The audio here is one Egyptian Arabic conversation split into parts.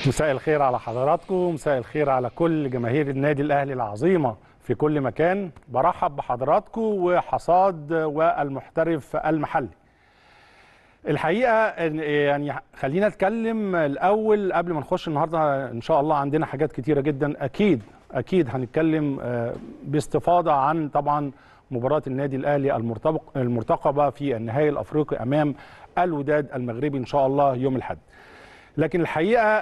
مساء الخير على حضراتكم مساء الخير على كل جماهير النادي الاهلي العظيمه في كل مكان برحب بحضراتكم وحصاد والمحترف المحلي الحقيقه يعني خلينا نتكلم الاول قبل ما نخش النهارده ان شاء الله عندنا حاجات كتيره جدا اكيد اكيد هنتكلم باستفاضه عن طبعا مباراه النادي الاهلي المرتقبه في النهائي الافريقي امام الوداد المغربي ان شاء الله يوم الاحد لكن الحقيقه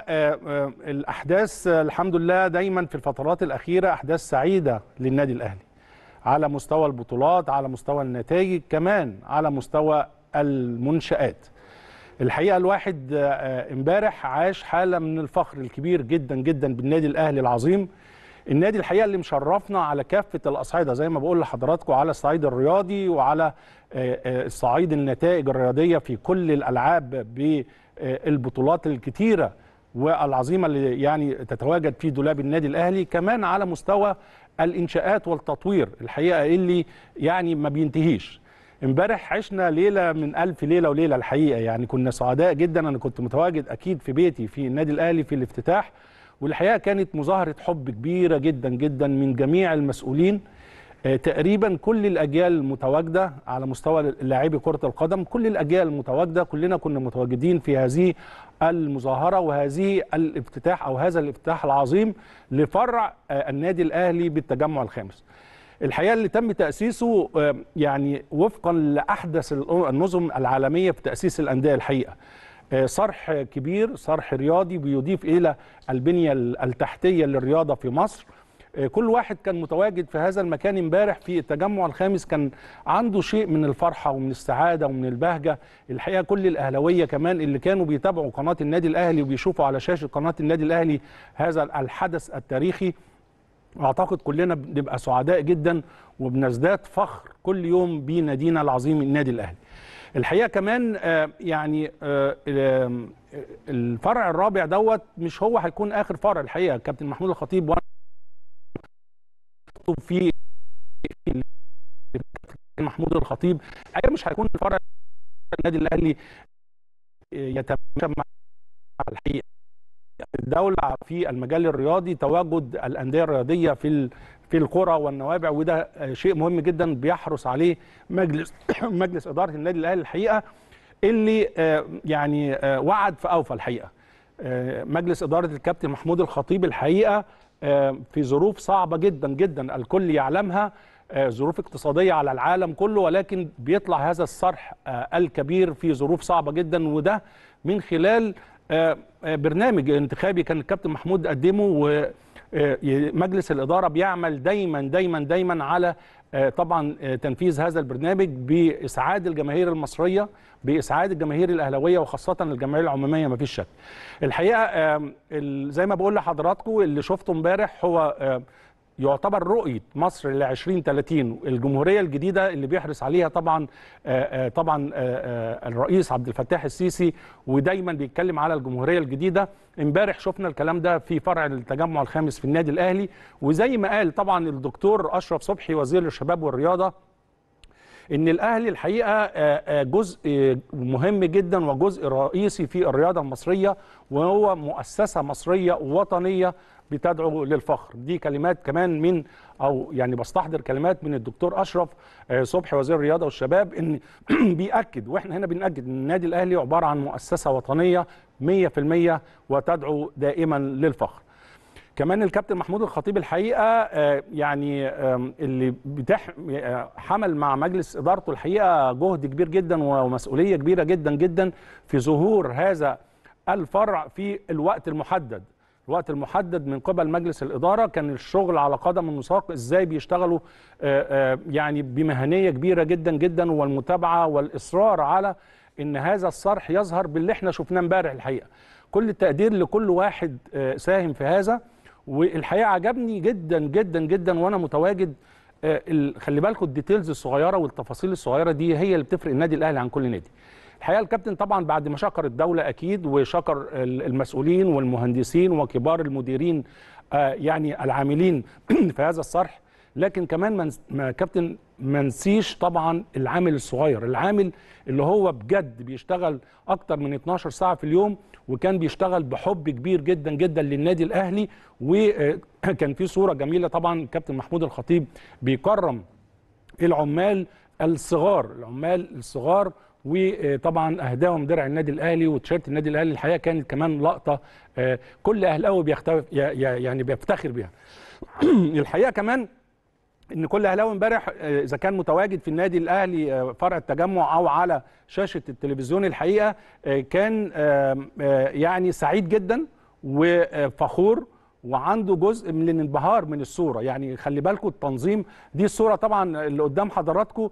الاحداث الحمد لله دايما في الفترات الاخيره احداث سعيده للنادي الاهلي على مستوى البطولات على مستوى النتائج كمان على مستوى المنشات الحقيقه الواحد امبارح عاش حاله من الفخر الكبير جدا جدا بالنادي الاهلي العظيم النادي الحقيقه اللي مشرفنا على كافه الاصعده زي ما بقول لحضراتكم على الصعيد الرياضي وعلى الصعيد النتائج الرياضيه في كل الالعاب بالبطولات الكتيره والعظيمه اللي يعني تتواجد في دولاب النادي الاهلي كمان على مستوى الانشاءات والتطوير الحقيقه اللي يعني ما بينتهيش امبارح عشنا ليله من الف ليله وليله الحقيقه يعني كنا سعداء جدا انا كنت متواجد اكيد في بيتي في النادي الاهلي في الافتتاح والحقيقه كانت مظاهره حب كبيره جدا جدا من جميع المسؤولين تقريبا كل الاجيال المتواجده على مستوى لاعبي كره القدم كل الاجيال المتواجده كلنا كنا متواجدين في هذه المظاهره وهذه الافتتاح او هذا الافتتاح العظيم لفرع النادي الاهلي بالتجمع الخامس الحقيقه اللي تم تاسيسه يعني وفقا لاحدث النظم العالميه في تاسيس الانديه الحقيقه صرح كبير صرح رياضي بيضيف الى البنيه التحتيه للرياضه في مصر كل واحد كان متواجد في هذا المكان امبارح في التجمع الخامس كان عنده شيء من الفرحه ومن السعاده ومن البهجه الحقيقه كل الاهلاويه كمان اللي كانوا بيتابعوا قناه النادي الاهلي وبيشوفوا على شاشه قناه النادي الاهلي هذا الحدث التاريخي اعتقد كلنا بنبقى سعداء جدا وبنزداد فخر كل يوم بنادينا العظيم النادي الاهلي الحقيقه كمان يعني الفرع الرابع دوت مش هو هيكون اخر فرع الحقيقه كابتن محمود الخطيب وانا في محمود الخطيب الحقيقه مش هيكون الفرع النادي الاهلي يتماشى مع الحقيقه الدولة في المجال الرياضي تواجد الأندية الرياضية في في القرى والنوابع وده شيء مهم جدا بيحرص عليه مجلس مجلس إدارة النادي الأهلي الحقيقة اللي يعني وعد فأوفى الحقيقة مجلس إدارة الكابتن محمود الخطيب الحقيقة في ظروف صعبة جدا جدا الكل يعلمها ظروف اقتصادية على العالم كله ولكن بيطلع هذا الصرح الكبير في ظروف صعبة جدا وده من خلال برنامج انتخابي كان الكابتن محمود قدمه ومجلس الإدارة بيعمل دايما دايما دايما على طبعا تنفيذ هذا البرنامج بإسعاد الجماهير المصرية بإسعاد الجماهير الأهلاوية وخاصة الجماهير العمومية ما فيش شك الحقيقة زي ما بقول لحضراتكم اللي شفته امبارح هو يعتبر رؤيه مصر ل 2030 الجمهوريه الجديده اللي بيحرص عليها طبعا طبعا الرئيس عبد الفتاح السيسي ودايما بيتكلم على الجمهوريه الجديده امبارح شفنا الكلام ده في فرع التجمع الخامس في النادي الاهلي وزي ما قال طبعا الدكتور اشرف صبحي وزير الشباب والرياضه ان الاهلي الحقيقه جزء مهم جدا وجزء رئيسي في الرياضه المصريه وهو مؤسسه مصريه وطنيه بتدعو للفخر دي كلمات كمان من او يعني بستحضر كلمات من الدكتور اشرف صبحي وزير الرياضه والشباب ان بياكد واحنا هنا بناكد ان النادي الاهلي عباره عن مؤسسه وطنيه 100% وتدعو دائما للفخر كمان الكابتن محمود الخطيب الحقيقه يعني اللي بتح حمل مع مجلس ادارته الحقيقه جهد كبير جدا ومسؤوليه كبيره جدا جدا في ظهور هذا الفرع في الوقت المحدد الوقت المحدد من قبل مجلس الإدارة كان الشغل على قدم النساق إزاي بيشتغلوا يعني بمهنية كبيرة جدا جدا والمتابعة والإصرار على إن هذا الصرح يظهر باللي احنا شفناه امبارح الحقيقة كل التقدير لكل واحد ساهم في هذا والحقيقة عجبني جدا جدا جدا وأنا متواجد خلي بالكم الديتيلز الصغيرة والتفاصيل الصغيرة دي هي اللي بتفرق النادي الأهلي عن كل نادي الحقيقه الكابتن طبعا بعد ما شكر الدوله اكيد وشكر المسؤولين والمهندسين وكبار المديرين يعني العاملين في هذا الصرح لكن كمان من ما كابتن ما نسيش طبعا العامل الصغير العامل اللي هو بجد بيشتغل اكتر من 12 ساعه في اليوم وكان بيشتغل بحب كبير جدا جدا للنادي الاهلي وكان في صوره جميله طبعا كابتن محمود الخطيب بيكرم العمال الصغار العمال الصغار وطبعا اهداهم درع النادي الاهلي وتيشيرت النادي الاهلي الحقيقه كانت كمان لقطه آه، كل اهلاوي بيختلف يعني بيفتخر بيها الحقيقه كمان ان كل اهلاوي امبارح آه، اذا كان متواجد في النادي الاهلي آه، فرع التجمع او على شاشه التلفزيون الحقيقه كان يعني سعيد جدا وفخور وعنده جزء من الانبهار من الصوره يعني خلي بالكم التنظيم دي الصوره طبعا اللي قدام حضراتكم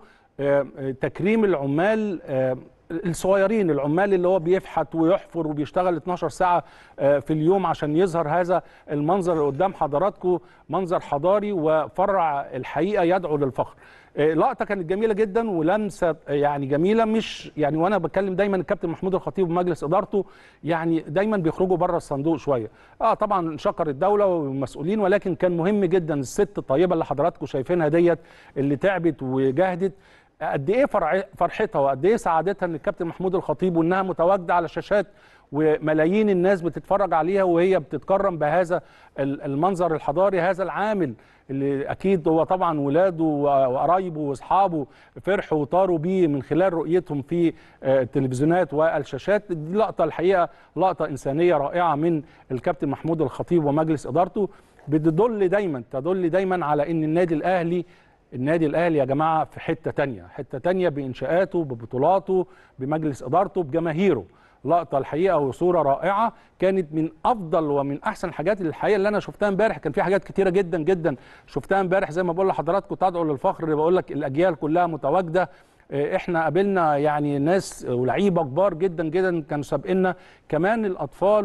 تكريم العمال الصغيرين العمال اللي هو بيفحت ويحفر وبيشتغل 12 ساعة في اليوم عشان يظهر هذا المنظر اللي قدام حضراتكم منظر حضاري وفرع الحقيقة يدعو للفخر لقطة كانت جميلة جدا ولمسة يعني جميلة مش يعني وانا بتكلم دايما الكابتن محمود الخطيب ومجلس ادارته يعني دايما بيخرجوا بره الصندوق شوية اه طبعا شكر الدولة والمسؤولين ولكن كان مهم جدا الست الطيبة اللي حضراتكم شايفينها ديت اللي تعبت وجهدت قد ايه فرحتها وقد ايه سعادتها ان الكابتن محمود الخطيب وانها متواجده على شاشات وملايين الناس بتتفرج عليها وهي بتتكرم بهذا المنظر الحضاري هذا العامل اللي اكيد هو طبعا ولاده وقرايبه واصحابه فرحوا وطاروا بيه من خلال رؤيتهم في التلفزيونات والشاشات دي لقطه الحقيقه لقطه انسانيه رائعه من الكابتن محمود الخطيب ومجلس ادارته بتدل دايما تدل دايما على ان النادي الاهلي النادي الاهلي يا جماعه في حته تانية حته تانية بانشاءاته ببطولاته بمجلس ادارته بجماهيره لقطه الحقيقه وصوره رائعه كانت من افضل ومن احسن الحاجات اللي الحقيقه اللي انا شفتها امبارح كان في حاجات كتيره جدا جدا شفتها امبارح زي ما بقول لحضراتكم تدعو للفخر اللي بقول لك الاجيال كلها متواجده احنا قابلنا يعني ناس ولعيبه كبار جدا جدا كانوا سابقنا كمان الاطفال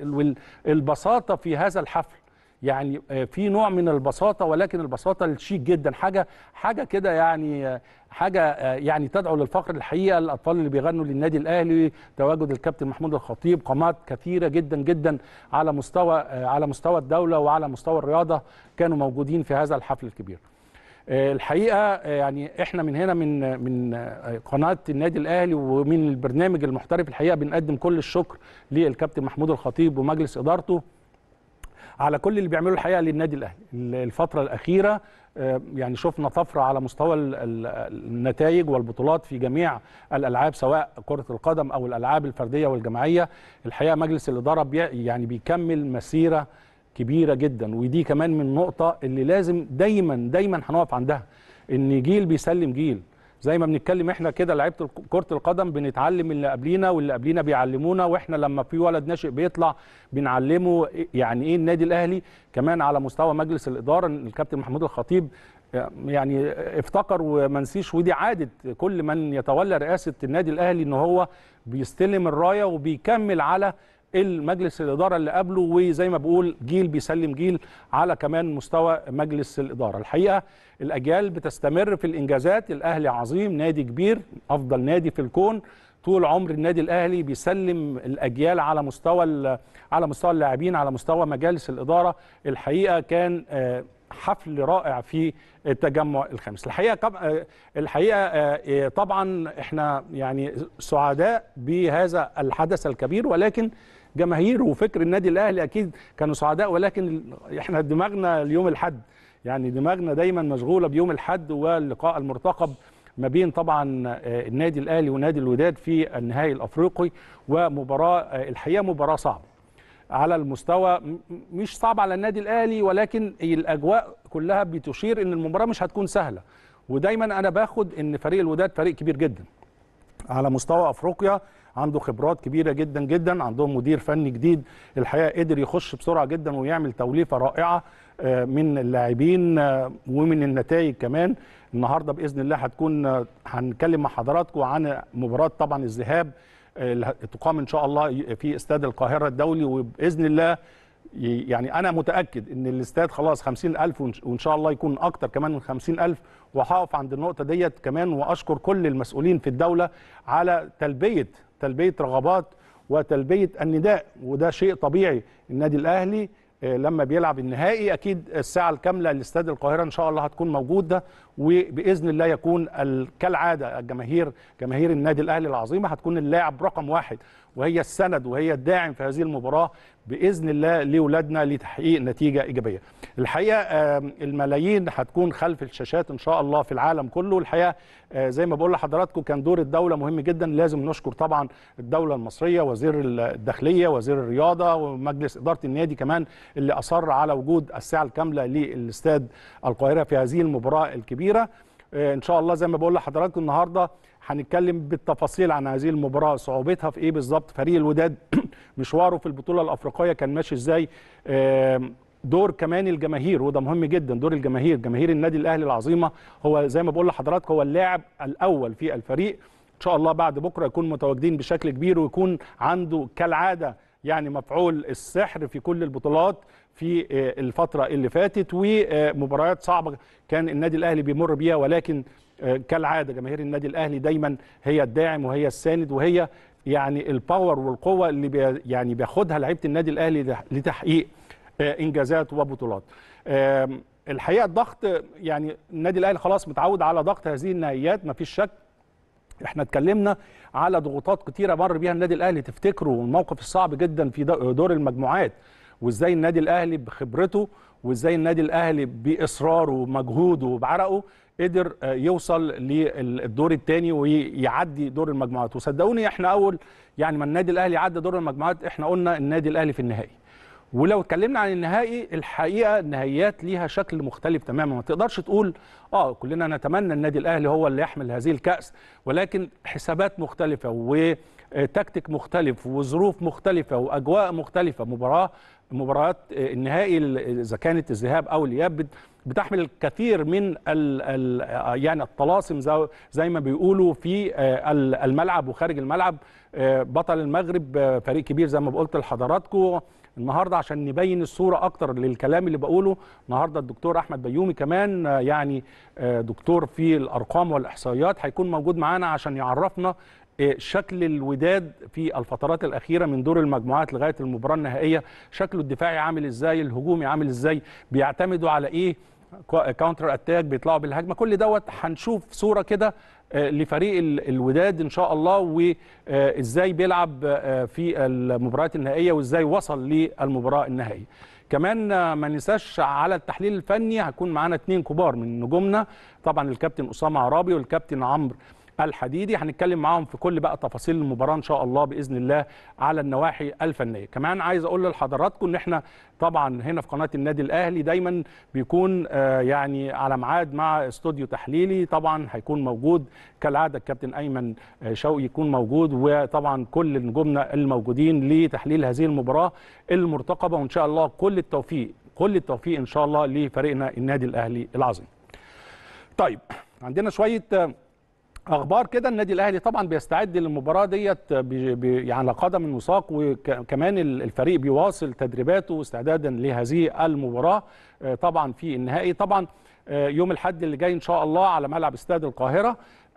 والبساطه في هذا الحفل يعني في نوع من البساطه ولكن البساطه الشيك جدا حاجه حاجه كده يعني حاجه يعني تدعو للفخر الحقيقه الاطفال اللي بيغنوا للنادي الاهلي تواجد الكابتن محمود الخطيب قامات كثيره جدا جدا على مستوى على مستوى الدوله وعلى مستوى الرياضه كانوا موجودين في هذا الحفل الكبير الحقيقه يعني احنا من هنا من من قناه النادي الاهلي ومن البرنامج المحترف الحقيقه بنقدم كل الشكر للكابتن محمود الخطيب ومجلس ادارته على كل اللي بيعملوا الحقيقه للنادي الاهلي الفتره الاخيره يعني شفنا طفره على مستوى النتائج والبطولات في جميع الالعاب سواء كره القدم او الالعاب الفرديه والجماعيه الحقيقه مجلس الاداره بي يعني بيكمل مسيره كبيره جدا ودي كمان من النقطه اللي لازم دايما دايما هنقف عندها ان جيل بيسلم جيل زي ما بنتكلم احنا كده لعيبه كره القدم بنتعلم من اللي قبلينا واللي قبلينا بيعلمونا واحنا لما في ولد ناشئ بيطلع بنعلمه يعني ايه النادي الاهلي كمان على مستوى مجلس الاداره الكابتن محمود الخطيب يعني افتكر وما نسيش ودي عاده كل من يتولى رئاسه النادي الاهلي ان هو بيستلم الرايه وبيكمل على المجلس الاداره اللي قبله وزي ما بقول جيل بيسلم جيل على كمان مستوى مجلس الاداره الحقيقه الاجيال بتستمر في الانجازات الاهلي عظيم نادي كبير افضل نادي في الكون طول عمر النادي الاهلي بيسلم الاجيال على مستوى على مستوى اللاعبين على مستوى مجالس الاداره الحقيقه كان حفل رائع في التجمع الخامس الحقيقه الحقيقه طبعا احنا يعني سعداء بهذا الحدث الكبير ولكن جماهير وفكر النادي الاهلي اكيد كانوا سعداء ولكن احنا دماغنا اليوم الحد يعني دماغنا دايما مشغوله بيوم الحد واللقاء المرتقب ما بين طبعا النادي الاهلي ونادي الوداد في النهائي الافريقي ومباراه الحقيقه مباراه صعبه على المستوى مش صعب على النادي الاهلي ولكن الاجواء كلها بتشير ان المباراه مش هتكون سهله ودايما انا باخد ان فريق الوداد فريق كبير جدا على مستوى افريقيا عنده خبرات كبيره جدا جدا عندهم مدير فني جديد الحقيقه قدر يخش بسرعه جدا ويعمل توليفه رائعه من اللاعبين ومن النتائج كمان النهارده باذن الله هتكون هنتكلم مع حضراتكم عن مباراه طبعا الذهاب تقام ان شاء الله في استاد القاهره الدولي وباذن الله يعني انا متاكد ان الاستاد خلاص 50000 وان شاء الله يكون اكتر كمان من 50000 وهقف عند النقطه ديت كمان واشكر كل المسؤولين في الدوله على تلبيه تلبيه رغبات وتلبيه النداء وده شيء طبيعي النادي الاهلي لما بيلعب النهائي اكيد الساعه الكامله لاستاد القاهره ان شاء الله هتكون موجوده وباذن الله يكون كالعاده الجماهير جماهير النادي الاهلي العظيمه هتكون اللاعب رقم واحد وهي السند وهي الداعم في هذه المباراه باذن الله لاولادنا لتحقيق نتيجه ايجابيه. الحقيقه الملايين هتكون خلف الشاشات ان شاء الله في العالم كله، الحقيقه زي ما بقول لحضراتكم كان دور الدوله مهم جدا لازم نشكر طبعا الدوله المصريه وزير الداخليه وزير الرياضه ومجلس اداره النادي كمان اللي اصر على وجود الساعه الكامله للاستاد القاهره في هذه المباراه الكبيره. ان شاء الله زي ما بقول لحضراتكم النهارده هنتكلم بالتفاصيل عن هذه المباراه صعوبتها في ايه بالظبط فريق الوداد مشواره في البطوله الافريقيه كان ماشي ازاي دور كمان الجماهير وده مهم جدا دور الجماهير جماهير النادي الاهلي العظيمه هو زي ما بقول لحضراتكم هو اللاعب الاول في الفريق ان شاء الله بعد بكره يكون متواجدين بشكل كبير ويكون عنده كالعاده يعني مفعول السحر في كل البطولات في الفتره اللي فاتت ومباريات صعبه كان النادي الاهلي بيمر بيها ولكن كالعاده جماهير النادي الاهلي دايما هي الداعم وهي الساند وهي يعني الباور والقوه اللي بي يعني بياخدها لعيبه النادي الاهلي لتحقيق انجازات وبطولات. الحقيقه الضغط يعني النادي الاهلي خلاص متعود على ضغط هذه النهائيات مفيش شك احنا اتكلمنا على ضغوطات كتيره مر بيها النادي الاهلي تفتكروا الموقف الصعب جدا في دور المجموعات وازاي النادي الاهلي بخبرته وازاي النادي الاهلي باصراره ومجهوده وبعرقه قدر يوصل للدور الثاني ويعدي دور المجموعات وصدقوني احنا اول يعني ما النادي الاهلي عدى دور المجموعات احنا قلنا النادي الاهلي في النهائي ولو اتكلمنا عن النهائي الحقيقه النهائيات ليها شكل مختلف تماما ما تقدرش تقول اه كلنا نتمنى النادي الاهلي هو اللي يحمل هذه الكاس ولكن حسابات مختلفه وتكتيك مختلف وظروف مختلفه واجواء مختلفه مباراه مباريات النهائي اذا كانت الذهاب او الاياب بتحمل الكثير من ال ال يعني الطلاسم زي, زي ما بيقولوا في الملعب وخارج الملعب بطل المغرب فريق كبير زي ما قلت لحضراتكم النهارده عشان نبين الصوره اكتر للكلام اللي بقوله النهارده الدكتور احمد بيومي كمان يعني دكتور في الارقام والاحصائيات هيكون موجود معانا عشان يعرفنا شكل الوداد في الفترات الاخيره من دور المجموعات لغايه المباراه النهائيه شكله الدفاعي عامل ازاي الهجومي عامل ازاي بيعتمدوا على ايه كاونتر اتاك بيطلعوا بالهجمه كل دوت هنشوف صوره كده لفريق الوداد ان شاء الله وازاي بيلعب في المباريات النهائيه وازاي وصل للمباراه النهائيه كمان ما ننساش على التحليل الفني هيكون معانا اثنين كبار من نجومنا طبعا الكابتن اسامه عرابي والكابتن عمرو الحديدي هنتكلم معاهم في كل بقى تفاصيل المباراه ان شاء الله باذن الله على النواحي الفنيه كمان عايز اقول لحضراتكم ان احنا طبعا هنا في قناه النادي الاهلي دايما بيكون يعني على ميعاد مع استوديو تحليلي طبعا هيكون موجود كالعاده الكابتن ايمن شوقي يكون موجود وطبعا كل نجومنا الموجودين لتحليل هذه المباراه المرتقبه وان شاء الله كل التوفيق كل التوفيق ان شاء الله لفريقنا النادي الاهلي العظيم طيب عندنا شويه اخبار كده النادي الاهلي طبعا بيستعد للمباراه ديت يعني على قدم وساق وكمان الفريق بيواصل تدريباته واستعدادا لهذه المباراه طبعا في النهائي طبعا يوم الاحد اللي جاي ان شاء الله على ملعب استاد القاهره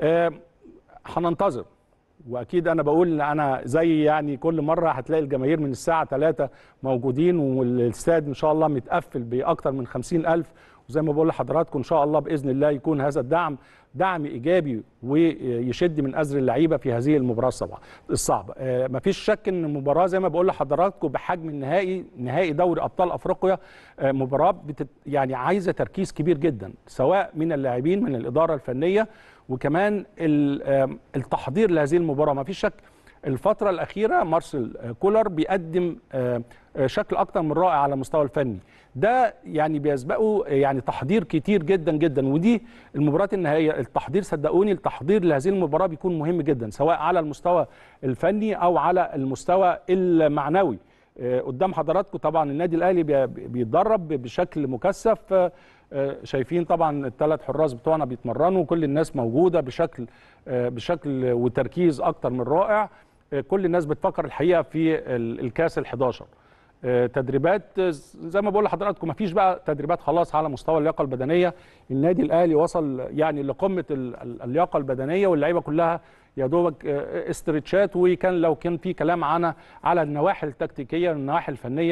هننتظر واكيد انا بقول انا زي يعني كل مره هتلاقي الجماهير من الساعه 3 موجودين والاستاد ان شاء الله متقفل باكثر من 50000 وزي ما بقول لحضراتكم ان شاء الله باذن الله يكون هذا الدعم دعم ايجابي ويشد من ازر اللعيبه في هذه المباراه الصعبه الصعبه آه مفيش شك ان المباراه زي ما بقول لحضراتكم بحجم النهائي نهائي دوري ابطال افريقيا آه مباراه بتت يعني عايزه تركيز كبير جدا سواء من اللاعبين من الاداره الفنيه وكمان التحضير لهذه المباراه مفيش شك الفترة الأخيرة مارسيل كولر بيقدم شكل أكتر من رائع على المستوى الفني ده يعني بيسبقه يعني تحضير كتير جدا جدا ودي المباريات النهائية التحضير صدقوني التحضير لهذه المباراة بيكون مهم جدا سواء على المستوى الفني أو على المستوى المعنوي قدام حضراتكم طبعا النادي الأهلي بيتدرب بشكل مكثف شايفين طبعا الثلاث حراس بتوعنا بيتمرنوا كل الناس موجوده بشكل بشكل وتركيز اكتر من رائع كل الناس بتفكر الحقيقه في الكاس ال11 تدريبات زي ما بقول لحضراتكم ما فيش بقى تدريبات خلاص على مستوى اللياقه البدنيه النادي الاهلي وصل يعني لقمه اللياقه البدنيه واللعيبه كلها يا دوبك استرتشات وكان لو كان في كلام عن على النواحي التكتيكيه والنواحي الفنيه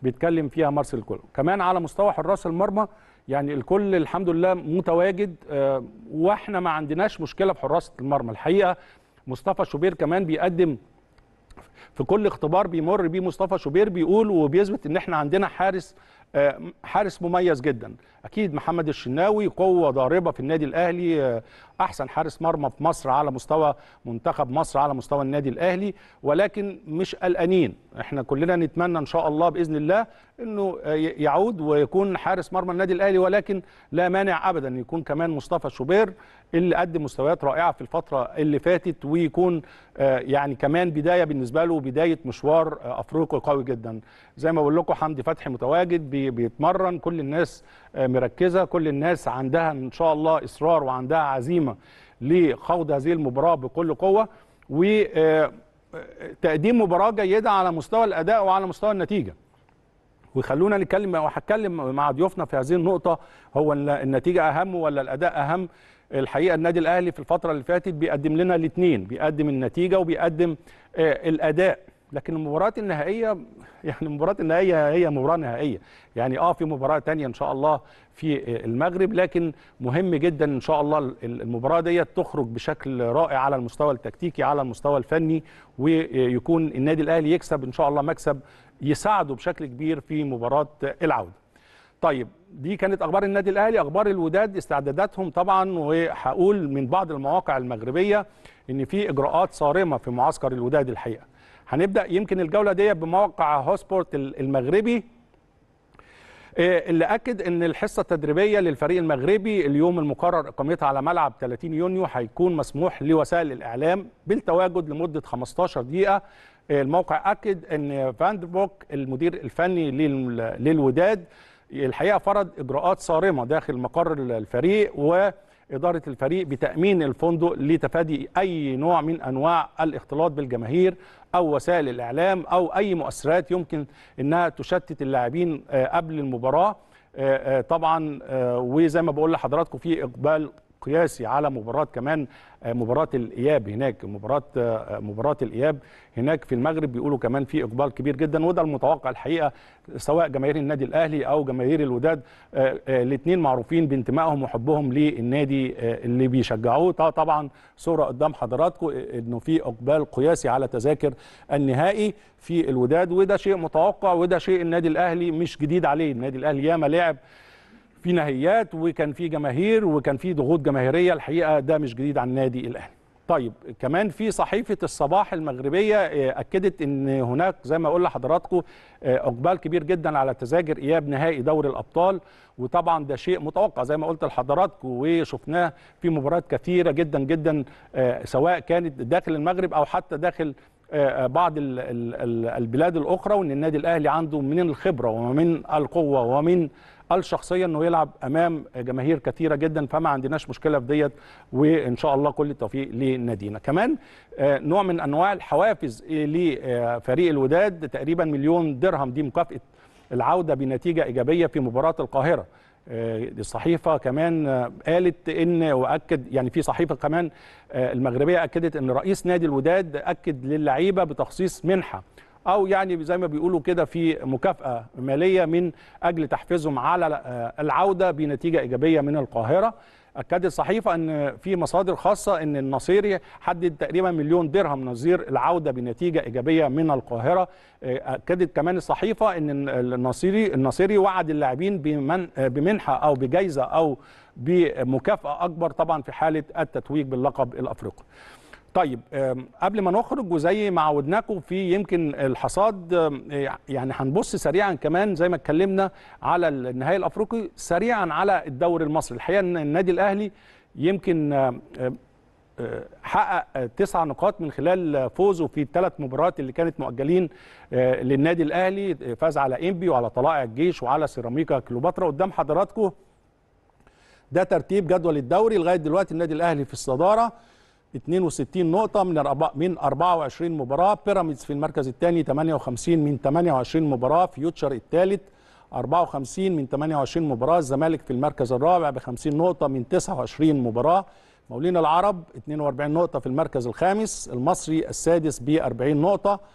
بيتكلم فيها مارسيل كولر كمان على مستوى حراس المرمى يعني الكل الحمد لله متواجد آه، واحنا ما عندناش مشكله في حراسه المرمى الحقيقه مصطفى شوبير كمان بيقدم في كل اختبار بيمر بيه مصطفى شوبير بيقول وبيثبت ان احنا عندنا حارس آه، حارس مميز جدا اكيد محمد الشناوي قوه ضاربه في النادي الاهلي آه، احسن حارس مرمى في مصر على مستوى منتخب مصر على مستوى النادي الاهلي ولكن مش قلقانين احنا كلنا نتمنى ان شاء الله باذن الله انه آه، ي- يعود ويكون حارس مرمى النادي الاهلي ولكن لا مانع ابدا يكون كمان مصطفى شوبير اللي قدم مستويات رائعه في الفتره اللي فاتت ويكون آه، يعني كمان بدايه بالنسبه له بدايه مشوار آه، افريقي قوي جدا زي ما بقول لكم حمدي فتحي متواجد بي- بيتمرن كل الناس آه، مركزه كل الناس عندها ان شاء الله اصرار وعندها عزيمه لخوض هذه المباراه بكل قوه وتقديم مباراه جيده على مستوى الاداء وعلى مستوى النتيجه وخلونا نتكلم وهتكلم مع ضيوفنا في هذه النقطة هو ال- النتيجة أهم ولا الأداء أهم الحقيقة النادي الأهلي في الفترة اللي فاتت بيقدم لنا الاثنين بيقدم النتيجة وبيقدم آه، الأداء لكن المباريات النهائية يعني المباريات النهائية هي مباراة نهائية يعني اه في مباراة تانية ان شاء الله في آه، المغرب لكن مهم جدا ان شاء الله ال- المباراة دي تخرج بشكل رائع على المستوى التكتيكي على المستوى الفني ويكون النادي الأهلي يكسب ان شاء الله مكسب يساعده بشكل كبير في مباراة العودة طيب دي كانت اخبار النادي الاهلي اخبار الوداد استعداداتهم طبعا وهقول من بعض المواقع المغربيه ان في اجراءات صارمه في معسكر الوداد الحقيقه هنبدا يمكن الجوله دي بموقع هوسبورت المغربي آه، اللي اكد ان الحصه التدريبيه للفريق المغربي اليوم المقرر اقامتها على ملعب 30 يونيو هيكون مسموح لوسائل الاعلام بالتواجد لمده 15 دقيقه آه، الموقع اكد ان فاندبوك المدير الفني لل- للوداد الحقيقه فرض اجراءات صارمه داخل مقر الفريق واداره الفريق بتامين الفندق لتفادي اي نوع من انواع الاختلاط بالجماهير او وسائل الاعلام او اي مؤثرات يمكن انها تشتت اللاعبين آه، قبل المباراه آه، آه، طبعا آه، وزي ما بقول لحضراتكم في اقبال قياسي على مباراه كمان آه، مباراه الاياب هناك مباراه آه، مباراه الاياب هناك في المغرب بيقولوا كمان في اقبال كبير جدا وده المتوقع الحقيقه سواء جماهير النادي الاهلي او جماهير الوداد الاثنين معروفين بانتمائهم وحبهم للنادي آه، اللي بيشجعوه ط- طبعا صوره قدام حضراتكم آه، انه في اقبال قياسي على تذاكر النهائي في الوداد وده شيء متوقع وده شيء النادي الاهلي مش جديد عليه النادي الاهلي ياما لعب في نهائيات وكان في جماهير وكان في ضغوط جماهيريه الحقيقه ده مش جديد على النادي الاهلي. طيب كمان في صحيفه الصباح المغربيه آه، اكدت ان هناك زي ما اقول لحضراتكم آه، اقبال كبير جدا على تذاكر اياب نهائي دوري الابطال وطبعا ده شيء متوقع زي ما قلت لحضراتكم وشفناه في مباريات كثيره جدا جدا آه، سواء كانت داخل المغرب او حتى داخل آه، بعض ال- ال- ال- البلاد الاخرى وان النادي الاهلي عنده من الخبره ومن القوه ومن الشخصيه انه يلعب امام جماهير كثيره جدا فما عندناش مشكله في ديت وان شاء الله كل التوفيق لنادينا كمان آه، نوع من انواع الحوافز لفريق الوداد تقريبا مليون درهم دي مكافاه العوده بنتيجه ايجابيه في مباراه القاهره آه، الصحيفه كمان آه، قالت ان واكد يعني في صحيفه كمان آه، المغربيه اكدت ان رئيس نادي الوداد اكد للعيبه بتخصيص منحه او يعني زي ما بيقولوا كده في مكافاه ماليه من اجل تحفيزهم على آه، العوده بنتيجه ايجابيه من القاهره اكدت الصحيفه ان في مصادر خاصه ان النصيري حدد تقريبا مليون درهم نظير العوده بنتيجه ايجابيه من القاهره آه، اكدت كمان الصحيفه ان النصيري النصيري وعد اللاعبين بمن آه، بمنحه او بجائزه او بمكافاه اكبر طبعا في حاله التتويج باللقب الافريقي طيب آم، قبل ما نخرج وزي ما عودناكم في يمكن الحصاد آم، يعني هنبص سريعا كمان زي ما اتكلمنا على النهائي الافريقي سريعا على الدوري المصري الحقيقه ان النادي الاهلي يمكن آم، آم، آه، حقق آه، تسع نقاط من خلال فوزه في الثلاث مباريات اللي كانت مؤجلين آه، للنادي الاهلي فاز على انبي وعلى طلائع الجيش وعلى سيراميكا كليوباترا قدام حضراتكم ده ترتيب جدول الدوري لغايه دلوقتي النادي الاهلي في الصداره 62 نقطة من أربع- من 24 مباراة، بيراميدز في المركز الثاني 58 من 28 مباراة، فيوتشر الثالث 54 من 28 مباراة، الزمالك في المركز الرابع ب 50 نقطة من 29 مباراة، مولين العرب 42 نقطة في المركز الخامس، المصري السادس ب 40 نقطة،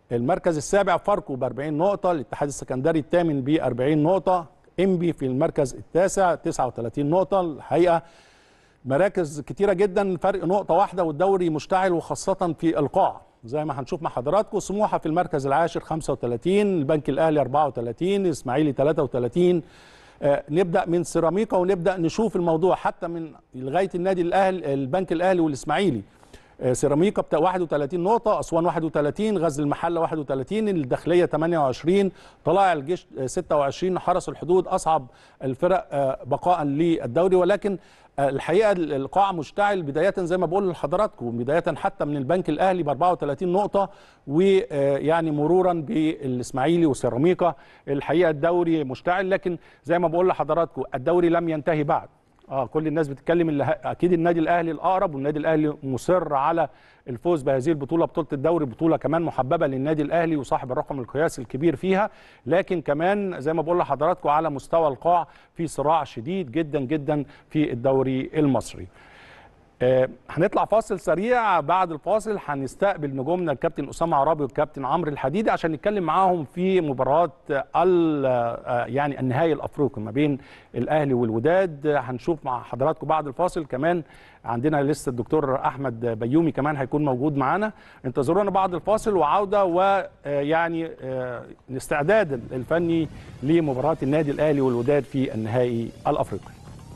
المركز السابع فاركو ب 40 نقطه الاتحاد السكندري الثامن ب 40 نقطه انبي في المركز التاسع 39 نقطه الحقيقه مراكز كتيره جدا فرق نقطه واحده والدوري مشتعل وخاصه في القاع زي ما هنشوف مع حضراتكم سموحه في المركز العاشر 35 البنك الاهلي 34 الاسماعيلي 33 آه، نبدا من سيراميكا ونبدا نشوف الموضوع حتى من لغايه النادي الاهلي البنك الاهلي والاسماعيلي آه، سيراميكا بتاع 31 نقطة، أسوان 31 غزل المحلة 31 الداخلية 28 طلائع الجيش آه، 26 حرس الحدود أصعب الفرق آه، بقاء للدوري ولكن آه، الحقيقة القاع مشتعل بداية زي ما بقول لحضراتكم بداية حتى من البنك الأهلي ب 34 نقطة ويعني مرورا بالإسماعيلي وسيراميكا الحقيقة الدوري مشتعل لكن زي ما بقول لحضراتكم الدوري لم ينتهي بعد اه كل الناس بتتكلم اللي ه- اكيد النادي الاهلي الاقرب والنادي الاهلي مصر على الفوز بهذه البطوله بطوله الدوري بطوله كمان محببه للنادي الاهلي وصاحب الرقم القياسي الكبير فيها لكن كمان زي ما بقول لحضراتكم على مستوى القاع في صراع شديد جدا جدا في الدوري المصري آه، هنطلع فاصل سريع بعد الفاصل هنستقبل نجومنا الكابتن اسامه عرابي والكابتن عمرو الحديدي عشان نتكلم معاهم في مباراه ال آه، يعني النهائي الافريقي ما بين الاهلي والوداد آه، هنشوف مع حضراتكم بعد الفاصل كمان عندنا لسه الدكتور احمد بيومي كمان هيكون موجود معانا انتظرونا بعد الفاصل وعوده ويعني الاستعداد الفني لمباراه النادي الاهلي والوداد في النهائي الافريقي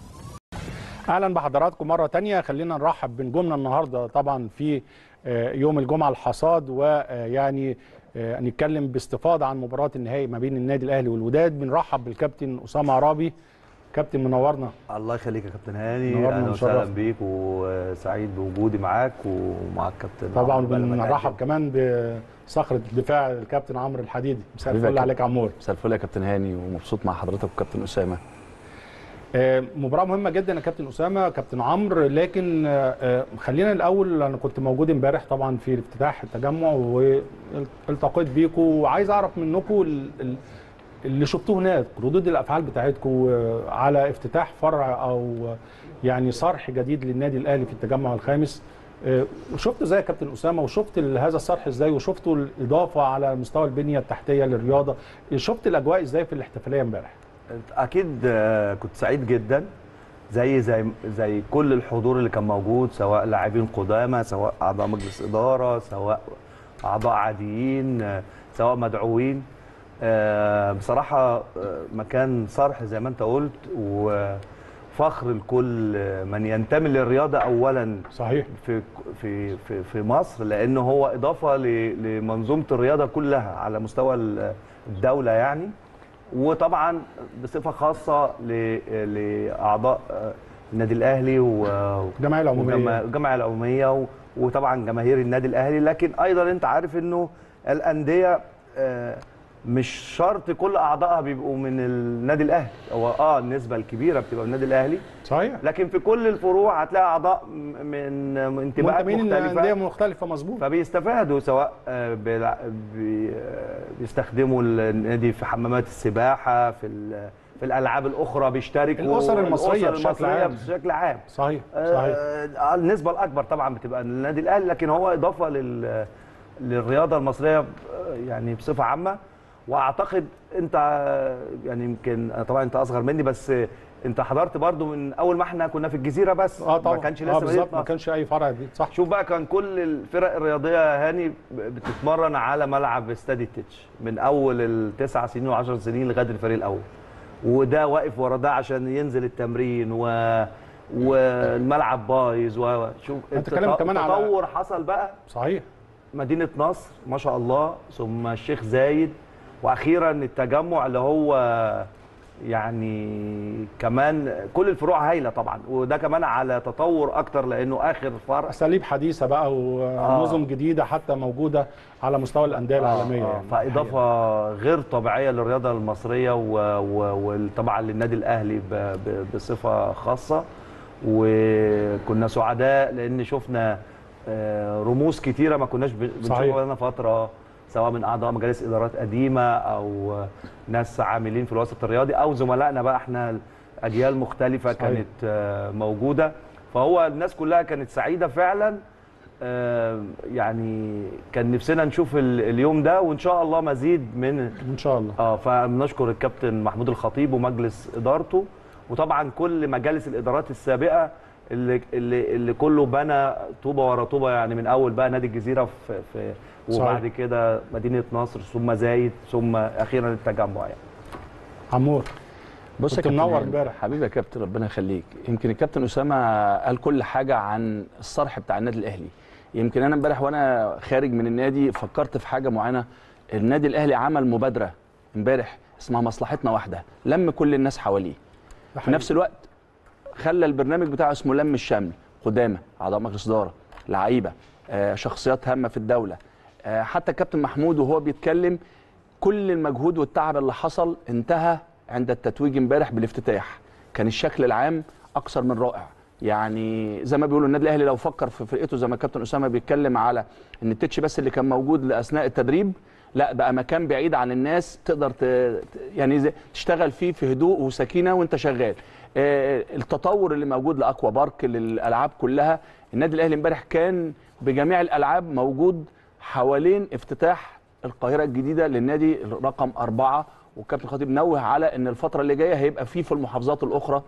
اهلا بحضراتكم مره تانية خلينا نرحب بنجومنا النهارده طبعا في آه، يوم الجمعه الحصاد ويعني نتكلم باستفاضه عن مباراه النهائي ما بين النادي الاهلي والوداد بنرحب بالكابتن اسامه عرابي كابتن منورنا الله يخليك يا كابتن هاني نورنا اهلا وسهلا ونشرفنا. بيك وسعيد بوجودي معاك ومع الكابتن طبعا عمرو بقى لما بنرحب نقدم. كمان بصخره الدفاع الكابتن عمرو الحديدي مساء حبيبي يا الفل كابتن. عليك يا عمور مساء الفل يا كابتن هاني ومبسوط مع حضرتك وكابتن اسامه آه، مباراة مهمة جدا يا كابتن أسامة كابتن عمرو لكن آه، آه، خلينا الأول أنا كنت موجود امبارح طبعا في افتتاح التجمع والتقيت بيكم وعايز أعرف منكم ال- ال- اللي شفتوه هناك ردود الأفعال بتاعتكم آه، على افتتاح فرع أو آه، يعني صرح جديد للنادي الأهلي في التجمع الخامس آه، وشفت ازاي يا كابتن اسامه وشفت ال- هذا الصرح ازاي وشفتوا الاضافه على مستوى البنيه التحتيه للرياضه شفت الاجواء ازاي في الاحتفاليه امبارح اكيد آه، كنت سعيد جدا زي زي زي كل الحضور اللي كان موجود سواء لاعبين قدامى سواء اعضاء مجلس اداره سواء اعضاء عاديين آه، سواء مدعوين آه، بصراحه آه، مكان صرح زي ما انت قلت وفخر لكل من ينتمي للرياضه اولا صحيح في في في في مصر لانه هو اضافه ل- لمنظومه الرياضه كلها على مستوى ال- الدوله يعني وطبعا بصفه خاصه ل- لاعضاء آه، النادي الاهلي و- الجمعيه العموميه وجما- الجمعيه العموميه و- وطبعا جماهير النادي الاهلي لكن ايضا انت عارف انه الانديه آه، مش شرط كل اعضائها بيبقوا من النادي الاهلي هو اه النسبه الكبيره بتبقى من النادي الاهلي صحيح لكن في كل الفروع هتلاقي اعضاء م- من من انتماءات منتمين الانديه مختلفه مختلفه مظبوط فبيستفادوا سواء آه، بيلع- بي- آه، بيستخدموا النادي في حمامات السباحه في ال- في الالعاب الاخرى بيشتركوا الأسر المصرية الأسر بشكل المصرية عام. بشكل عام صحيح صحيح آه، النسبه الاكبر طبعا بتبقى للنادي الاهلي لكن هو اضافه لل للرياضه المصريه آه، يعني بصفه عامه واعتقد انت آه، يعني يمكن آه، طبعا انت اصغر مني بس آه، انت حضرت برضو من اول ما احنا كنا في الجزيره بس اه طبعا ما كانش اه لسه بالظبط مدينة ما نصر. كانش اي فرع جديد صح شوف بقى كان كل الفرق الرياضيه يا هاني بتتمرن على ملعب استاد التتش من اول التسع سنين وعشر سنين لغايه الفريق الاول وده واقف ورا ده عشان ينزل التمرين و والملعب بايظ وشوف أنت بتتكلم كمان على- التطور حصل بقى صحيح مدينه نصر ما شاء الله ثم الشيخ زايد واخيرا التجمع اللي هو يعني كمان كل الفروع هايله طبعا وده كمان على تطور اكتر لانه اخر فرع اساليب حديثه بقى ونظم جديده حتى موجوده على مستوى انديه العالميه آه، يعني فاضافه غير طبيعيه للرياضه المصريه و- و- وطبعا للنادي الاهلي ب- ب- بصفه خاصه وكنا سعداء لان شفنا آه، رموز كتيره ما كناش ب- صحيح. بنشوفها لنا فتره سواء من اعضاء مجالس ادارات قديمه او ناس عاملين في الوسط الرياضي او زملائنا بقى احنا اجيال مختلفه صحيح. كانت آه، موجوده فهو الناس كلها كانت سعيده فعلا آه، يعني كان نفسنا نشوف ال- اليوم ده وان شاء الله مزيد من ان شاء الله اه فبنشكر الكابتن محمود الخطيب ومجلس ادارته وطبعا كل مجالس الادارات السابقه اللي اللي, اللي كله بنى طوبه ورا طوبه يعني من اول بقى نادي الجزيره في, في وبعد صحيح. كده مدينه نصر ثم زايد ثم اخيرا التجمع يعني عمور بص يا كنت كابتن منور هاني، امبارح. حبيبي يا كابتن ربنا يخليك يمكن الكابتن اسامه قال كل حاجه عن الصرح بتاع النادي الاهلي يمكن انا امبارح وانا خارج من النادي فكرت في حاجه معينه النادي الاهلي عمل مبادره امبارح اسمها مصلحتنا واحده لم كل الناس حواليه ده في نفس الوقت خلى البرنامج بتاعه اسمه لم الشمل قدامى اعضاء مجلس اداره لعيبه آه، شخصيات هامه في الدوله آه، حتى الكابتن محمود وهو بيتكلم كل المجهود والتعب اللي حصل انتهى عند التتويج امبارح بالافتتاح كان الشكل العام اكثر من رائع يعني زي ما بيقولوا النادي الاهلي لو فكر في فرقته زي ما الكابتن اسامه بيتكلم على ان التتش بس اللي كان موجود اثناء التدريب لا بقى مكان بعيد عن الناس تقدر ت... ت- يعني زي- تشتغل فيه في هدوء وسكينه وانت شغال آه، التطور اللي موجود لاكوا بارك للالعاب كلها النادي الاهلي امبارح كان بجميع الالعاب موجود حوالين افتتاح القاهره الجديده للنادي رقم أربعة والكابتن خطيب نوه على ان الفتره اللي جايه هيبقى فيه في المحافظات الاخرى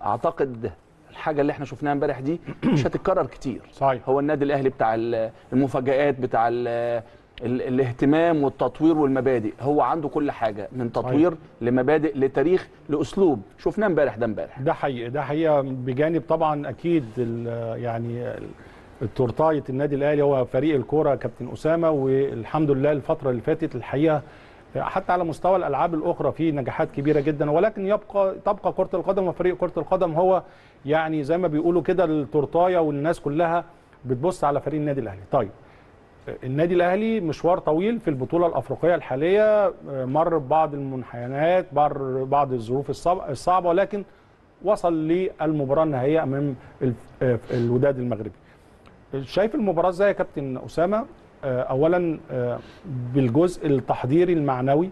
اعتقد الحاجه اللي احنا شفناها امبارح دي مش هتتكرر كتير صحيح هو النادي الاهلي بتاع ال- المفاجآت بتاع ال ال الاهتمام والتطوير والمبادئ هو عنده كل حاجه من تطوير لمبادئ لتاريخ لاسلوب شفناه امبارح ده امبارح ده حقيقي ده حقيقه بجانب طبعا اكيد ال- يعني التورتايه النادي الاهلي هو فريق الكوره كابتن اسامه والحمد لله الفتره اللي فاتت الحقيقه حتى على مستوى الالعاب الاخرى في نجاحات كبيره جدا ولكن يبقى تبقى كره القدم وفريق كره القدم هو يعني زي ما بيقولوا كده التورتايه والناس كلها بتبص على فريق النادي الاهلي طيب النادي الاهلي مشوار طويل في البطوله الافريقيه الحاليه مر ببعض المنحنيات مر بعض الظروف الصعب- الصعبه ولكن وصل للمباراه النهائيه امام ال- الوداد المغربي شايف المباراه ازاي يا كابتن اسامه آه، اولا آه، بالجزء التحضيري المعنوي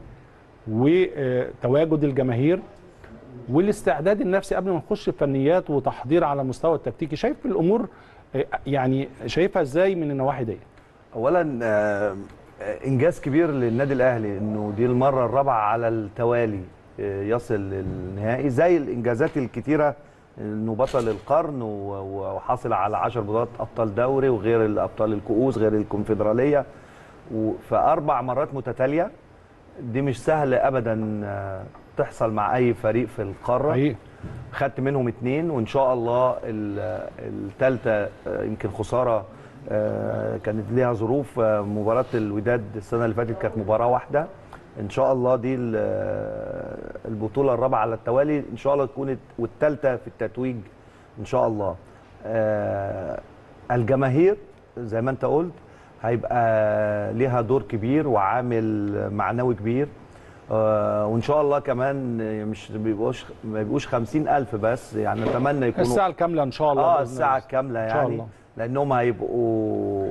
وتواجد الجماهير والاستعداد النفسي قبل ما نخش في فنيات وتحضير على مستوى التكتيكي شايف الامور آه، يعني شايفها ازاي من النواحي دي اولا آه، آه، انجاز كبير للنادي الاهلي انه دي المره الرابعه على التوالي آه، يصل للنهائي زي الانجازات الكتيره انه بطل القرن و- وحاصل على 10 بطولات ابطال دوري وغير الابطال الكؤوس غير الكونفدراليه و- فاربع مرات متتاليه دي مش سهل ابدا آه، تحصل مع اي فريق في القاره حقيقي خدت منهم اتنين وان شاء الله الثالثه يمكن خساره آه، كانت ليها ظروف آه، مباراه الوداد السنه اللي فاتت كانت مباراه واحده ان شاء الله دي ال- آه، البطوله الرابعه على التوالي ان شاء الله تكون والثالثه في التتويج ان شاء الله آه، الجماهير زي ما انت قلت هيبقى ليها دور كبير وعامل معنوي كبير آه، وان شاء الله كمان مش بيبقوش ما يبقوش 50000 بس يعني نتمنى يكونوا الساعه الكامله ان شاء الله اه بإذن الساعه الله. الكامله إن شاء يعني الله. لانهم هيبقوا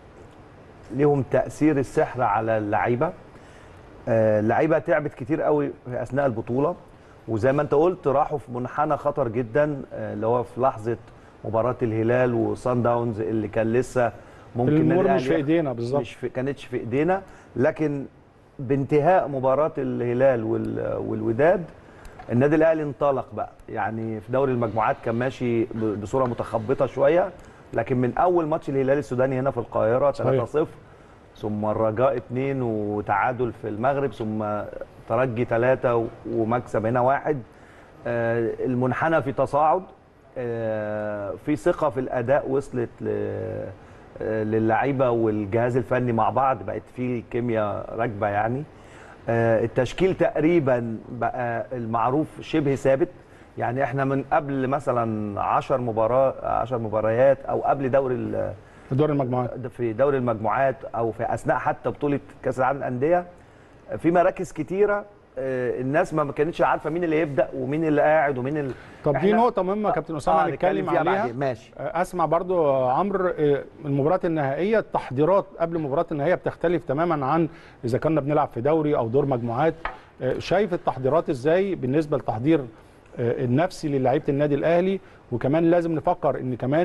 ليهم تاثير السحر على اللعيبه آه، اللعيبه تعبت كتير قوي في اثناء البطوله وزي ما انت قلت راحوا في منحنى خطر جدا آه، اللي هو في لحظه مباراه الهلال وصن داونز اللي كان لسه ممكن الامور النادي مش في الأهلي ايدينا بالظبط مش في كانتش في ايدينا لكن بانتهاء مباراه الهلال وال- والوداد النادي الاهلي انطلق بقى يعني في دوري المجموعات كان ماشي ب- بصوره متخبطه شويه لكن من اول ماتش الهلال السوداني هنا في القاهره صحيح. 3-0 ثم الرجاء 2 وتعادل في المغرب ثم ترجي 3 ومكسب هنا واحد آه، المنحنى في تصاعد آه، في ثقه في الاداء وصلت ل آه، للعيبه والجهاز الفني مع بعض بقت في كيمياء راكبه يعني آه، التشكيل تقريبا بقى المعروف شبه ثابت يعني احنا من قبل مثلا 10 مباراه 10 مباريات او قبل دوري ال- في دور المجموعات في دوري المجموعات او في اثناء حتى بطوله كاس العالم للانديه في مراكز كتيره آه، الناس ما كانتش عارفه مين اللي يبدا ومين اللي قاعد ومين اللي طب دي إحنا- نقطه مهمه يا كابتن اسامه آه، هنتكلم فيها عليها بعدين. ماشي اسمع برضو عمرو آه، المباراه النهائيه التحضيرات قبل المباراه النهائيه بتختلف تماما عن اذا كنا بنلعب في دوري او دور مجموعات آه، شايف التحضيرات ازاي بالنسبه لتحضير آه، النفسي للاعيبه النادي الاهلي وكمان لازم نفكر ان كمان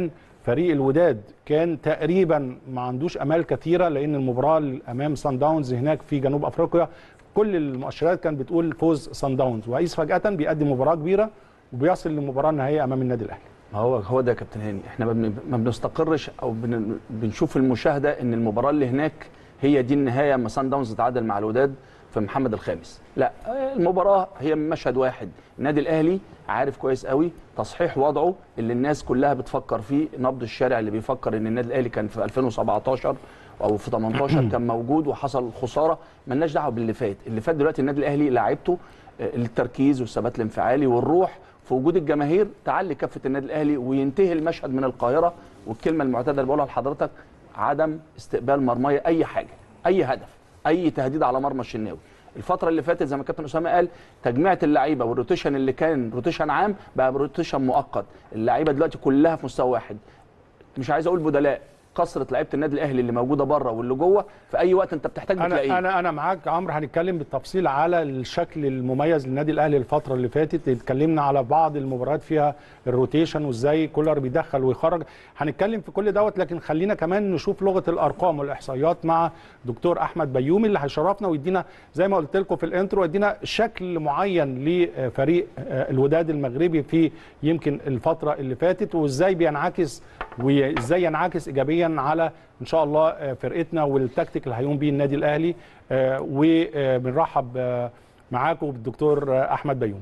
فريق الوداد كان تقريبا ما عندوش امال كثيره لان المباراه امام سان داونز هناك في جنوب افريقيا كل المؤشرات كانت بتقول فوز سان داونز وعيس فجاه بيقدم مباراه كبيره وبيصل للمباراه النهائيه امام النادي الاهلي ما هو هو ده يا كابتن هاني احنا ما بن- ما بنستقرش او بن بنشوف المشاهده ان المباراه اللي هناك هي دي النهايه اما سان داونز تعادل مع الوداد في محمد الخامس لا المباراه هي من مشهد واحد النادي الاهلي عارف كويس قوي تصحيح وضعه اللي الناس كلها بتفكر فيه نبض الشارع اللي بيفكر ان النادي الاهلي كان في 2017 او في 18 كان موجود وحصل خساره ملناش دعوه باللي فات اللي فات دلوقتي النادي الاهلي لاعيبته آه، التركيز والثبات الانفعالي والروح في وجود الجماهير تعلي كفه النادي الاهلي وينتهي المشهد من القاهره والكلمه المعتاده اللي بقولها لحضرتك عدم استقبال مرميه اي حاجه اي هدف اي تهديد على مرمى الشناوي الفتره اللي فاتت زي ما كابتن اسامه قال تجميعه اللعيبه والروتيشن اللي كان روتيشن عام بقى روتيشن مؤقت اللعيبه دلوقتي كلها في مستوى واحد مش عايز اقول بدلاء كثره لعيبه النادي الاهلي اللي موجوده بره واللي جوه في اي وقت انت بتحتاج بتلاقيه انا انا انا معاك عمرو هنتكلم بالتفصيل على الشكل المميز للنادي الاهلي الفتره اللي فاتت اتكلمنا على بعض المباريات فيها الروتيشن وازاي كولر بيدخل ويخرج هنتكلم في كل دوت لكن خلينا كمان نشوف لغه الارقام والاحصائيات مع دكتور احمد بيومي اللي هيشرفنا ويدينا زي ما قلت لكم في الانترو يدينا شكل معين لفريق الوداد المغربي في يمكن الفتره اللي فاتت وازاي بينعكس وازاي ينعكس ايجابيا على ان شاء الله آه، فرقتنا والتكتيك اللي هيقوم بيه النادي الاهلي آه، وبنرحب آه، معاكم بالدكتور آه، احمد بيوم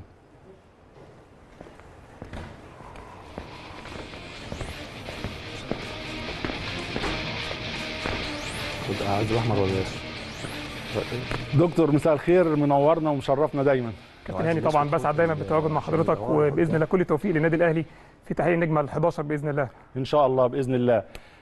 عايز احمر ولا دكتور مساء الخير منورنا ومشرفنا دايما كابتن هاني طبعا بسعد دايما بالتواجد مع حضرتك وباذن الله كل التوفيق للنادي الاهلي في تحقيق النجمه ال 11 باذن الله ان شاء الله باذن الله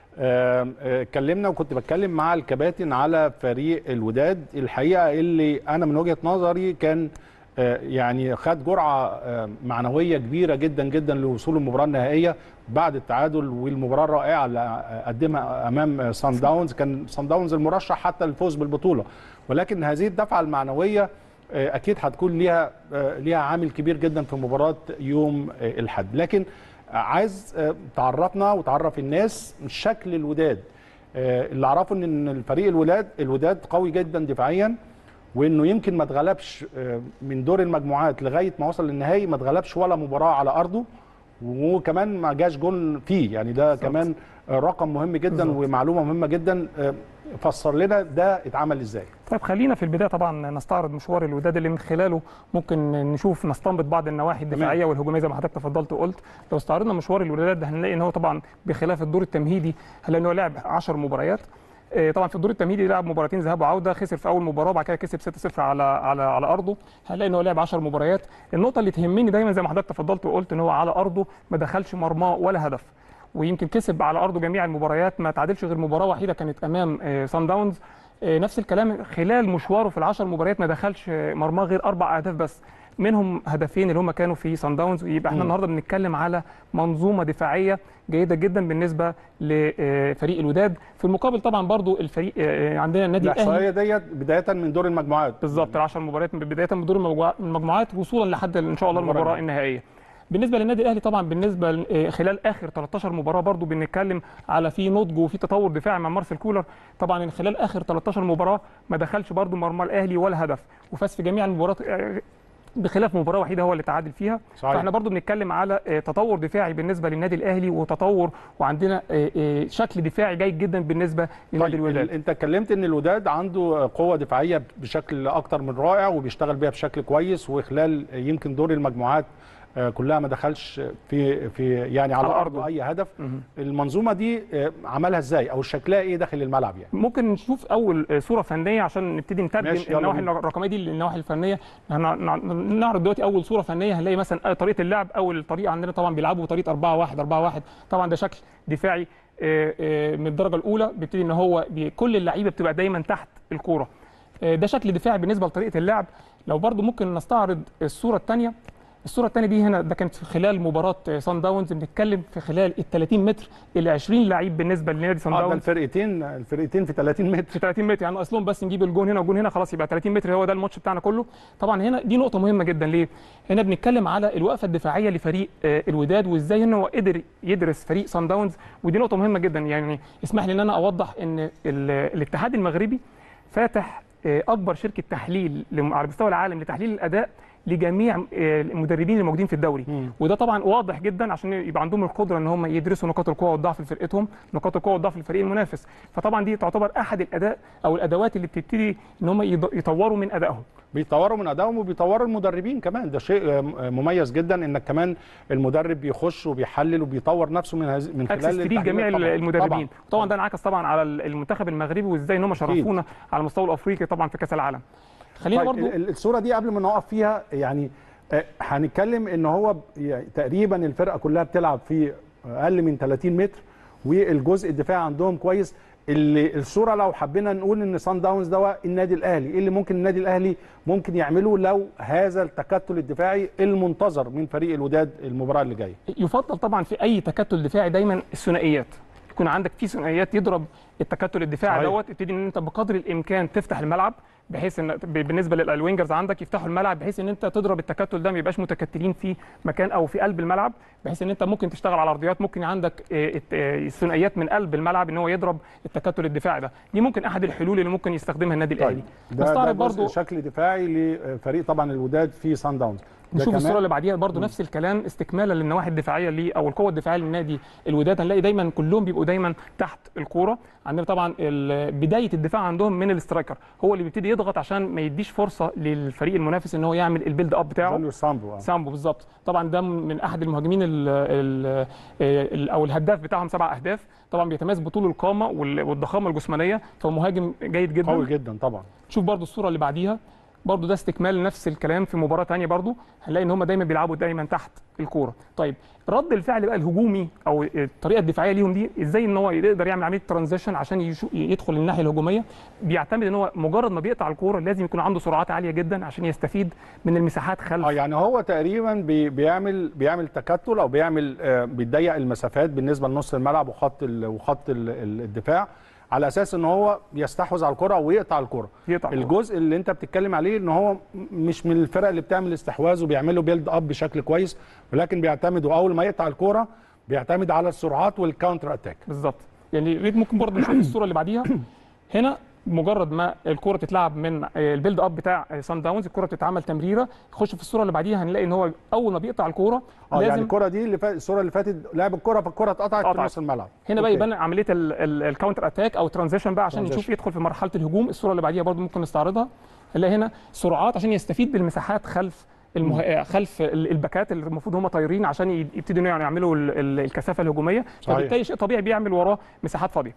آم، آه، اتكلمنا وكنت بتكلم مع الكباتن على فريق الوداد الحقيقه اللي انا من وجهه نظري كان آه، يعني خد جرعه آه، معنويه كبيره جدا جدا لوصول المباراه النهائيه بعد التعادل والمباراه الرائعه اللي قدمها امام سان داونز كان سان داونز المرشح حتى للفوز بالبطوله ولكن هذه الدفعه المعنويه آه، اكيد هتكون ليها آه، ليها عامل كبير جدا في مباراه يوم آه، الاحد لكن عايز آه، تعرفنا وتعرف الناس شكل الوداد آه، اللي اعرفه ان الفريق الوداد الوداد قوي جدا دفاعيا وانه يمكن ما اتغلبش آه، من دور المجموعات لغايه ما وصل للنهائي ما اتغلبش ولا مباراه على ارضه وكمان ما جاش جون فيه يعني ده كمان آه، رقم مهم جدا بالظبط. ومعلومه مهمه جدا آه، فسر لنا ده اتعمل ازاي طيب خلينا في البدايه طبعا نستعرض مشوار الوداد اللي من خلاله ممكن نشوف نستنبط بعض النواحي الدفاعيه والهجوميه زي ما حضرتك تفضلت وقلت لو استعرضنا مشوار الوداد هنلاقي ان هو طبعا بخلاف الدور التمهيدي هنلاقي ان هو لعب 10 مباريات آه، طبعا في الدور التمهيدي لعب مباراتين ذهاب وعوده خسر في اول مباراه وبعد كده كسب 6-0 على على على ارضه هنلاقي ان هو لعب 10 مباريات النقطه اللي تهمني دايما زي ما حضرتك تفضلت وقلت ان هو على ارضه ما دخلش مرماه ولا هدف ويمكن كسب على ارضه جميع المباريات ما تعادلش غير مباراه وحيده كانت امام آه، سان داونز آه، نفس الكلام خلال مشواره في العشر مباريات ما دخلش آه، مرماه غير اربع اهداف بس منهم هدفين اللي هم كانوا في سان داونز يبقى احنا مم. النهارده بنتكلم على منظومه دفاعيه جيده جدا بالنسبه لفريق الوداد في المقابل طبعا برضو الفريق آه، عندنا النادي الاهلي الاحصائيه ديت بدايه من دور المجموعات بالظبط العشر مباريات من بدايه من دور المجموعات- المجموعات وصولا لحد ان شاء الله المباراة المباراه النهائيه بالنسبه للنادي الاهلي طبعا بالنسبه ل- آه، خلال اخر 13 مباراه برضو بنتكلم على في نضج وفي تطور دفاعي مع مارسيل كولر طبعا خلال اخر 13 مباراه ما دخلش برضو مرمى الاهلي ولا هدف وفاز في جميع المباريات آه، بخلاف مباراه وحيده هو اللي تعادل فيها صحيح. فاحنا برضو بنتكلم على آه، تطور دفاعي بالنسبه للنادي الاهلي وتطور وعندنا آه، آه، شكل دفاعي جيد جدا بالنسبه للنادي طيب الوداد انت اتكلمت ان الوداد عنده قوه دفاعيه بشكل اكتر من رائع وبيشتغل بيها بشكل كويس وخلال يمكن دور المجموعات آه، كلها ما دخلش في في يعني على, على ارضه أرضه. اي هدف مهم. المنظومه دي آه، عملها ازاي او شكلها ايه داخل الملعب يعني ممكن نشوف اول صوره فنيه عشان نبتدي نترجم ماشي، يلا النواحي بينا. الرقميه دي للنواحي الفنيه هن- نع- نعرض دلوقتي اول صوره فنيه هنلاقي مثلا طريقه اللعب اول طريقه عندنا طبعا بيلعبوا بطريقه 4 1 4 1 طبعا ده شكل دفاعي آه، آه، من الدرجه الاولى بيبتدي ان هو بي- كل اللعيبه بتبقى دايما تحت الكوره آه، ده شكل دفاعي بالنسبه لطريقه اللعب لو برضو ممكن نستعرض الصوره الثانيه الصوره الثانيه دي هنا ده كانت في خلال مباراه سان داونز بنتكلم في خلال ال 30 متر ال 20 لعيب بالنسبه لنادي سان اه ده داونز الفرقتين الفرقتين في 30 متر في 30 متر يعني اصلهم بس نجيب الجون هنا والجون هنا خلاص يبقى 30 متر هو ده الماتش بتاعنا كله طبعا هنا دي نقطه مهمه جدا ليه هنا بنتكلم على الوقفه الدفاعيه لفريق آه، الوداد وازاي ان هو قدر يدرس فريق سان داونز ودي نقطه مهمه جدا يعني اسمح لي ان انا اوضح ان ال- الاتحاد المغربي فاتح آه، اكبر شركه تحليل لم- على مستوى العالم لتحليل الاداء لجميع آه، المدربين الموجودين في الدوري مم. وده طبعا واضح جدا عشان يبقى عندهم القدره ان هم يدرسوا نقاط القوه والضعف لفرقتهم نقاط القوه والضعف للفريق المنافس فطبعا دي تعتبر احد الاداء او الادوات اللي بتبتدي ان هم يض- يطوروا من ادائهم بيطوروا من ادائهم وبيطوروا المدربين كمان ده شيء آه، مميز جدا انك كمان المدرب بيخش وبيحلل وبيطور نفسه من هز... من اكسس خلال فري التحليلات لجميع طبعاً. المدربين طبعا طبعا ده انعكس طبعا على المنتخب المغربي وازاي ان هم شرفونا على المستوى الافريقي طبعا في كاس العالم خلينا طيب برضو ال- الصوره دي قبل ما نقف فيها يعني آه، هنتكلم ان هو ب- يعني تقريبا الفرقه كلها بتلعب في اقل من 30 متر والجزء الدفاعي عندهم كويس اللي الصوره لو حبينا نقول ان سان داونز ده النادي الاهلي ايه اللي ممكن النادي الاهلي ممكن يعمله لو هذا التكتل الدفاعي المنتظر من فريق الوداد المباراه اللي جايه يفضل طبعا في اي تكتل دفاعي دايما الثنائيات يكون عندك في ثنائيات يضرب التكتل الدفاعي صحيح. دوت ابتدي ان انت بقدر الامكان تفتح الملعب بحيث ان ب- بالنسبه للوينجرز عندك يفتحوا الملعب بحيث ان انت تضرب التكتل ده ما يبقاش متكتلين في مكان او في قلب الملعب بحيث ان انت ممكن تشتغل على ارضيات ممكن عندك آه، الت- آه، الثنائيات من قلب الملعب ان هو يضرب التكتل الدفاعي ده دي ممكن احد الحلول اللي ممكن يستخدمها النادي الاهلي ده, ده نستعرض برضه برضو شكل دفاعي لفريق طبعا الوداد في سان داونز ده نشوف كمان- الصوره اللي بعديها برضو نفس الكلام استكمالا للنواحي الدفاعيه ليه او القوه الدفاعيه للنادي الوداد هنلاقي دايما كلهم بيبقوا دايما تحت الكوره عندنا طبعا ال- بدايه الدفاع عندهم من الاسترايكر هو اللي بيبتدي يضغط عشان ما يديش فرصه للفريق المنافس ان هو يعمل البيلد اب بتاعه جونيور سامبو آه. سامبو بالظبط طبعا ده من احد المهاجمين ال ال ال او الهداف بتاعهم سبع اهداف طبعا بيتميز بطول القامه وال- والضخامه الجسمانيه فهو مهاجم جيد جدا قوي جدا طبعا شوف برضو الصوره اللي بعديها برضو ده استكمال نفس الكلام في مباراه تانية برضو هنلاقي ان هم دايما بيلعبوا دايما تحت الكوره طيب رد الفعل بقى الهجومي او الطريقه الدفاعيه ليهم دي ازاي ان هو يقدر يعمل عمليه ترانزيشن عشان يشو يدخل الناحيه الهجوميه بيعتمد ان هو مجرد ما بيقطع الكوره لازم يكون عنده سرعات عاليه جدا عشان يستفيد من المساحات خلف اه يعني هو تقريبا بي بيعمل بيعمل تكتل او بيعمل آه بيضيق المسافات بالنسبه لنص الملعب وخط ال وخط ال ال الدفاع على اساس ان هو يستحوذ على الكره ويقطع الكره يقطع الكرة. الجزء اللي انت بتتكلم عليه ان هو م- مش من الفرق اللي بتعمل استحواذ وبيعملوا بيلد اب بشكل كويس ولكن بيعتمدوا اول ما يقطع الكره بيعتمد على السرعات والكاونتر اتاك بالظبط يعني ريت ممكن برضه نشوف الصوره اللي بعديها هنا مجرد ما الكره تتلعب من آه، البيلد اب بتاع آه، سان داونز الكره بتتعمل تمريره يخش في الصوره اللي بعديها هنلاقي ان هو اول ما بيقطع الكوره اه يعني لازم الكره دي اللي فات الصوره اللي فاتت لعب الكره فالكره اتقطعت في اتقطعت. نص الملعب هنا بقى أوكي. يبان عمليه الكاونتر اتاك او ترانزيشن بقى عشان Transition. نشوف يدخل في مرحله الهجوم الصوره اللي بعديها برضه ممكن نستعرضها هنلاقي هنا سرعات عشان يستفيد بالمساحات خلف المه... آه، خلف ال- الباكات اللي المفروض هم طايرين عشان ي- يبتدوا يعني يعملوا ال- ال- الكثافه الهجوميه صحيح. فبالتالي شيء طبيعي بيعمل وراه مساحات فاضيه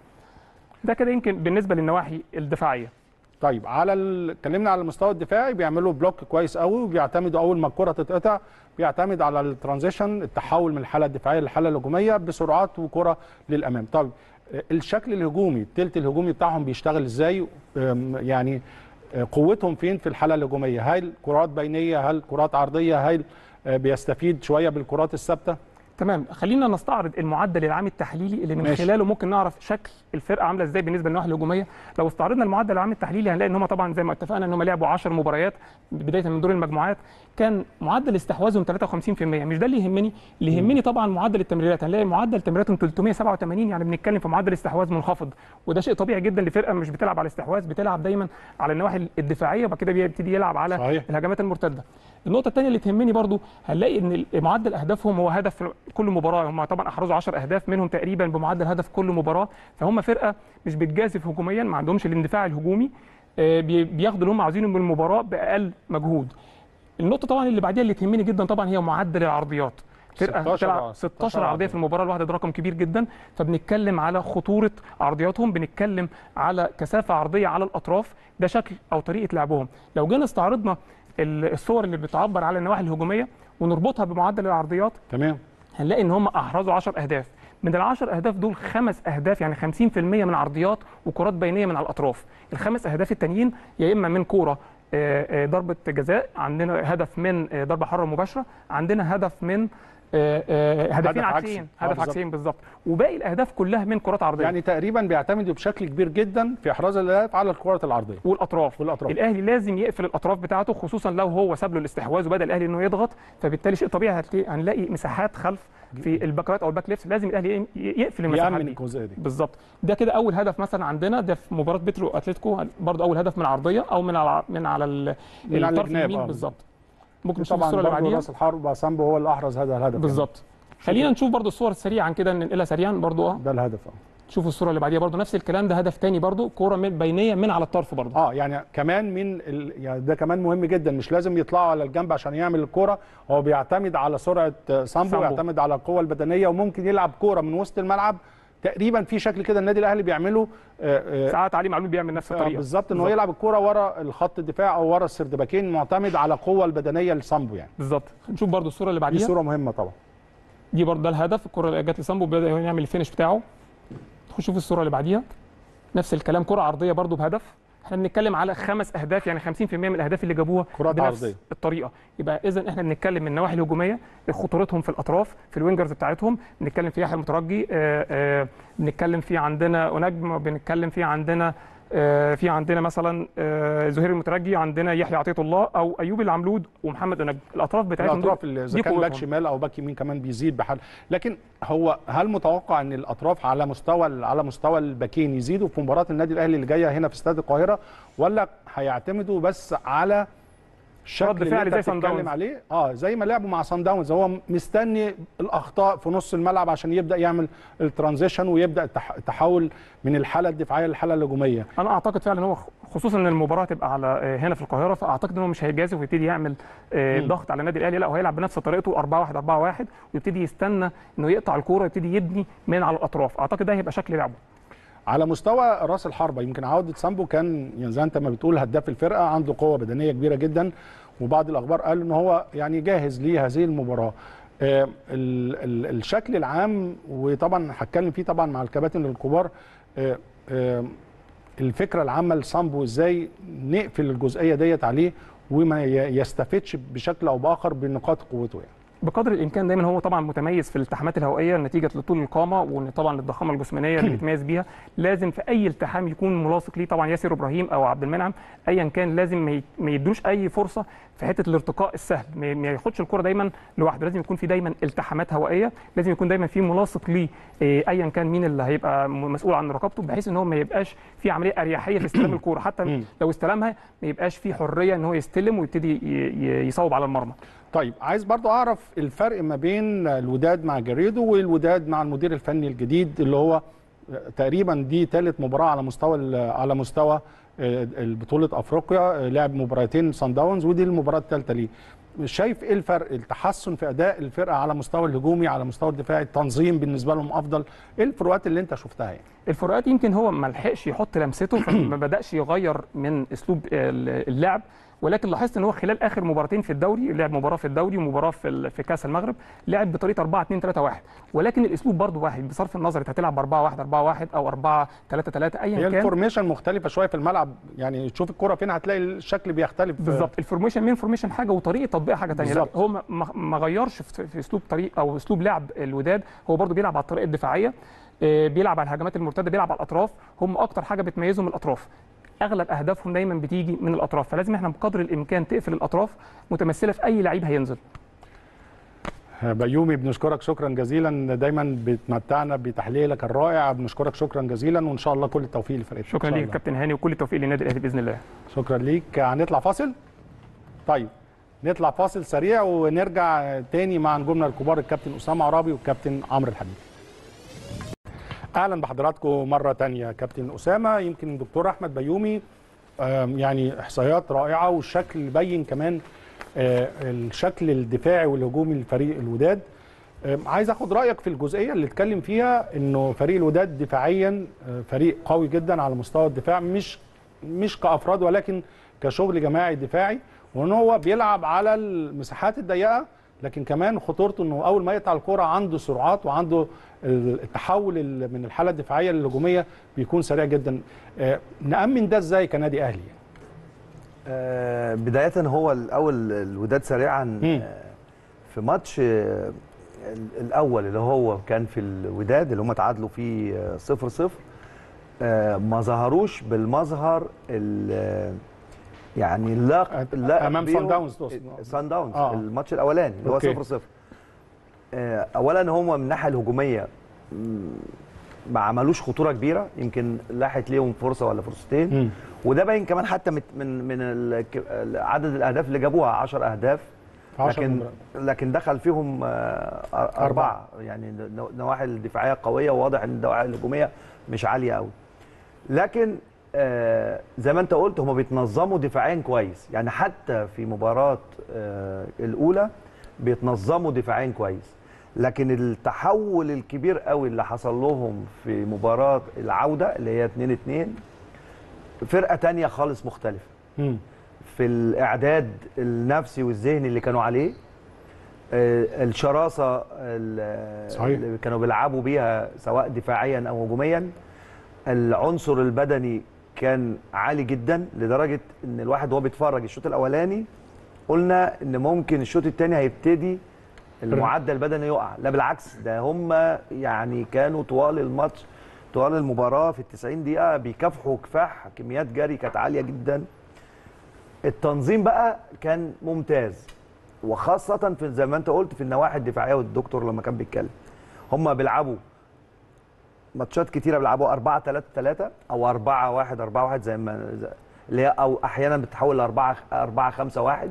ده كده يمكن بالنسبه للنواحي الدفاعيه طيب على ال... اتكلمنا على المستوى الدفاعي بيعملوا بلوك كويس قوي وبيعتمدوا اول ما الكره تتقطع بيعتمد على الترانزيشن التحول من الحاله الدفاعيه للحاله الهجوميه بسرعات وكره للامام طيب الشكل الهجومي التلت الهجومي بتاعهم بيشتغل ازاي أم، يعني آه، قوتهم فين في الحاله الهجوميه هل كرات بينيه هل كرات عرضيه هل آه، بيستفيد شويه بالكرات الثابته تمام خلينا نستعرض المعدل العام التحليلي اللي من ماشي. خلاله ممكن نعرف شكل الفرقه عامله ازاي بالنسبه للنواحي الهجوميه لو استعرضنا المعدل العام التحليلي هنلاقي ان هم طبعا زي ما اتفقنا ان هم لعبوا 10 مباريات بدايه من دور المجموعات كان معدل استحواذهم 53% مش ده اللي يهمني اللي يهمني طبعا معدل التمريرات هنلاقي معدل تمريراتهم 387 يعني بنتكلم في معدل استحواذ منخفض وده شيء طبيعي جدا لفرقه مش بتلعب على الاستحواذ بتلعب دايما على النواحي الدفاعيه وبعد كده بيبتدي يلعب على صحيح. الهجمات المرتده النقطه الثانيه اللي تهمني برضو هنلاقي ان معدل اهدافهم هو هدف في كل مباراه هم طبعا احرزوا 10 اهداف منهم تقريبا بمعدل هدف كل مباراه فهم فرقه مش بتجازف هجوميا ما عندهمش الاندفاع الهجومي آه، بي- بياخدوا اللي هم عاوزينه من المباراه باقل مجهود النقطه طبعا اللي بعديها اللي تهمني جدا طبعا هي معدل العرضيات فرقه 16 بتلعب 16 عرضيه في المباراه الواحده ده رقم كبير جدا فبنتكلم على خطوره عرضياتهم بنتكلم على كثافه عرضيه على الاطراف ده شكل او طريقه لعبهم لو جينا استعرضنا ال- الصور اللي بتعبر على النواحي الهجوميه ونربطها بمعدل العرضيات تمام هنلاقي ان هم احرزوا 10 اهداف من ال 10 اهداف دول خمس اهداف يعني 50% من عرضيات وكرات بينيه من على الاطراف الخمس اهداف التانيين يا اما من كوره آه، آه، ضربه جزاء عندنا هدف من آه، ضربه حره مباشره عندنا هدف من آه، آه، هدفين هدف عكسي. عكسيين آه، هدف بالظبط. عكسيين بالظبط وباقي الاهداف كلها من كرات عرضيه يعني تقريبا بيعتمدوا بشكل كبير جدا في احراز الاهداف على الكرات العرضيه والاطراف والاطراف الاهلي لازم يقفل الاطراف بتاعته خصوصا لو هو ساب له الاستحواذ وبدا الاهلي انه يضغط فبالتالي شيء طبيعي هتلاقي- هنلاقي مساحات خلف في الباكات او الباك ليفت لازم الاهلي ي- يقفل المساحات يامن دي الجزئيه دي بالظبط ده كده اول هدف مثلا عندنا ده في مباراه بيترو اتلتيكو برضه اول هدف من عرضيه او من على من على ال- من على الطرف الجناب، اليمين آه. بالظبط ممكن نشوف طبعا الصوره اللي برضه بعديها راس الحربه سامبو هو اللي احرز هذا الهدف بالظبط خلينا نشوف برضه الصور سريعا كده ننقلها سريعا برضه اه يعني. ده الهدف اه شوفوا الصوره اللي بعديها برضه نفس الكلام ده هدف تاني برضه كوره من بينيه من على الطرف برضه اه يعني كمان من ال... يعني ده كمان مهم جدا مش لازم يطلعوا على الجنب عشان يعمل الكوره هو بيعتمد على سرعه آه، سامبو سامبو. ويعتمد على القوه البدنيه وممكن يلعب كوره من وسط الملعب تقريبا في شكل كده النادي الاهلي بيعمله آه، آه، ساعات علي معلول بيعمل نفس آه، الطريقه بالظبط ان هو يلعب الكوره ورا الخط الدفاع او ورا السردباكين معتمد على القوه البدنيه لسامبو يعني بالظبط نشوف برضو الصوره اللي دي بعديها صوره مهمه طبعا دي برضو ده الهدف الكره اللي جت لسامبو بدا هو يعمل الفينش بتاعه نخش شوف الصوره اللي بعديها نفس الكلام كره عرضيه برضو بهدف احنا بنتكلم على خمس اهداف يعني 50% من الاهداف اللي جابوها كرات بنفس عرضية. الطريقه يبقى اذا احنا بنتكلم من النواحي الهجوميه خطورتهم في الاطراف في الوينجرز بتاعتهم بنتكلم في يحيى المترجي آه، آه، بنتكلم في عندنا نجم بنتكلم في عندنا آه، في عندنا مثلا آه، زهير المترجي عندنا يحيى عطيه الله او ايوب العملود ومحمد انجم الاطراف بتاعتهم دول الاطراف اللي اذا دي كان باك قوتهم. شمال او باك يمين كمان بيزيد بحال لكن هو هل متوقع ان الاطراف على مستوى على مستوى الباكين يزيدوا في مباراه النادي الاهلي اللي جايه هنا في استاد القاهره ولا هيعتمدوا بس على الشكل رد اللي فعل انت زي صن بتتكلم داونز. عليه اه زي ما لعبوا مع سان داونز هو مستني الاخطاء في نص الملعب عشان يبدا يعمل الترانزيشن ويبدا التح- التحول من الحاله الدفاعيه للحاله الهجوميه انا اعتقد فعلا هو خصوصا ان المباراه تبقى على آه، هنا في القاهره فاعتقد ان هو مش هيجازف ويبتدي يعمل آه، مم. ضغط على النادي الاهلي لا هو هيلعب بنفس طريقته 4 1 4 1 ويبتدي يستنى انه يقطع الكوره ويبتدي يبني من على الاطراف اعتقد ده هيبقى شكل لعبه على مستوى راس الحربه يمكن عوده سامبو كان يعني زي انت ما بتقول هداف الفرقه عنده قوه بدنيه كبيره جدا وبعض الاخبار قال ان هو يعني جاهز لهذه المباراه آه، ال- ال- الشكل العام وطبعا هتكلم فيه طبعا مع الكباتن الكبار آه، آه، الفكره العامه لسامبو ازاي نقفل الجزئيه ديت عليه وما ي- يستفدش بشكل او باخر بنقاط قوته يعني بقدر الامكان دايما هو طبعا متميز في الالتحامات الهوائيه نتيجه لطول القامه وان طبعا الضخامه الجسمانيه اللي بيتميز بيها لازم في اي التحام يكون ملاصق ليه طبعا ياسر ابراهيم او عبد المنعم ايا كان لازم ما ي- ما يدوش اي فرصه في حته الارتقاء السهل ما ما ياخدش الكره دايما لوحده لازم يكون في دايما التحامات هوائيه لازم يكون دايما في ملاصق ليه إيه، ايا كان مين اللي هيبقى م- مسؤول عن رقابته بحيث ان هو ما يبقاش في عمليه اريحيه في استلام الكوره حتى مم. لو استلمها ما يبقاش في حريه ان هو يستلم ويبتدي ي- ي- يصوب على المرمى طيب عايز برضو اعرف الفرق ما بين الوداد مع جريدو والوداد مع المدير الفني الجديد اللي هو تقريبا دي ثالث مباراه على مستوى ال- على مستوى بطوله افريقيا لعب مباراتين سان داونز ودي المباراه الثالثه ليه شايف ايه الفرق التحسن في اداء الفرقه على مستوى الهجومي على مستوى الدفاعي التنظيم بالنسبه لهم افضل ايه الفروقات اللي انت شفتها يعني الفروقات يمكن هو ما لحقش يحط لمسته فما بداش يغير من اسلوب اللعب ولكن لاحظت ان هو خلال اخر مباراتين في الدوري لعب مباراه في الدوري ومباراه في ال- في كاس المغرب لعب بطريقه 4 2 3 1 ولكن الاسلوب برضه واحد بصرف النظر انت هتلعب 4 1 4 1 او 4 3 3 هي ايا كان الفورميشن مختلفه شويه في الملعب يعني تشوف الكره فين هتلاقي الشكل بيختلف بالظبط الفورميشن مين فورميشن حاجه وطريقه تطبيق حاجه ثانيه لا بالظبط. هو ما- ما ما غيرش في في اسلوب طريق او اسلوب لعب الوداد هو برضه بيلعب على الطريقه الدفاعيه آه، بيلعب على الهجمات المرتده بيلعب على الاطراف هم اكتر حاجه بتميزهم الاطراف اغلب اهدافهم دايما بتيجي من الاطراف فلازم احنا بقدر الامكان تقفل الاطراف متمثله في اي لعيب هينزل بيومي بنشكرك شكرا جزيلا دايما بتمتعنا بتحليلك الرائع بنشكرك شكرا جزيلا وان شاء الله كل التوفيق لفرقتك شكرا إن شاء ليك الله. كابتن هاني وكل التوفيق للنادي الاهلي باذن الله شكرا ليك هنطلع فاصل طيب نطلع فاصل سريع ونرجع تاني مع نجومنا الكبار الكابتن اسامه عرابي والكابتن عمرو الحديد اهلا بحضراتكم مره تانية كابتن اسامه يمكن الدكتور احمد بيومي آم، يعني احصائيات رائعه والشكل بين كمان آه، الشكل الدفاعي والهجومي لفريق الوداد آم، عايز اخد رايك في الجزئيه اللي اتكلم فيها انه فريق الوداد دفاعيا آه، فريق قوي جدا على مستوى الدفاع مش مش كافراد ولكن كشغل جماعي دفاعي وان هو بيلعب على المساحات الضيقه لكن كمان خطورته انه اول ما يقطع الكره عنده سرعات وعنده التحول ال- من الحاله الدفاعيه للهجوميه بيكون سريع جدا آه، نامن ده ازاي كنادي اهلي آه، بداية هو الأول الوداد سريعا مم. آه، في ماتش آه، ال- الأول اللي هو كان في الوداد اللي هم تعادلوا فيه آه، صفر صفر آه، ما ظهروش بالمظهر ال- آه، يعني لا لا أمام بيهم- صن داونز تقصد. صن داونز آه. الماتش الأولاني اللي هو أوكي. صفر صفر آه، أولا هم من الناحية الهجومية مم، ما عملوش خطورة كبيرة يمكن لاحت ليهم فرصة ولا فرصتين مم. وده باين كمان حتى مت- من من ال- عدد الاهداف اللي جابوها 10 اهداف في 10 لكن مباريات. لكن دخل فيهم آه، أر- أربعة. اربعه يعني النوا- النواحي الدفاعيه قويه وواضح ان النواحي الهجوميه مش عاليه قوي لكن آه، زي ما انت قلت هم بيتنظموا دفاعيا كويس يعني حتى في مباراه آه، الاولى بيتنظموا دفاعيا كويس لكن التحول الكبير قوي اللي حصل لهم في مباراه العوده اللي هي 2 2 فرقه تانية خالص مختلفه مم. في الاعداد النفسي والذهني اللي كانوا عليه آه، الشراسه ال- صحيح. اللي كانوا بيلعبوا بيها سواء دفاعيا او هجوميا العنصر البدني كان عالي جدا لدرجه ان الواحد وهو بيتفرج الشوط الاولاني قلنا ان ممكن الشوط الثاني هيبتدي المعدل البدني يقع لا بالعكس ده هم يعني كانوا طوال الماتش طوال المباراه في ال 90 دقيقه بيكافحوا كفاح كميات جري كانت عاليه جدا التنظيم بقى كان ممتاز وخاصه في زي ما انت قلت في النواحي الدفاعيه والدكتور لما كان بيتكلم هم بيلعبوا ماتشات كتيره بيلعبوا 4 3 3 او 4 1 4 1 زي ما زي- اللي هي او احيانا بتتحول ل 4 4 5 1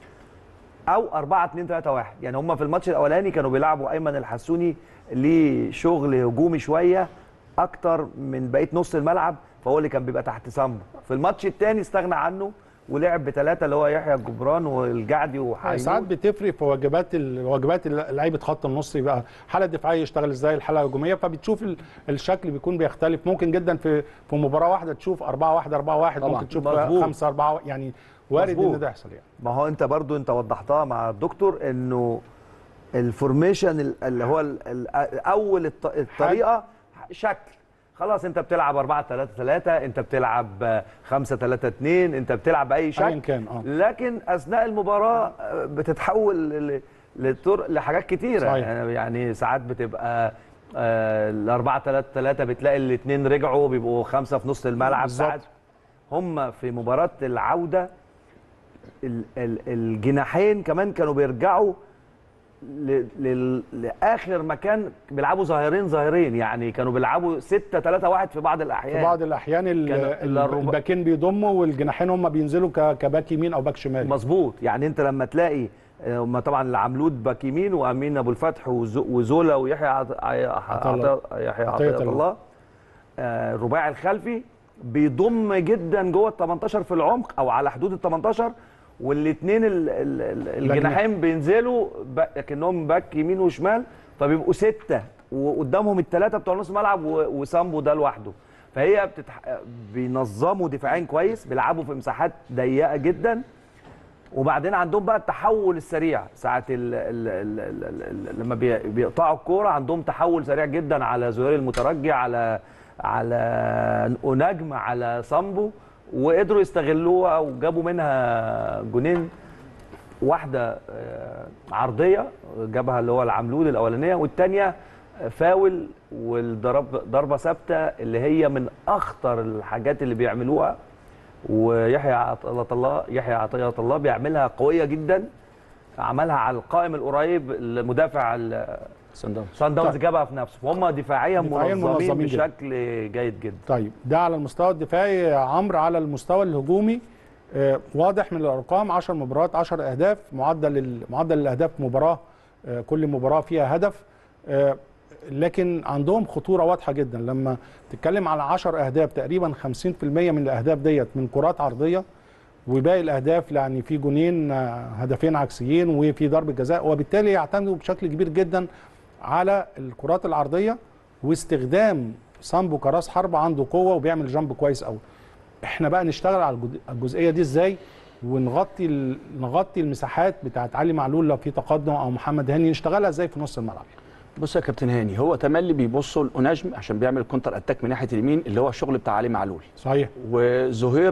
او 4 2 3 1 يعني هم في الماتش الاولاني كانوا بيلعبوا ايمن الحسوني ليه شغل هجومي شويه اكتر من بقيه نص الملعب فهو اللي كان بيبقى تحت سامبو في الماتش الثاني استغنى عنه ولعب بثلاثه اللي هو يحيى الجبران والجعدي وحيوي ساعات بتفرق في واجبات ال- واجبات ال- لعيبه خط النص يبقى الحاله الدفاعيه يشتغل ازاي الحاله الهجوميه فبتشوف ال- الشكل بيكون بيختلف ممكن جدا في في مباراه واحده تشوف 4 1 4 1 طبعاً. ممكن تشوف مظبوط. 5 4 يعني وارد مظبوط. ان ده يحصل يعني ما هو انت برضو انت وضحتها مع الدكتور انه الفورميشن ال- اللي هو ال- ال- اول الط- الطريقه شكل خلاص انت بتلعب 4 3 3 انت بتلعب 5 3 2 انت بتلعب باي ايا شكل كان اه لكن اثناء المباراه آه، بتتحول ل- لطرق لحاجات كتيره صحيح. يعني يعني ساعات بتبقى ال 4 3 3 بتلاقي الاثنين رجعوا بيبقوا خمسه في نص الملعب بالظبط. ساعات هم في مباراه العوده ال- ال- الجناحين كمان كانوا بيرجعوا ل- لل- لاخر مكان بيلعبوا ظاهرين ظاهرين يعني كانوا بيلعبوا 6 3 1 في بعض الاحيان في بعض الاحيان ال- كان ال- الربع- الباكين بيضموا والجناحين هم بينزلوا ك- كباك يمين او باك شمال مظبوط يعني انت لما تلاقي آه، هم طبعا العملود باك يمين وامين ابو الفتح وزو- وزولا ويحيى عط- عي- عطية عطية- يحيى عطية عطيه الله. الله آه، الرباعي الخلفي بيضم جدا جوه ال 18 في العمق او على حدود ال 18 والاثنين الجناحين بينزلوا ب- كانهم باك يمين وشمال فبيبقوا سته وقدامهم الثلاثه بتوع نص الملعب و- وسامبو ده لوحده فهي بتتح... بينظموا دفاعيا كويس بيلعبوا في مساحات ضيقه جدا وبعدين عندهم بقى التحول السريع ساعه ال ال ال ال ال لما بي- بيقطعوا الكوره عندهم تحول سريع جدا على زهير المترجي على على نجم على سامبو وقدروا يستغلوها وجابوا منها جونين واحده آه، عرضيه جابها اللي هو العملود الاولانيه والثانيه فاول والضرب ضربه ثابته اللي هي من اخطر الحاجات اللي بيعملوها ويحيى عطية الله يحيى عطية الله بيعملها قويه جدا عملها على القائم القريب المدافع ال- صن داونز سان داونز طيب. جابها في نفسه وهم دفاعيا دفاعياً منظمين منظمين جداً. بشكل جيد جدا طيب ده على المستوى الدفاعي يا عمرو على المستوى الهجومي آه، واضح من الارقام 10 مباريات 10 اهداف معدل ال- معدل الاهداف مباراه آه، كل مباراه فيها هدف آه، لكن عندهم خطوره واضحه جدا لما تتكلم على 10 اهداف تقريبا 50% من الاهداف ديت من كرات عرضيه وباقي الاهداف يعني في جونين آه، هدفين عكسيين وفي ضربه جزاء وبالتالي يعتمدوا بشكل كبير جدا على الكرات العرضيه واستخدام سامبو كراس حرب عنده قوه وبيعمل جامب كويس قوي احنا بقى نشتغل على الجد- الجزئيه دي ازاي ونغطي ال- نغطي المساحات بتاعت علي معلول لو في تقدم او محمد هاني نشتغلها ازاي في نص الملعب بص يا كابتن هاني هو تملي بيبصوا لأوناجم عشان بيعمل كونتر اتاك من ناحيه اليمين اللي هو الشغل بتاع علي معلول صحيح وزهير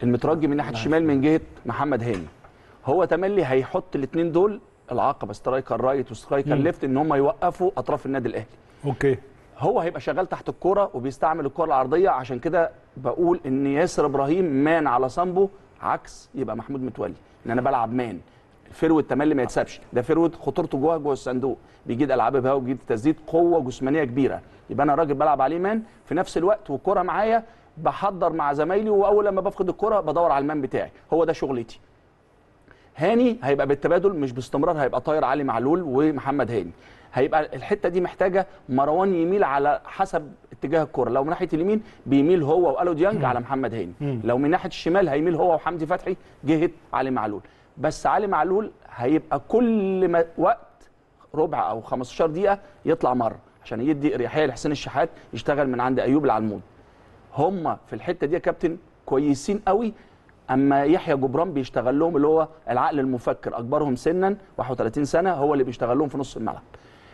المترجي من ناحيه الشمال من جهه محمد هاني هو تملي هيحط الاثنين دول العقبه سترايكر رايت وسترايكر مم. ليفت ان هم يوقفوا اطراف النادي الاهلي اوكي هو هيبقى شغال تحت الكرة وبيستعمل الكرة العرضية عشان كده بقول ان ياسر ابراهيم مان على صامبو عكس يبقى محمود متولي ان انا بلعب مان فروت تملي ما يتسابش ده فروت خطورته جوه جوه الصندوق بيجيد العاب بها وبيجيد تسديد قوه جسمانيه كبيره يبقى انا راجل بلعب عليه مان في نفس الوقت والكره معايا بحضر مع زمايلي واول لما بفقد الكره بدور على المان بتاعي هو ده شغلتي هاني هيبقى بالتبادل مش باستمرار هيبقى طاير علي معلول ومحمد هاني هيبقى الحته دي محتاجه مروان يميل على حسب اتجاه الكره لو من ناحيه اليمين بيميل هو والو ديانج على محمد هاني مم. لو من ناحيه الشمال هيميل هو وحمدي فتحي جهه علي معلول بس علي معلول هيبقى كل ما وقت ربع او 15 دقيقه يطلع مره عشان يدي اريحيه لحسين الشحات يشتغل من عند ايوب العلمود هم في الحته دي يا كابتن كويسين قوي اما يحيى جبران بيشتغل لهم اللي هو العقل المفكر اكبرهم سنا 31 سنه هو اللي بيشتغل لهم في نص الملعب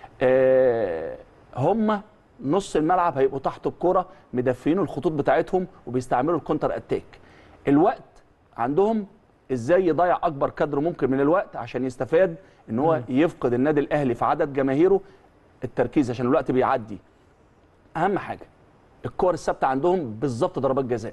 آه هم نص الملعب هيبقوا تحت الكرة مدفيين الخطوط بتاعتهم وبيستعملوا الكونتر اتاك الوقت عندهم ازاي يضيع اكبر قدر ممكن من الوقت عشان يستفاد ان هو يفقد النادي الاهلي في عدد جماهيره التركيز عشان الوقت بيعدي اهم حاجه الكور الثابته عندهم بالظبط ضربات جزاء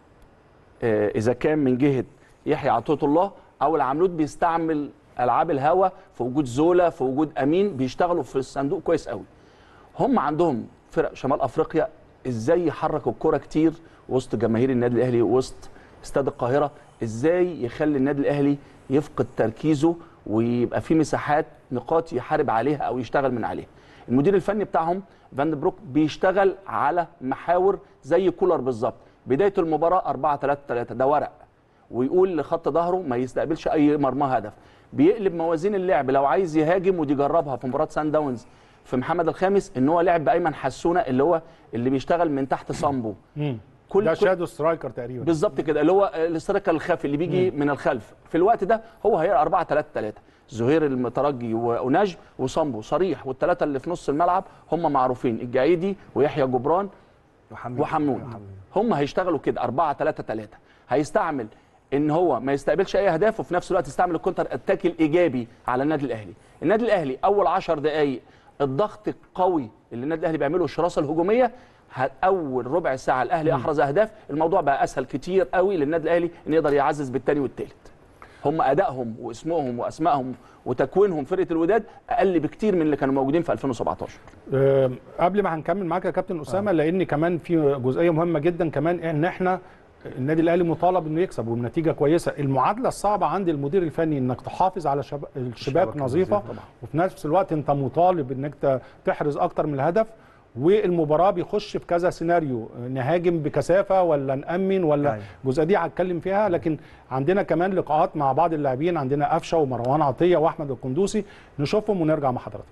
آه، اذا كان من جهه يحيى عطيه الله او العملود بيستعمل العاب الهوا في وجود زولا في وجود امين بيشتغلوا في الصندوق كويس قوي هم عندهم فرق شمال افريقيا ازاي يحرك الكره كتير وسط جماهير النادي الاهلي وسط استاد القاهره ازاي يخلي النادي الاهلي يفقد تركيزه ويبقى في مساحات نقاط يحارب عليها او يشتغل من عليها المدير الفني بتاعهم فان بروك بيشتغل على محاور زي كولر بالظبط بدايه المباراه 4 3 3 ده ورق ويقول لخط ظهره ما يستقبلش اي مرمى هدف بيقلب موازين اللعب لو عايز يهاجم ودي جربها في مباراه سان داونز في محمد الخامس ان هو لعب بايمن حسونه اللي هو اللي بيشتغل من تحت صامبو مم. كل ده كل- شادو سترايكر تقريبا بالظبط كده اللي هو الاسترايكر الخفي اللي بيجي من الخلف في الوقت ده هو هي 4 3 3 زهير المترجي ونجم وصامبو صريح والثلاثه اللي في نص الملعب هم معروفين الجعيدي ويحيى جبران وحمد وحمود هم هيشتغلوا كده 4 3 3 هيستعمل ان هو ما يستقبلش اي اهداف وفي نفس الوقت يستعمل الكونتر اتاك الايجابي على النادي الاهلي النادي الاهلي اول 10 دقائق الضغط القوي اللي النادي الاهلي بيعمله الشراسه الهجوميه ه- اول ربع ساعه الاهلي احرز اهداف الموضوع بقى اسهل كتير قوي للنادي الاهلي ان يقدر يعزز بالثاني والثالث هم ادائهم واسمهم واسمائهم وتكوينهم فرقه الوداد اقل بكتير من اللي كانوا موجودين في 2017 آم، قبل ما هنكمل معاك يا كابتن اسامه لان كمان في جزئيه مهمه جدا كمان ان احنا النادي الاهلي مطالب انه يكسب وبنتيجه كويسه المعادله الصعبه عند المدير الفني انك تحافظ على شب... الشباك الشبكة نظيفه نظيفة طبعا. وفي نفس الوقت انت مطالب انك ت- تحرز اكتر من الهدف والمباراه بيخش في كذا سيناريو نهاجم بكثافه ولا نامن ولا أيوة. الجزئيه دي هتكلم فيها لكن عندنا كمان لقاءات مع بعض اللاعبين عندنا قفشه ومروان عطيه واحمد القندوسي نشوفهم ونرجع مع حضراتكم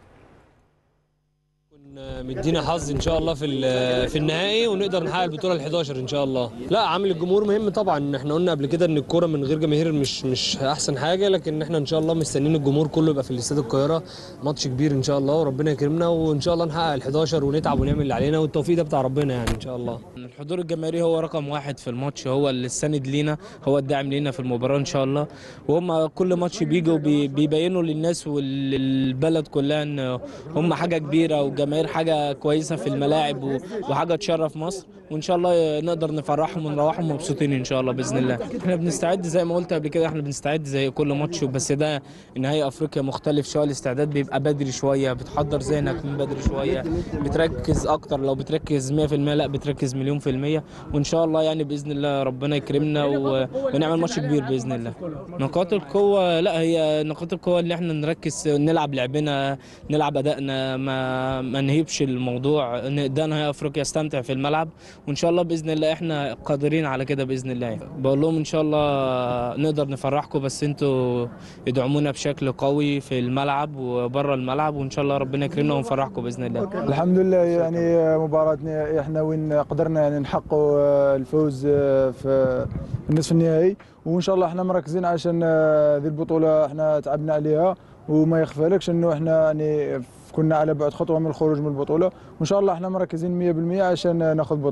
كنا مدينا حظ ان شاء الله في ال- في النهائي ونقدر نحقق البطوله ال11 ان شاء الله لا عامل الجمهور مهم طبعا احنا قلنا قبل كده ان الكوره من غير جماهير مش مش احسن حاجه لكن احنا ان شاء الله مستنيين الجمهور كله يبقى في استاد القاهره ماتش كبير ان شاء الله وربنا يكرمنا وان شاء الله نحقق ال11 ونتعب ونعمل اللي علينا والتوفيق ده بتاع ربنا يعني ان شاء الله الحضور الجماهيري هو رقم واحد في الماتش هو اللي السند لينا هو الداعم لينا في المباراة إن شاء الله وهم كل ماتش بيجوا بي- بيبينوا للناس وللبلد كلها إن هم حاجة كبيرة والجماهير حاجة كويسة في الملاعب و- وحاجة تشرف مصر وإن شاء الله نقدر نفرحهم ونروحهم مبسوطين إن شاء الله بإذن الله إحنا بنستعد زي ما قلت قبل كده إحنا بنستعد زي كل ماتش بس ده نهائي أفريقيا مختلف شوية الاستعداد بيبقى بدري شوية بتحضر ذهنك من بدري شوية بتركز أكتر لو بتركز 100% لا بتركز مليون في المية وإن شاء الله يعني بإذن الله ربنا يكرمنا و... ونعمل ماتش كبير بإذن الله نقاط القوة لا هي نقاط القوة اللي احنا نركز نلعب لعبنا نلعب أدائنا ما ما نهيبش الموضوع ن- ده نهائي أفريقيا استمتع في الملعب وإن شاء الله بإذن الله احنا قادرين على كده بإذن الله يعني. بقول لهم إن شاء الله نقدر نفرحكم بس انتوا ادعمونا بشكل قوي في الملعب وبره الملعب وإن شاء الله ربنا يكرمنا ونفرحكم بإذن الله الحمد لله يعني مباراتنا احنا وين قدرنا يعني نحققوا الفوز في النصف النهائي وان شاء الله احنا مركزين عشان ذي البطوله احنا تعبنا عليها وما يخفالكش انه احنا يعني كنا على بعد خطوه من الخروج من البطوله وان شاء الله احنا مركزين 100% عشان ناخذ بطوله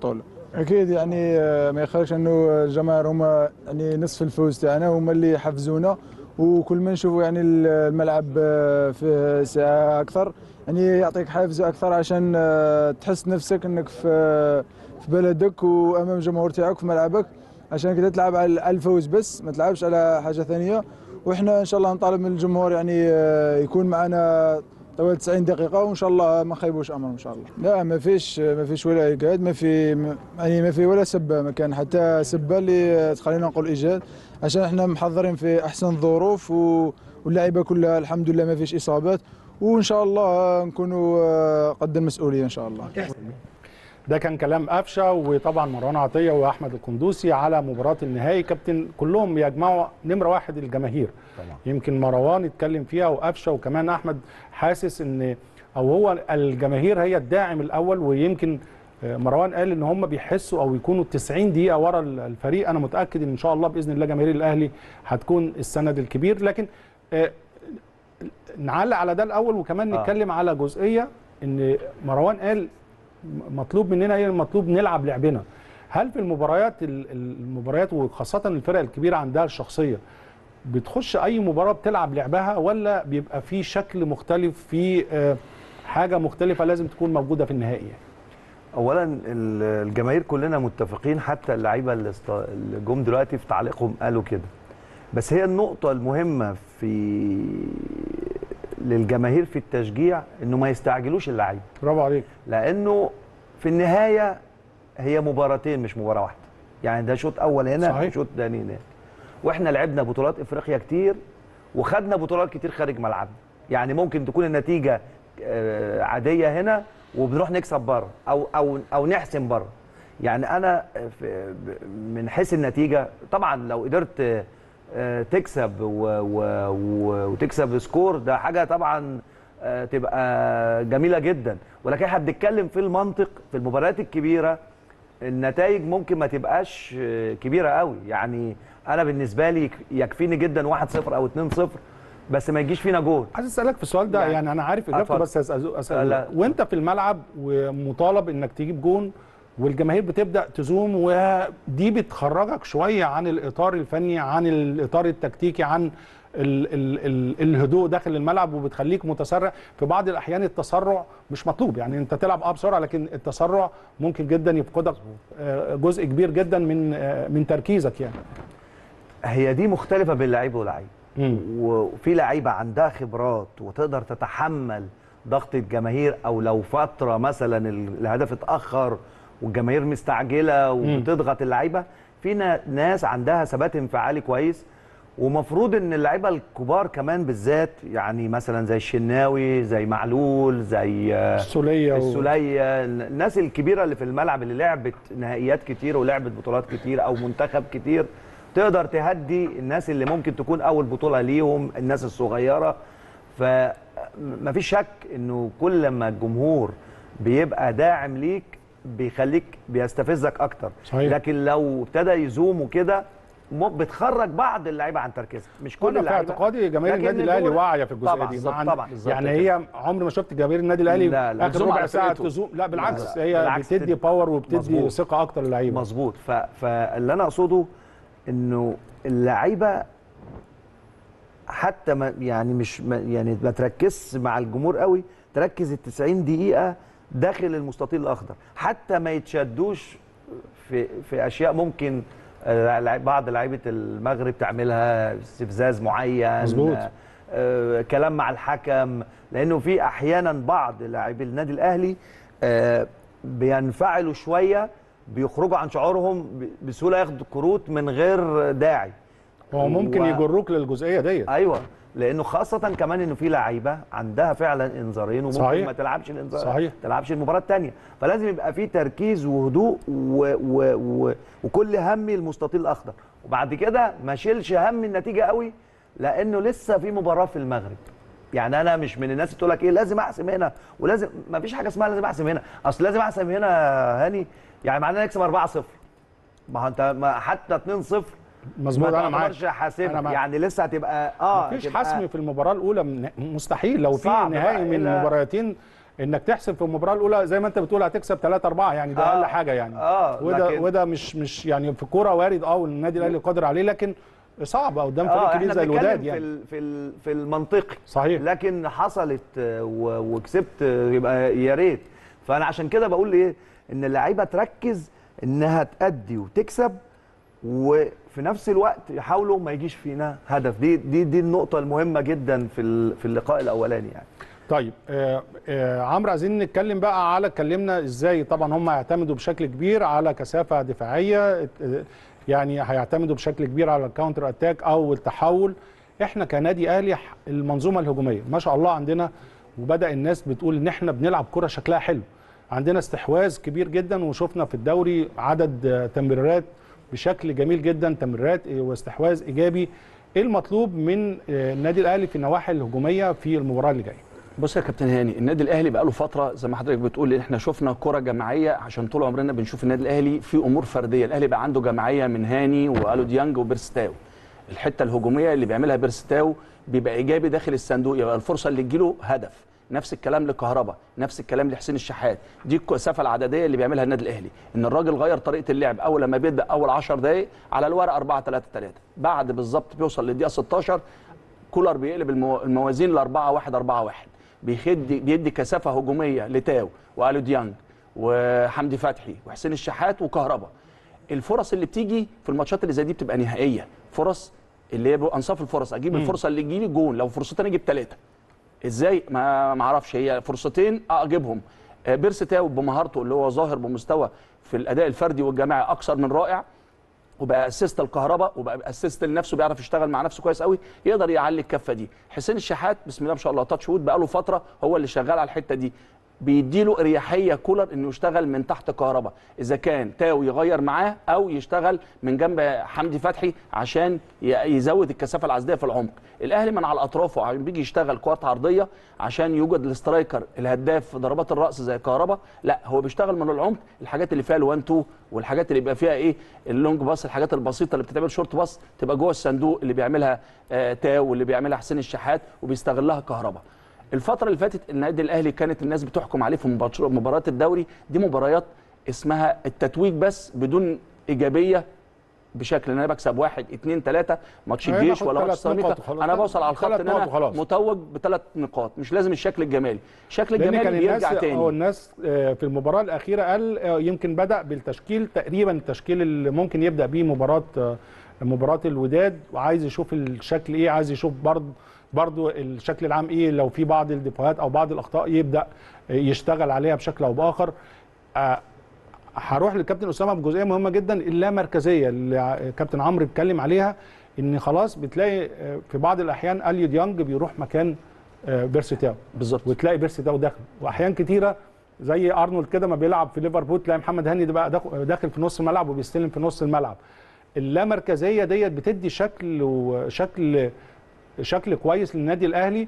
اكيد يعني آه، ما يخرجش انه الجماهير هما يعني نصف الفوز تاعنا هما اللي حفزونا وكل ما نشوفوا يعني الملعب آه، فيه ساعه اكثر يعني يعطيك حافز اكثر عشان آه، تحس نفسك انك في في بلدك وامام الجمهور تاعك في ملعبك عشان كده تلعب على على الفوز بس ما تلعبش على حاجه ثانيه واحنا ان شاء الله نطالب من الجمهور يعني آه، يكون معنا طوال 90 دقيقة وإن شاء الله ما خيبوش أمر إن شاء الله. لا ما فيش ما فيش ولا إيجاد ما في ما- يعني ما في ولا سبة ما كان حتى سبة اللي تخلينا نقول إيجاد عشان إحنا محضرين في أحسن ظروف و- واللعيبة كلها الحمد لله ما فيش إصابات وإن شاء الله نكونوا آه، قد المسؤولية إن شاء الله. ده كان كلام قفشه وطبعا مروان عطيه واحمد القندوسي على مباراه النهائي كابتن كلهم يجمعوا نمره واحد الجماهير طبعا. يمكن مروان اتكلم فيها وقفشه وكمان احمد حاسس ان او هو الجماهير هي الداعم الاول ويمكن آه، مروان قال ان هم بيحسوا او يكونوا 90 دقيقه ورا الفريق انا متاكد ان ان شاء الله باذن الله جماهير الاهلي هتكون السند الكبير لكن آه، نعلق على ده الاول وكمان آه. نتكلم على جزئيه ان مروان قال مطلوب مننا ايه مطلوب نلعب لعبنا هل في المباريات ال- المباريات وخاصه الفرق الكبيره عندها الشخصيه بتخش اي مباراه بتلعب لعبها ولا بيبقى في شكل مختلف في آه، حاجه مختلفه لازم تكون موجوده في النهائي يعني. اولا ال- الجماهير كلنا متفقين حتى اللعيبه اللي است- اللي جم دلوقتي في تعليقهم قالوا كده بس هي النقطه المهمه في للجماهير في التشجيع انه ما يستعجلوش اللعيبه برافو عليك لانه في النهايه هي مباراتين مش مباراه واحده يعني ده شوط اول هنا صحيح. وشوط تاني هناك واحنا لعبنا بطولات افريقيا كتير وخدنا بطولات كتير خارج ملعبنا يعني ممكن تكون النتيجه آه، عاديه هنا وبنروح نكسب بره او او او نحسم بره يعني انا في ب- من حيث النتيجه طبعا لو قدرت آه، تكسب و و و وتكسب سكور ده حاجه طبعا آه، تبقى جميله جدا ولكن احنا بنتكلم في المنطق في المباريات الكبيره النتائج ممكن ما تبقاش آه، كبيره قوي يعني انا بالنسبه لي يكفيني جدا 1-0 او 2-0 بس ما يجيش فينا جول عايز اسالك في السؤال ده يعني, يعني- انا عارف اجابته اتفضل. بس اسال اسال لا. وانت في الملعب ومطالب انك تجيب جون والجماهير بتبدا تزوم ودي بتخرجك شويه عن الاطار الفني عن الاطار التكتيكي عن ال ال ال الهدوء داخل الملعب وبتخليك متسرع في بعض الاحيان التسرع مش مطلوب يعني انت تلعب اه بسرعه لكن التسرع ممكن جدا يفقدك آه، جزء كبير جدا من آه، من تركيزك يعني هي دي مختلفه بين لعيب ولعيب مم. وفي لعيبه عندها خبرات وتقدر تتحمل ضغط الجماهير او لو فتره مثلا ال- الهدف اتاخر والجماهير مستعجله وبتضغط اللعيبه في نا- ناس عندها ثبات انفعالي كويس ومفروض ان اللعيبه الكبار كمان بالذات يعني مثلا زي الشناوي زي معلول زي آه، السوليه و- السوليه الناس الكبيره اللي في الملعب اللي لعبت نهائيات كتير ولعبت بطولات كتير او منتخب كتير تقدر تهدي الناس اللي ممكن تكون اول بطوله ليهم الناس الصغيره فمفيش شك انه كل ما الجمهور بيبقى داعم ليك بيخليك بيستفزك اكتر صحيح. لكن لو ابتدى يزوم وكده م- بتخرج بعض اللعيبه عن تركيزها مش كل انا في اللعيبه اعتقادي جماهير لكن النادي الاهلي دول- واعيه في الجزئيه طبعا دي بالظبط، عن- طبعا بالظبط يعني كده. هي عمري ما شفت جماهير النادي الاهلي لا، لا، اخر بتزوم ربع على ساعه فرقته. تزوم لا بالعكس لا، هي بالعكس بتدي تدي- باور وبتدي مظبوط. ثقه اكتر للعيبه مظبوط ف... فاللي انا اقصده انه اللعيبه حتى ما يعني مش ما يعني ما تركزش مع الجمهور قوي تركز ال 90 دقيقه داخل المستطيل الاخضر حتى ما يتشدوش في في اشياء ممكن آه، لع- بعض لعيبه المغرب تعملها استفزاز معين مظبوط. آه، آه، كلام مع الحكم لانه في احيانا بعض لاعبي النادي الاهلي آه، بينفعلوا شويه بيخرجوا عن شعورهم ب- بسهوله ياخدوا كروت من غير داعي هو ممكن و- يجروك للجزئيه ديت ايوه لانه خاصه كمان انه في لعيبه عندها فعلا انذارين وممكن صحيح. ما تلعبش الانذار صحيح. ما تلعبش المباراه الثانيه فلازم يبقى في تركيز وهدوء و... و... و... وكل همي المستطيل الاخضر وبعد كده ما اشيلش هم النتيجه قوي لانه لسه في مباراه في المغرب يعني انا مش من الناس اللي تقول لك ايه لازم احسم هنا ولازم ما فيش حاجه اسمها لازم احسم هنا اصل لازم احسم هنا يا هاني يعني معناه نكسب 4-0 ما هو انت ما حتى 2-0 مظبوط ما انا معاك تعتبرش حاسبها أنا معاك. يعني لسه هتبقى اه مفيش هتبقى- حسم في المباراه الاولى من- مستحيل لو في صعب نهائي بقى من إلا- مباراتين انك تحسب في المباراه الاولى زي ما انت بتقول هتكسب 3 4 يعني ده آه. اقل حاجه يعني آه، وده لكن- وده مش مش يعني في الكوره وارد اه والنادي الاهلي قادر عليه لكن صعب قدام فريق اه كبير احنا زي بنتكلم الوداد في يعني ال- في ال- في المنطقي صحيح لكن حصلت آه، و- وكسبت آه، يبقى يا ريت فانا عشان كده بقول ايه ان اللعيبه تركز انها تأدي وتكسب وفي نفس الوقت يحاولوا ما يجيش فينا هدف دي دي دي النقطه المهمه جدا في ال- في اللقاء الاولاني يعني طيب آه آه عمرو عايزين نتكلم بقى على اتكلمنا ازاي طبعا هم هيعتمدوا بشكل كبير على كثافه دفاعيه آه، يعني هيعتمدوا بشكل كبير على الكاونتر اتاك او التحول احنا كنادي اهلي ح- المنظومه الهجوميه ما شاء الله عندنا وبدا الناس بتقول ان احنا بنلعب كره شكلها حلو عندنا استحواذ كبير جدا وشفنا في الدوري عدد آه، تمريرات بشكل جميل جدا تمريرات آه، واستحواذ ايجابي ايه المطلوب من آه، النادي الاهلي في النواحي الهجوميه في المباراه اللي جايه بص يا كابتن هاني النادي الاهلي بقاله فتره زي ما حضرتك بتقول احنا شفنا كره جماعيه عشان طول عمرنا بنشوف النادي الاهلي في امور فرديه الاهلي بقى عنده جماعيه من هاني والو ديانج وبيرستاو الحته الهجوميه اللي بيعملها بيرستاو بيبقى ايجابي داخل الصندوق يبقى الفرصه اللي تجيله هدف نفس الكلام لكهربا نفس الكلام لحسين الشحات دي الكثافه العدديه اللي بيعملها النادي الاهلي ان الراجل غير طريقه اللعب اول لما بيبدا اول 10 دقائق على الورق 4 3 3 بعد بالظبط بيوصل للدقيقه 16 كولر بيقلب المو- الموازين ل 4 1 4 1 بيخد بيدي كثافه هجوميه لتاو والو ديانج وحمدي فتحي وحسين الشحات وكهربا الفرص اللي بتيجي في الماتشات اللي زي دي بتبقى نهائيه فرص اللي هي بقى انصاف الفرص اجيب الفرصه اللي تجيلي جون لو فرصتين اجيب ثلاثه ازاي ما ما اعرفش هي فرصتين اجيبهم آه، بيرس تاو بمهارته اللي هو ظاهر بمستوى في الاداء الفردي والجماعي اكثر من رائع وبقى اسيست الكهرباء وبقى اسيست لنفسه بيعرف يشتغل مع نفسه كويس قوي يقدر يعلي الكفه دي حسين الشحات بسم الله ما شاء الله تاتش وود بقى له فتره هو اللي شغال على الحته دي بيديله اريحيه كولر انه يشتغل من تحت كهرباء اذا كان تاو يغير معاه او يشتغل من جنب حمدي فتحي عشان ي- يزود الكثافه العدديه في العمق الاهلي من على الاطراف وعم بيجي يشتغل كوارت عرضيه عشان يوجد الاسترايكر الهداف في ضربات الراس زي كهربا لا هو بيشتغل من العمق الحاجات اللي فيها الوان 2 والحاجات اللي بيبقى فيها ايه اللونج باص الحاجات البسيطه اللي بتتعمل شورت باص تبقى جوه الصندوق اللي بيعملها آه تاو واللي بيعملها حسين الشحات وبيستغلها كهربا الفتره اللي فاتت النادي الاهلي كانت الناس بتحكم عليه في مباش- مباريات الدوري دي مباريات اسمها التتويج بس بدون ايجابيه بشكل ان انا بكسب واحد اثنين ثلاثه ماتش أيوة، الجيش ناخد ولا ماتش ثلاث نقاط سيراميكا وخلاص. انا بوصل على الخط ثلاث ان نقاط انا وخلاص. متوج بثلاث نقاط مش لازم الشكل الجمالي الشكل لان الجمالي كان الناس بيرجع هو تاني الناس آه، في المباراه الاخيره قال آه، يمكن بدا بالتشكيل تقريبا التشكيل اللي ممكن يبدا بيه مباراه آه، مباراه الوداد وعايز يشوف الشكل ايه عايز يشوف برضه برضه الشكل العام ايه لو في بعض الدفاعات او بعض الاخطاء يبدا آه، يشتغل عليها بشكل او باخر آه، هروح للكابتن اسامه بجزئيه مهمه جدا اللامركزيه اللي ع- كابتن عمرو اتكلم عليها ان خلاص بتلاقي آه، في بعض الاحيان اليو ديانج بيروح مكان آه، بيرسي تاو بالظبط وتلاقي بيرسي تاو داخل واحيان كتيره زي ارنولد كده ما بيلعب في ليفربول تلاقي محمد هاني ده بقى داخل- داخل في نص الملعب وبيستلم في نص الملعب اللامركزيه ديت بتدي شكل وشكل شكل كويس للنادي الاهلي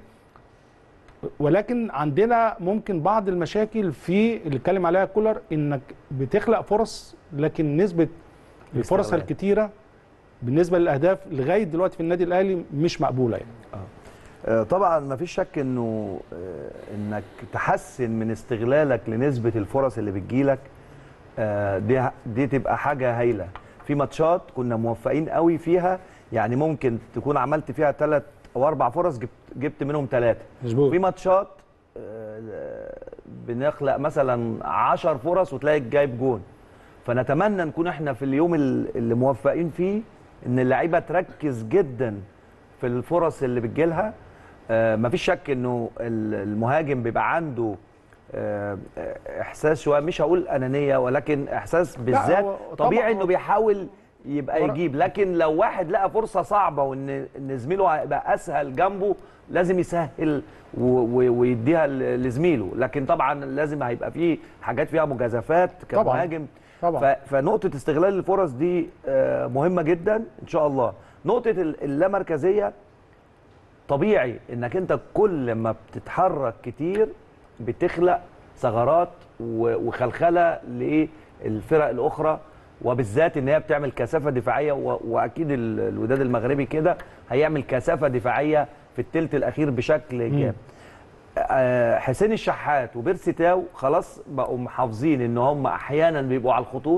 ولكن عندنا ممكن بعض المشاكل في اللي اتكلم عليها كولر انك بتخلق فرص لكن نسبه الفرص الاستغلال. الكتيره بالنسبه للاهداف لغايه دلوقتي في النادي الاهلي مش مقبوله يعني آه، طبعا ما فيش شك انه آه، انك تحسن من استغلالك لنسبه الفرص اللي بتجيلك آه، دي دي تبقى حاجه هايله في ماتشات كنا موفقين قوي فيها يعني ممكن تكون عملت فيها ثلاث او اربع فرص جبت جبت منهم ثلاثه مظبوط في ماتشات آه، بنخلق مثلا 10 فرص وتلاقي جايب جون فنتمنى نكون احنا في اليوم ال- اللي موفقين فيه ان اللعيبه تركز جدا في الفرص اللي بتجيلها آه، مفيش شك انه ال- المهاجم بيبقى عنده آه، آه، احساس شويه مش هقول انانيه ولكن احساس بالذات هو طبعاً طبيعي هو- انه بيحاول يبقى ورا- يجيب لكن لو واحد لقى فرصه صعبه وان ان زميله هيبقى اسهل جنبه لازم يسهل و- و- ويديها ل- لزميله لكن طبعا لازم هيبقى فيه حاجات فيها مجازفات طبعاً. كمهاجم طبعا ف- فنقطة استغلال الفرص دي آه، مهمة جدا إن شاء الله نقطة ال- اللامركزية طبيعي إنك أنت كل ما بتتحرك كتير بتخلق ثغرات و- وخلخلة للفرق الأخرى وبالذات إن هي بتعمل كثافة دفاعية و- وأكيد ال- الوداد المغربي كده هيعمل كثافة دفاعية في الثلث الأخير بشكل جامد آه، حسين الشحات وبيرسي تاو خلاص بقوا محافظين ان هم احيانا بيبقوا على الخطوط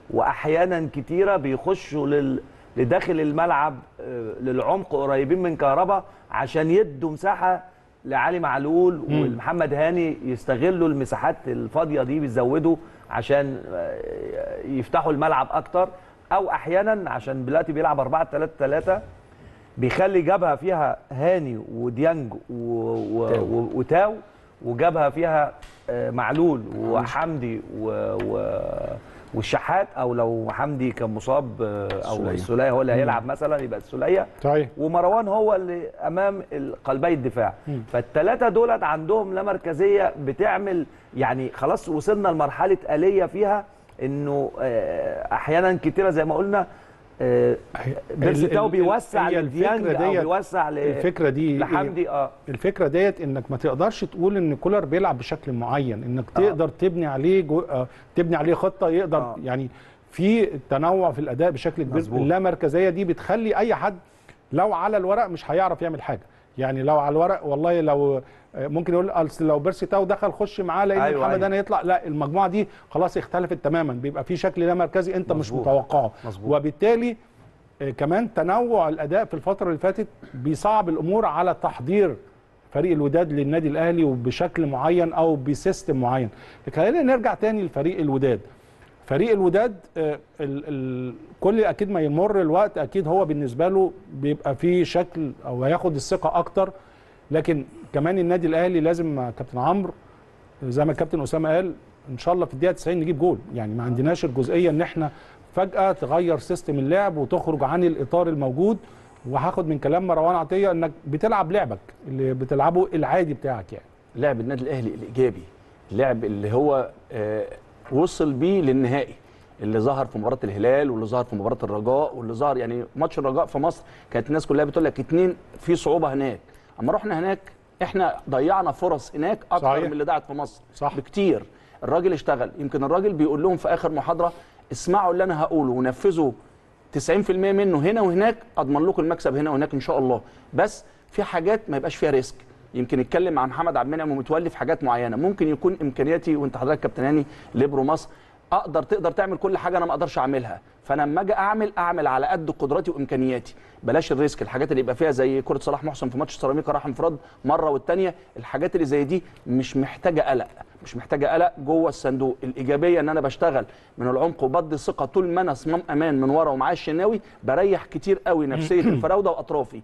واحيانا كتيره بيخشوا لل لداخل الملعب آه، للعمق قريبين من كهربا عشان يدوا مساحه لعلي معلول ومحمد هاني يستغلوا المساحات الفاضيه دي بيزودوا عشان آه، يفتحوا الملعب اكتر او احيانا عشان دلوقتي بيلعب 4 3 3 بيخلي جبهه فيها هاني وديانج و... و... و... وتاو وجبهه فيها آه، معلول وحمدي و... و... والشحات او لو حمدي كان مصاب آه، او السولية. السوليه هو اللي هيلعب مثلا يبقى السوليه صحيح ومروان هو اللي امام ال- قلبي الدفاع فالثلاثه دولت عندهم لا مركزيه بتعمل يعني خلاص وصلنا لمرحله اليه فيها انه آه، احيانا كتيره زي ما قلنا آه، بيرسي ال- تاو ال- بيوسع هي لديانج الفكرة او ديت- بيوسع ل- الفكره دي إيه؟ لحمدي اه الفكره ديت انك ما تقدرش تقول ان كولر بيلعب بشكل معين انك تقدر تبني عليه جو... آه، تبني عليه خطه يقدر آه. يعني في تنوع في الاداء بشكل كبير مظبوط. اللامركزيه دي بتخلي اي حد لو على الورق مش هيعرف يعمل حاجه يعني لو على الورق والله لو آه، ممكن يقول أصل لو بيرسي تاو دخل خش معاه لان أيوة، أيوة محمد أيوة. انا يطلع لا المجموعه دي خلاص اختلفت تماما بيبقى في شكل لا مركزي انت مش مظبوط. متوقعه مظبوط. وبالتالي آه، كمان تنوع الاداء في الفتره اللي فاتت بيصعب الامور على تحضير فريق الوداد للنادي الاهلي وبشكل معين او بسيستم معين لكن خلينا نرجع تاني لفريق الوداد فريق الوداد آه، ال ال كل اكيد ما يمر الوقت اكيد هو بالنسبه له بيبقى فيه شكل او هياخد الثقه اكتر لكن كمان النادي الاهلي لازم مع كابتن عمرو زي ما الكابتن اسامه قال ان شاء الله في الدقيقه 90 نجيب جول يعني ما عندناش الجزئيه ان احنا فجاه تغير سيستم اللعب وتخرج عن الاطار الموجود وهاخد من كلام مروان عطيه انك بتلعب لعبك اللي بتلعبه العادي بتاعك يعني لعب النادي الاهلي الايجابي اللعب اللي هو آه، وصل بيه للنهائي اللي ظهر في مباراه الهلال واللي ظهر في مباراه الرجاء واللي ظهر يعني ماتش الرجاء في مصر كانت الناس كلها بتقول لك اتنين في صعوبه هناك اما رحنا هناك احنا ضيعنا فرص هناك اكتر صحيح. من اللي ضاعت في مصر صح. بكتير الراجل اشتغل يمكن الراجل بيقول لهم في اخر محاضره اسمعوا اللي انا هقوله ونفذوا 90% منه هنا وهناك اضمن لكم المكسب هنا وهناك ان شاء الله بس في حاجات ما يبقاش فيها ريسك يمكن اتكلم مع محمد عبد المنعم ومتولي في حاجات معينه ممكن يكون امكانياتي وانت حضرتك كابتن هاني ليبرو مصر اقدر تقدر تعمل كل حاجه انا ما اقدرش اعملها فانا لما اجي اعمل اعمل على قد قدراتي وامكانياتي بلاش الريسك الحاجات اللي يبقى فيها زي كره صلاح محسن في ماتش سيراميكا راح انفراد مره والثانيه الحاجات اللي زي دي مش محتاجه قلق مش محتاجه قلق جوه الصندوق الايجابيه ان انا بشتغل من العمق وبدي ثقه طول ما انا صمام امان من ورا ومعايا الشناوي بريح كتير قوي نفسيه الفراوده واطرافي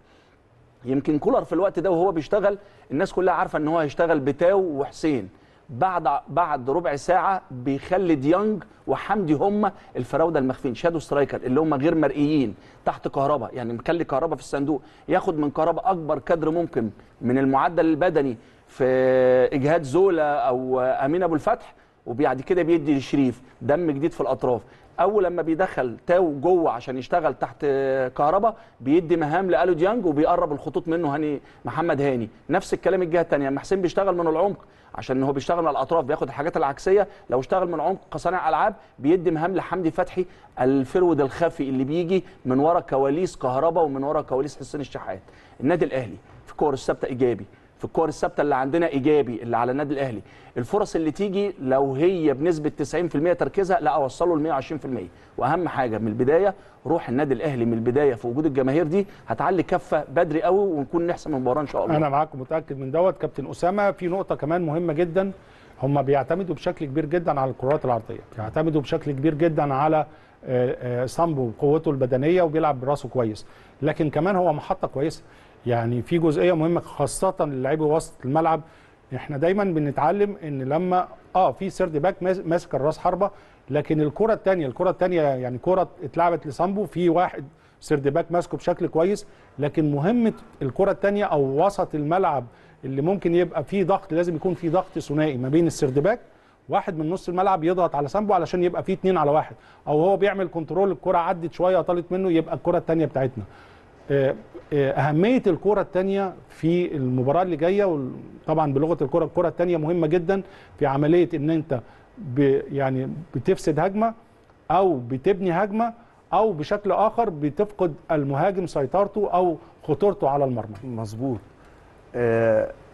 يمكن كولر في الوقت ده وهو بيشتغل الناس كلها عارفه ان هو هيشتغل بتاو وحسين بعد بعد ربع ساعه بيخلي ديانج وحمدي هم الفراوده المخفين شادو سترايكر اللي هم غير مرئيين تحت كهربا يعني مخلي كهربا في الصندوق ياخد من كهربا اكبر كادر ممكن من المعدل البدني في اجهاد زولا او امين ابو الفتح وبعد كده بيدي لشريف دم جديد في الاطراف اول لما بيدخل تاو جوه عشان يشتغل تحت كهربا بيدي مهام لالو ديانج وبيقرب الخطوط منه هاني محمد هاني نفس الكلام الجهه الثانيه اما حسين بيشتغل من العمق عشان هو بيشتغل من الاطراف بياخد الحاجات العكسيه لو اشتغل من عمق كصانع العاب بيدي مهام لحمدي فتحي الفرود الخفي اللي بيجي من ورا كواليس كهربا ومن ورا كواليس حسين الشحات النادي الاهلي في كور الثابته ايجابي في الكور الثابته اللي عندنا ايجابي اللي على النادي الاهلي الفرص اللي تيجي لو هي بنسبه 90% تركيزها لا اوصله ل 120% واهم حاجه من البدايه روح النادي الاهلي من البدايه في وجود الجماهير دي هتعلي كفه بدري قوي ونكون نحسم المباراه ان شاء الله انا معاك متاكد من دوت كابتن اسامه في نقطه كمان مهمه جدا هم بيعتمدوا بشكل كبير جدا على الكرات العرضيه بيعتمدوا بشكل كبير جدا على آه، آه، صامبو وقوته البدنيه وبيلعب براسه كويس لكن كمان هو محطه كويسه يعني في جزئيه مهمه خاصه للاعيبه وسط الملعب احنا دايما بنتعلم ان لما اه في سيرد باك ماس- ماسك الراس حربه لكن الكره الثانيه الكره الثانيه يعني كره اتلعبت لصامبو في واحد سيرد باك ماسكه بشكل كويس لكن مهمه الكره الثانيه او وسط الملعب اللي ممكن يبقى فيه ضغط لازم يكون فيه ضغط ثنائي ما بين السيرد باك واحد من نص الملعب يضغط على سامبو علشان يبقى فيه اتنين على واحد او هو بيعمل كنترول الكره عدت شويه طالت منه يبقى الكره الثانيه بتاعتنا آه، آه، اهميه الكره الثانيه في المباراه اللي جايه طبعا بلغه الكره الكره الثانيه مهمه جدا في عمليه ان انت ب يعني بتفسد هجمه او بتبني هجمه او بشكل اخر بتفقد المهاجم سيطرته او خطورته على المرمى مظبوط آه،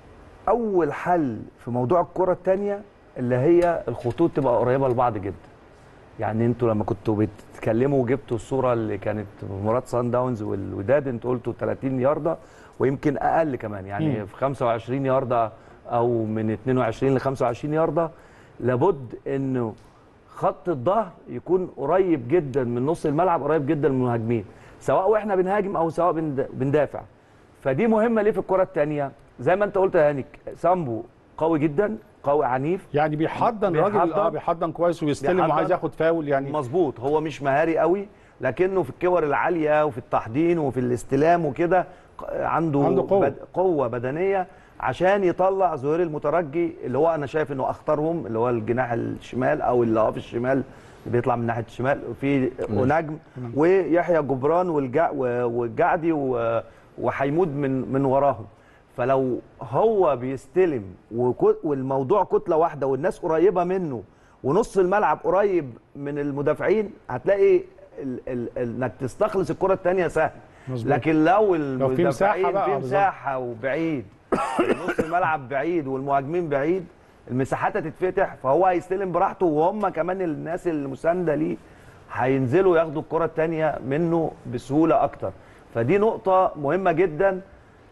اول حل في موضوع الكره الثانيه اللي هي الخطوط تبقى قريبه لبعض جدا يعني انتوا لما كنتوا بتتكلموا وجبتوا الصوره اللي كانت في مباراه سان داونز والوداد انتوا قلتوا 30 يارده ويمكن اقل كمان يعني مم. في 25 يارده او من 22 ل 25 يارده لابد انه خط الظهر يكون قريب جدا من نص الملعب قريب جدا من المهاجمين سواء واحنا بنهاجم او سواء بند- بندافع فدي مهمه ليه في الكره الثانيه زي ما انت قلت يا هانيك سامبو قوي جدا قوي عنيف يعني بيحضن راجل بيحضن. اه بيحضن كويس ويستلم بيحضن. وعايز ياخد فاول يعني مظبوط هو مش مهاري قوي لكنه في الكور العاليه وفي التحضين وفي الاستلام وكده ق- عنده عنده قوة. بد... قوه بدنيه عشان يطلع زهير المترجي اللي هو انا شايف انه اختارهم اللي هو الجناح الشمال او اللي هو في الشمال اللي بيطلع من ناحيه الشمال في ونجم ويحيى جبران والجع... والجعدي و... وحيمود من من وراهم فلو هو بيستلم وكو... والموضوع كتله واحده والناس قريبه منه ونص الملعب قريب من المدافعين هتلاقي ال... ال... ال... انك تستخلص الكره الثانيه سهل مظبوط. لكن لو لو في مساحة المدافعين بقى في بالظبط. مساحه وبعيد نص الملعب بعيد والمهاجمين بعيد المساحات هتتفتح فهو هيستلم براحته وهم كمان الناس المسانده ليه هينزلوا ياخدوا الكره الثانيه منه بسهوله اكتر فدي نقطه مهمه جدا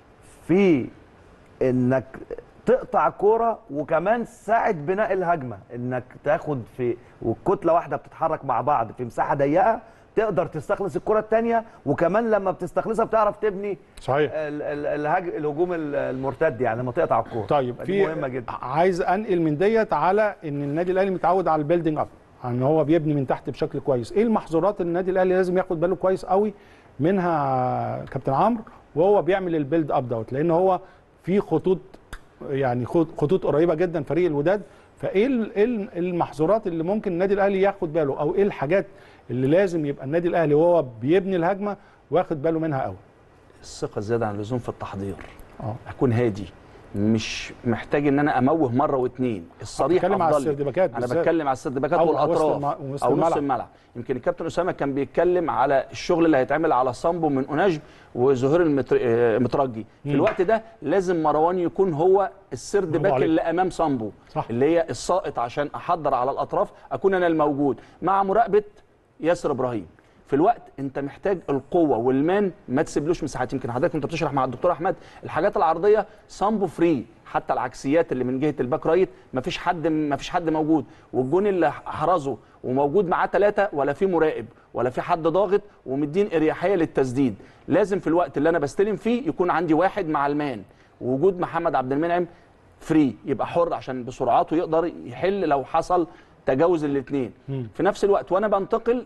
في انك تقطع كوره وكمان ساعه بناء الهجمه انك تاخد في والكتله واحده بتتحرك مع بعض في مساحه ضيقه تقدر تستخلص الكره الثانيه وكمان لما بتستخلصها بتعرف تبني صحيح ال- ال- الهج... الهجوم ال- المرتد يعني لما تقطع الكوره طيب فدي في مهمه جدا عايز انقل من ديت على ان النادي الاهلي متعود على البيلدينج اب ان هو بيبني من تحت بشكل كويس ايه المحظورات اللي النادي الاهلي لازم ياخد باله كويس قوي منها كابتن عمرو وهو بيعمل البيلد اب دوت لان هو في خطوط يعني خط- خطوط قريبه جدا فريق الوداد فايه ال- إيه ال- المحظورات اللي ممكن النادي الاهلي ياخد باله او ايه الحاجات اللي لازم يبقى النادي الاهلي وهو بيبني الهجمه واخد باله منها قوي الثقه الزياده عن اللزوم في التحضير اه اكون هادي مش محتاج ان انا اموه مره واثنين الصريح بتتكلم على افضل لي. السردباكات انا بالذات. بتكلم على السردباكات أو- أو وسط والاطراف الم- وسط او نص الملعب. الملعب يمكن الكابتن اسامه كان بيتكلم على الشغل اللي هيتعمل على صامبو من اوناج وزهير المتر- آه، المترجي في مم. الوقت ده لازم مروان يكون هو السرد برافو باك عليك. اللي امام صامبو صح. اللي هي الساقط عشان احضر على الاطراف اكون انا الموجود مع مراقبه ياسر ابراهيم في الوقت انت محتاج القوه والمان ما تسيبلوش مساحات يمكن حضرتك انت بتشرح مع الدكتور احمد الحاجات العرضيه صامبو فري حتى العكسيات اللي من جهه الباك رايت ما فيش حد ما فيش حد موجود والجون اللي حرزه وموجود معاه ثلاثه ولا في مراقب ولا في حد ضاغط ومدين اريحيه للتسديد لازم في الوقت اللي انا بستلم فيه يكون عندي واحد مع المان ووجود محمد عبد المنعم فري يبقى حر عشان بسرعته يقدر يحل لو حصل تجاوز الاثنين في نفس الوقت وانا بنتقل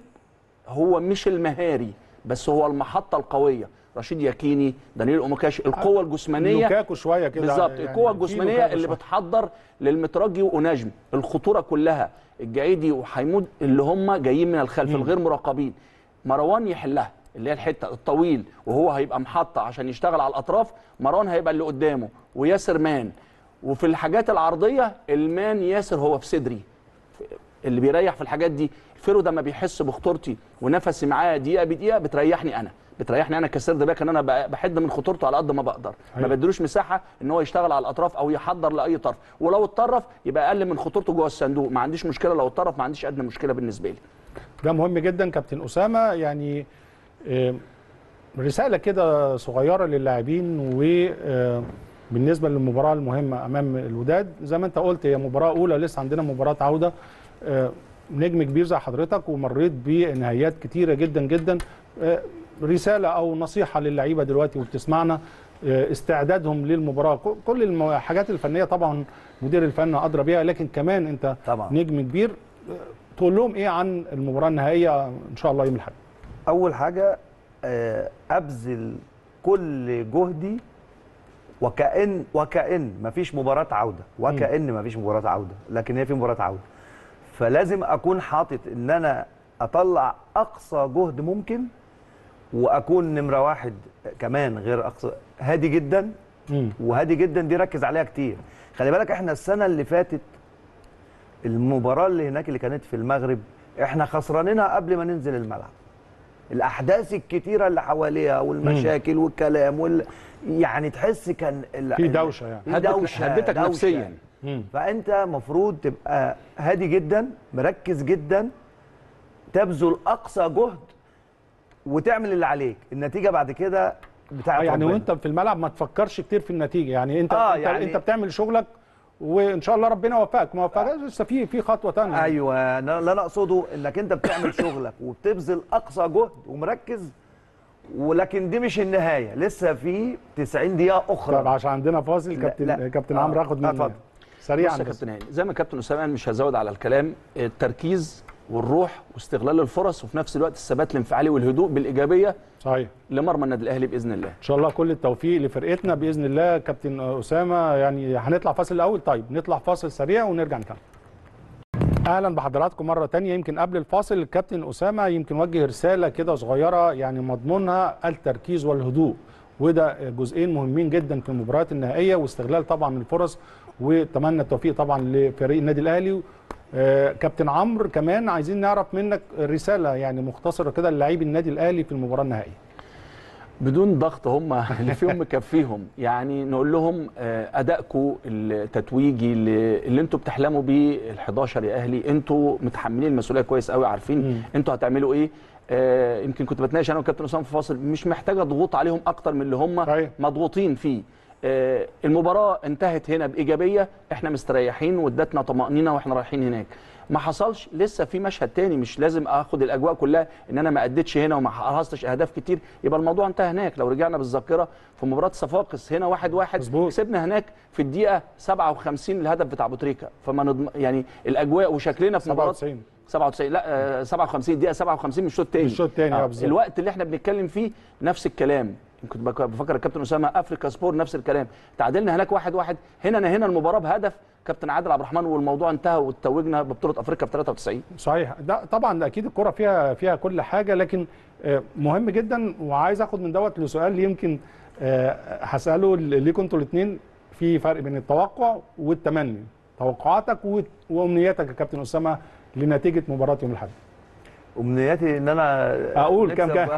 هو مش المهاري بس هو المحطه القويه رشيد ياكيني دانيال اوموكاشي القوه الجسمانيه لوكاكو شويه كده بالظبط يعني القوه في الجسمانيه لوكاكو اللي شوية. بتحضر للمترجي ونجم الخطوره كلها الجعيدي وحيمود اللي هم جايين من الخلف الغير مراقبين مروان يحلها اللي هي الحته الطويل وهو هيبقى محطه عشان يشتغل على الاطراف مروان هيبقى اللي قدامه وياسر مان وفي الحاجات العرضيه المان ياسر هو في صدري اللي بيريح في الحاجات دي الفيرو ده ما بيحس بخطورتي ونفسي معاه دقيقه بدقيقه بتريحني انا بتريحني انا كسرد باك ان انا ب- بحد من خطورته على قد ما بقدر ما أيوة. بدلوش مساحه ان هو يشتغل على الاطراف او يحضر لاي طرف ولو اتطرف يبقى اقل من خطورته جوه الصندوق ما عنديش مشكله لو اتطرف ما عنديش ادنى مشكله بالنسبه لي ده مهم جدا كابتن اسامه يعني آه، رساله كده صغيره للاعبين وبالنسبه للمباراه المهمه امام الوداد زي ما انت قلت هي مباراه اولى لسه عندنا مباراه عوده آه، نجم كبير زي حضرتك ومريت بنهايات كتيره جدا جدا آه، رساله او نصيحه للعيبه دلوقتي وبتسمعنا آه، استعدادهم للمباراه ك- كل المو- الحاجات الفنيه طبعا مدير الفن ادرى بيها لكن كمان انت طبعا نجم كبير آه، تقول لهم ايه عن المباراه النهائيه ان شاء الله يوم الاحد اول حاجه آه، ابذل كل جهدي وكأن وكأن مفيش مباراة عودة وكأن مفيش مباراة عودة لكن هي في مباراة عودة فلازم أكون حاطط إن أنا أطلع أقصى جهد ممكن وأكون نمرة واحد كمان غير أقصى هادي جدا مم. وهادي جدا دي ركز عليها كتير خلي بالك احنا السنة اللي فاتت المباراة اللي هناك اللي كانت في المغرب احنا خسرانينها قبل ما ننزل الملعب الاحداث الكتيره اللي حواليها والمشاكل والكلام وال يعني تحس كان ال- في ال- دوشه يعني في هدك- دوشه هدتك دوشة. نفسيا مم. فانت مفروض تبقى هادي جدا مركز جدا تبذل اقصى جهد وتعمل اللي عليك النتيجه بعد كده بتاعت آه، يعني ربنا. وانت في الملعب ما تفكرش كتير في النتيجه يعني انت آه، انت, يعني- انت بتعمل شغلك وان شاء الله ربنا يوفقك ما وفقكش لسه في في خطوه ثانيه ايوه انا اللي انا اقصده انك انت بتعمل شغلك وبتبذل اقصى جهد ومركز ولكن دي مش النهايه لسه في 90 دقيقه طب اخرى عشان عندنا فاصل لا، كابتن لا. كابتن آه، عمرو هاخد آه، منك اتفضل. سريعا بص يا بس. كابتن هاني زي ما كابتن اسامه قال مش هزود على الكلام التركيز والروح واستغلال الفرص وفي نفس الوقت الثبات الانفعالي والهدوء بالايجابيه صحيح لمرمى النادي الاهلي باذن الله ان شاء الله كل التوفيق لفرقتنا باذن الله كابتن اسامه يعني هنطلع فاصل الاول طيب نطلع فاصل سريع ونرجع نكمل اهلا بحضراتكم مره تانية يمكن قبل الفاصل الكابتن اسامه يمكن وجه رساله كده صغيره يعني مضمونها التركيز والهدوء وده جزئين مهمين جدا في المباريات النهائيه واستغلال طبعا الفرص واتمنى التوفيق طبعا لفريق النادي الاهلي آه، كابتن عمرو كمان عايزين نعرف منك رساله يعني مختصره كده للاعبي النادي الاهلي في المباراه النهائيه بدون ضغط هم اللي فيهم مكفيهم يعني نقول لهم آه، ادائكم التتويجي اللي, اللي انتوا بتحلموا بيه ال11 يا اهلي انتوا متحملين المسؤوليه كويس قوي عارفين مم. انتوا هتعملوا ايه آه، يمكن كنت بتناقش انا وكابتن اسامه في فاصل مش محتاجه ضغوط عليهم اكتر من اللي هم صحيح. مضغوطين فيه آه، المباراه انتهت هنا بايجابيه احنا مستريحين وادتنا طمانينه واحنا رايحين هناك ما حصلش لسه في مشهد تاني مش لازم اخد الاجواء كلها ان انا ما اديتش هنا وما حرزتش اهداف كتير يبقى الموضوع انتهى هناك لو رجعنا بالذاكره في مباراه صفاقس هنا واحد واحد مظبوط. كسبنا هناك في الدقيقه 57 الهدف بتاع ابو تريكه فما نضم... يعني الاجواء وشكلنا في مباراه 97 97 لا آه، 57 دقيقه 57 من الشوط الثاني الشوط التاني، آه، بالظبط. الوقت اللي احنا بنتكلم فيه نفس الكلام كنت بك- بفكر الكابتن اسامه افريكا سبور نفس الكلام تعادلنا هناك واحد واحد هنا نهينا المباراه بهدف كابتن عادل عبد الرحمن والموضوع انتهى وتوجنا ببطوله افريقيا في 93 صحيح ده طبعا ده اكيد الكره فيها فيها كل حاجه لكن آه، مهم جدا وعايز اخد من دوت لسؤال يمكن آه، هساله ليكم انتوا الاثنين في فرق بين التوقع والتمني توقعاتك و- وامنياتك يا كابتن اسامه لنتيجه مباراه يوم الاحد امنياتي ان انا أقول كام نكسب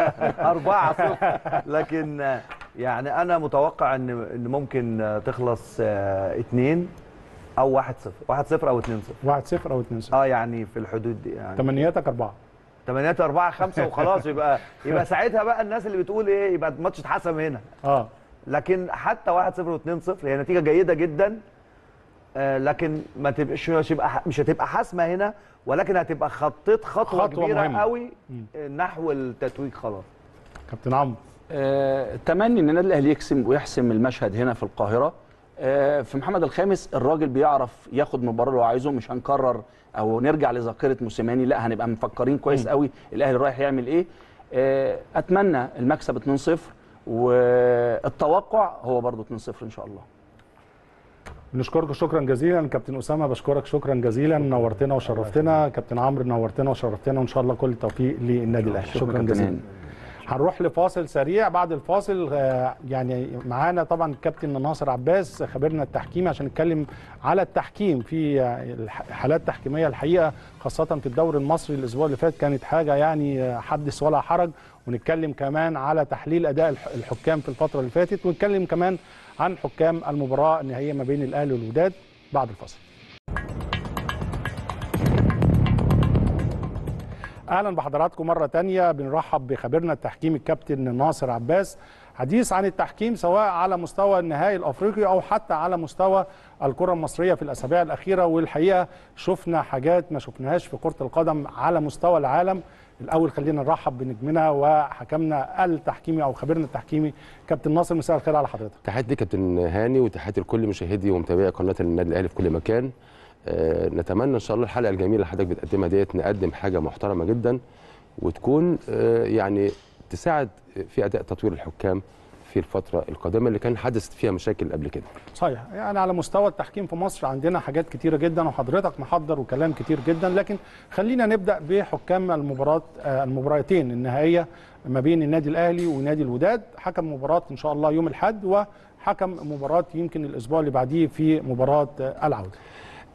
أربعة صفر لكن يعني انا متوقع ان ان ممكن تخلص آه، اتنين او واحد صفر واحد صفر او اتنين صفر 1-0 او 2-0 اه يعني في الحدود دي يعني تمنياتك اربعه تمانيات أربعة خمسة وخلاص يبقى يبقى ساعتها بقى الناس اللي بتقول ايه يبقى الماتش اتحسم هنا اه لكن حتى 1 0 و2 0 هي نتيجه جيده جدا آه، لكن ما تبقاش مش هتبقى مش هتبقى حاسمه هنا ولكن هتبقى خطيت خطوه, خطوة كبيره مهمة. قوي مم. آه، نحو التتويج خلاص كابتن عمرو آه، تمني ان النادي الاهلي يكسب ويحسم المشهد هنا في القاهره آه، في محمد الخامس الراجل بيعرف ياخد المباراه اللي هو عايزه مش هنكرر او نرجع لذاكره موسيماني لا هنبقى مفكرين كويس قوي الاهلي رايح يعمل ايه آه، اتمنى المكسب 2-0 والتوقع هو برضو 2-0 ان شاء الله بنشكرك شكرا جزيلا كابتن اسامه بشكرك شكرا جزيلا نورتنا وشرفتنا كابتن عمرو نورتنا وشرفتنا وان شاء الله كل التوفيق للنادي الاهلي شكرا كابتن جزيلا هاني. هنروح لفاصل سريع بعد الفاصل آه، يعني معانا طبعا الكابتن ناصر عباس خبيرنا التحكيمي عشان نتكلم على التحكيم في آه، الح- حالات تحكيميه الحقيقه خاصه في الدوري المصري الاسبوع اللي فات كانت حاجه يعني آه، حدث ولا حرج ونتكلم كمان على تحليل اداء الح- الحكام في الفتره اللي فاتت ونتكلم كمان عن حكام المباراه النهائيه ما بين الاهلي والوداد بعد الفاصل اهلا بحضراتكم مره تانية بنرحب بخبيرنا التحكيمي الكابتن ناصر عباس حديث عن التحكيم سواء على مستوى النهائي الافريقي او حتى على مستوى الكره المصريه في الاسابيع الاخيره والحقيقه شفنا حاجات ما شفناهاش في كره القدم على مستوى العالم الاول خلينا نرحب بنجمنا وحكمنا التحكيمي او خبيرنا التحكيمي كابتن ناصر مساء الخير على حضرتك تحياتي ليك كابتن هاني وتحياتي لكل مشاهدي ومتابعي قناه النادي الاهلي في كل مكان آه، نتمنى ان شاء الله الحلقه الجميله اللي حضرتك بتقدمها ديت نقدم حاجه محترمه جدا وتكون آه، يعني تساعد في اداء تطوير الحكام في الفتره القادمه اللي كان حدثت فيها مشاكل قبل كده صحيح يعني على مستوى التحكيم في مصر عندنا حاجات كتيرة جدا وحضرتك محضر وكلام كتير جدا لكن خلينا نبدأ بحكام المباراة آه، المباراتين النهائية ما بين النادي الأهلي ونادي الوداد حكم مباراة إن شاء الله يوم الأحد وحكم مباراة يمكن الأسبوع اللي بعديه في مباراة آه، العودة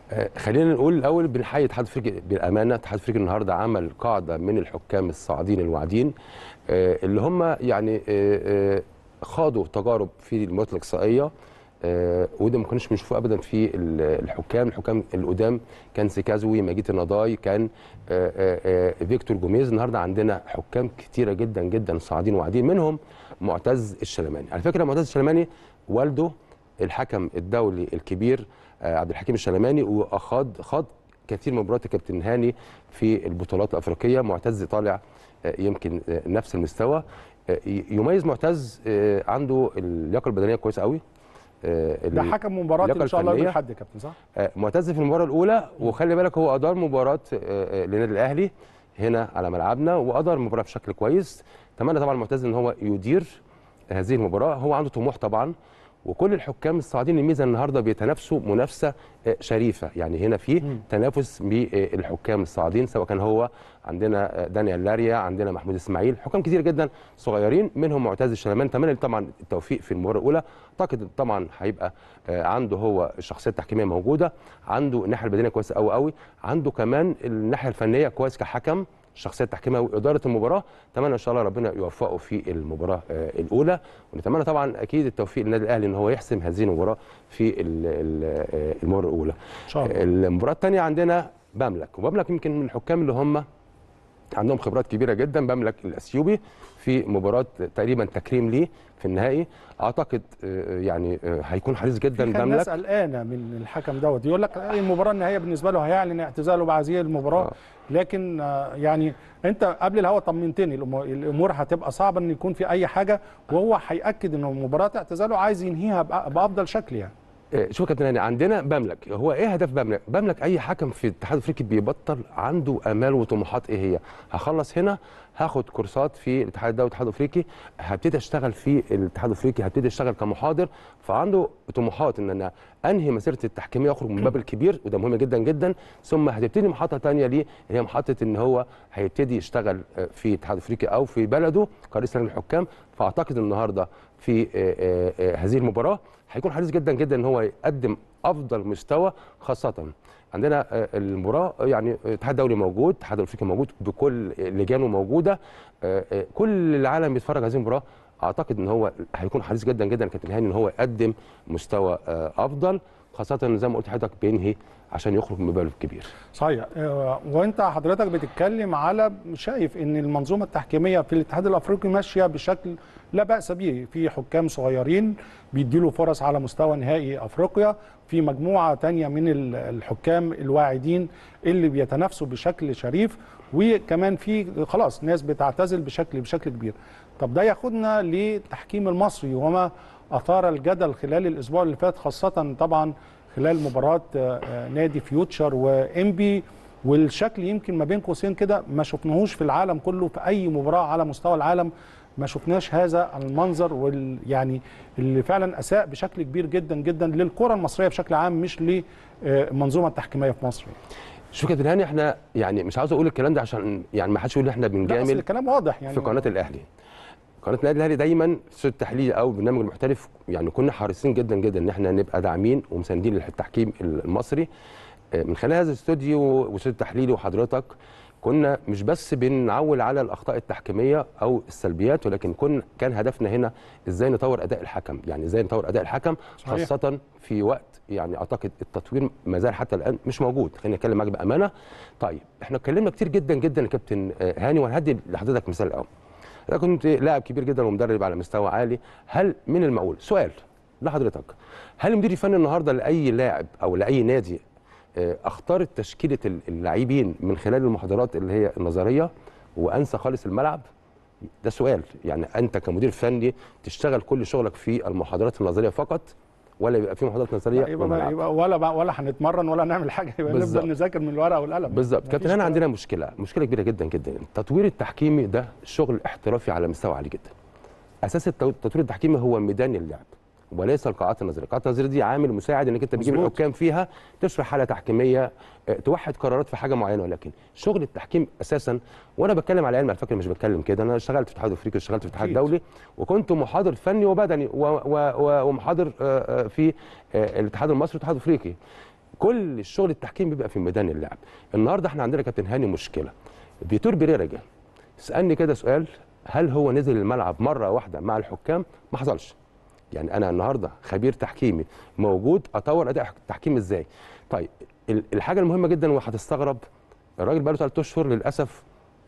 آه، خلينا نقول الاول بنحيي الاتحاد الافريقي بالامانه الاتحاد الافريقي النهارده عمل قاعده من الحكام الصاعدين الواعدين آه، اللي هم يعني آه، آه، خاضوا تجارب في المباريات الاقصائيه آه، وده ما كناش بنشوفه ابدا في ال- الحكام الحكام القدام كان سيكازوي ماجيت النضاي كان آه، آه، آه، فيكتور جوميز النهارده عندنا حكام كتيره جدا جدا صاعدين واعدين منهم معتز الشلماني على فكره معتز الشلماني والده الحكم الدولي الكبير آه، عبد الحكيم الشلماني واخاض خاض كثير من مباريات الكابتن هاني في البطولات الافريقيه معتز طالع آه، يمكن آه، نفس المستوى آه، ي- يميز معتز آه، عنده اللياقه البدنيه كويسه قوي آه، ده ال- حكم مباراه اللياقة ان شاء الله يوم الفنية. الاحد يا كابتن صح؟ آه، معتز في المباراه الاولى وخلي بالك هو ادار مباراه آه، آه، للنادي الاهلي هنا على ملعبنا وادار المباراه بشكل كويس اتمنى طبعا معتز ان هو يدير هذه المباراه هو عنده طموح طبعا وكل الحكام الصاعدين الميزه النهارده بيتنافسوا منافسه آه، شريفه يعني هنا في تنافس بالحكام الصاعدين سواء كان هو عندنا آه، دانيال لاريا عندنا محمود اسماعيل حكام كتير جدا صغيرين منهم معتز الشلمان اتمنى له طبعا التوفيق في المباراه الاولى اعتقد طبعا هيبقى آه، عنده هو الشخصيه التحكيميه موجوده عنده الناحيه البدنيه كويسه قوي قوي عنده كمان الناحيه الفنيه كويس كحكم الشخصيه التحكيميه واداره المباراه اتمنى ان شاء الله ربنا يوفقه في المباراه آه، الاولى ونتمنى طبعا اكيد التوفيق للنادي الاهلي ان هو يحسم هذه المباراه في ال- ال- آه، المباراه الاولى ان شاء الله المباراه الثانيه عندنا بملك وبملك يمكن من الحكام اللي هم عندهم خبرات كبيره جدا بملك الاثيوبي في مباراه تقريبا تكريم ليه في النهائي اعتقد آه، يعني آه، هيكون حريص جدا في كان بملك ناس قلقانه من الحكم دوت يقول لك أي المباراه النهائيه بالنسبه له هيعلن اعتزاله بعد هذه المباراه آه. لكن آه، يعني انت قبل الهوا طمنتني الأمور- الامور هتبقى صعبه ان يكون في اي حاجه وهو هياكد ان مباراه اعتزاله عايز ينهيها بأ- بافضل شكل يعني آه، شوف يا كابتن هاني عندنا بملك هو ايه هدف بملك بملك اي حكم في الاتحاد الافريقي بيبطل عنده امال وطموحات ايه هي هخلص هنا هاخد كورسات في الاتحاد الدولي والاتحاد الافريقي هبتدي اشتغل في الاتحاد الافريقي هبتدي اشتغل كمحاضر فعنده طموحات ان انا انهي مسيرتي التحكيميه واخرج من الباب الكبير وده مهم جدا جدا ثم هتبتدي محطه ثانيه ليه اللي هي محطه ان هو هيبتدي يشتغل آه، في الاتحاد الافريقي او في بلده كرئيس لجنه الحكام فاعتقد النهارده في آه، آه، آه، هذه المباراه هيكون حريص جدا جدا ان هو يقدم افضل مستوى خاصه عندنا آه، المباراه يعني الاتحاد الدولي موجود الاتحاد الافريقي موجود بكل لجانه موجوده آه، آه، كل العالم بيتفرج على هذه المباراه اعتقد ان هو هيكون حريص جدا جدا كابتن هاني ان هو يقدم مستوى آه، افضل خاصه زي ما قلت لحضرتك بينهي عشان يخرج من باله الكبير صحيح آه، وانت حضرتك بتتكلم على شايف ان المنظومه التحكيميه في الاتحاد الافريقي ماشيه بشكل لا باس به في حكام صغيرين بيديله فرص على مستوى نهائي افريقيا في مجموعه تانية من ال- الحكام الواعدين اللي بيتنافسوا بشكل شريف وكمان في خلاص ناس بتعتزل بشكل بشكل كبير طب ده ياخدنا للتحكيم المصري وما اثار الجدل خلال الاسبوع اللي فات خاصه طبعا خلال مباراه آه، آه، نادي فيوتشر وانبي والشكل يمكن ما بين قوسين كده ما شفناهوش في العالم كله في اي مباراه على مستوى العالم ما شفناش هذا المنظر وال يعني اللي فعلا اساء بشكل كبير جدا جدا للكره المصريه بشكل عام مش للمنظومه التحكيميه في مصر شوف يا كابتن هاني احنا يعني مش عاوز اقول الكلام ده عشان يعني ما حدش يقول ان احنا لا أصل بنجامل الكلام واضح يعني في قناه الاهلي قناه النادي الاهلي دايما في التحليل او برنامج المحترف يعني كنا حريصين جدا جدا ان احنا نبقى داعمين ومساندين للتحكيم المصري آه، من خلال هذا الاستوديو والاستوديو التحليلي وحضرتك كنا مش بس بنعول على الاخطاء التحكيميه او السلبيات ولكن كن كان هدفنا هنا ازاي نطور اداء الحكم يعني ازاي نطور اداء الحكم صحيح. خاصه في وقت يعني اعتقد التطوير ما زال حتى الان مش موجود خليني اتكلم معاك بامانه طيب احنا اتكلمنا كتير جدا جدا يا كابتن آه، هاني وانا هدي لحضرتك مثال الاول انا كنت لاعب كبير جدا ومدرب على مستوى عالي هل من المعقول سؤال لحضرتك هل المدير الفني النهارده لاي لاعب او لاي نادي آه، اختار تشكيله اللاعبين من خلال المحاضرات اللي هي النظريه وانسى خالص الملعب ده سؤال يعني انت كمدير فني تشتغل كل شغلك في المحاضرات النظريه فقط ولا يبقى في محاضرات نظريه يبقى, وملعب؟ يبقى ولا بقى ولا هنتمرن ولا نعمل حاجه يبقى بالظبط. نفضل نذاكر من الورقه والقلم بالظبط مفيش كابتن هنا كلام. عندنا مشكله مشكله كبيره جدا جدا التطوير التحكيمي ده شغل احترافي على مستوى عالي جدا اساس التو- التطوير التحكيمي هو ميدان اللعب وليس القاعات النظريه، القاعات النظريه دي عامل مساعد انك انت بتجيب مظبوط. الحكام فيها تشرح حاله تحكيميه آه، توحد قرارات في حاجه معينه ولكن شغل التحكيم اساسا وانا بتكلم على علم على فكره مش بتكلم كده انا اشتغلت في الاتحاد الافريقي اشتغلت في الاتحاد أكيد. الدولي وكنت محاضر فني وبدني و- و- و- ومحاضر آه، آه، في آه، الاتحاد المصري والاتحاد الافريقي كل الشغل التحكيم بيبقى في ميدان اللعب النهارده احنا عندنا كابتن هاني مشكله فيتور بيريرا جه سالني كده سؤال هل هو نزل الملعب مره واحده مع الحكام ما حصلش يعني انا النهارده خبير تحكيمي موجود اطور اداء التحكيم ازاي طيب ال- الحاجه المهمه جدا وهتستغرب الراجل بقاله ثلاث اشهر للاسف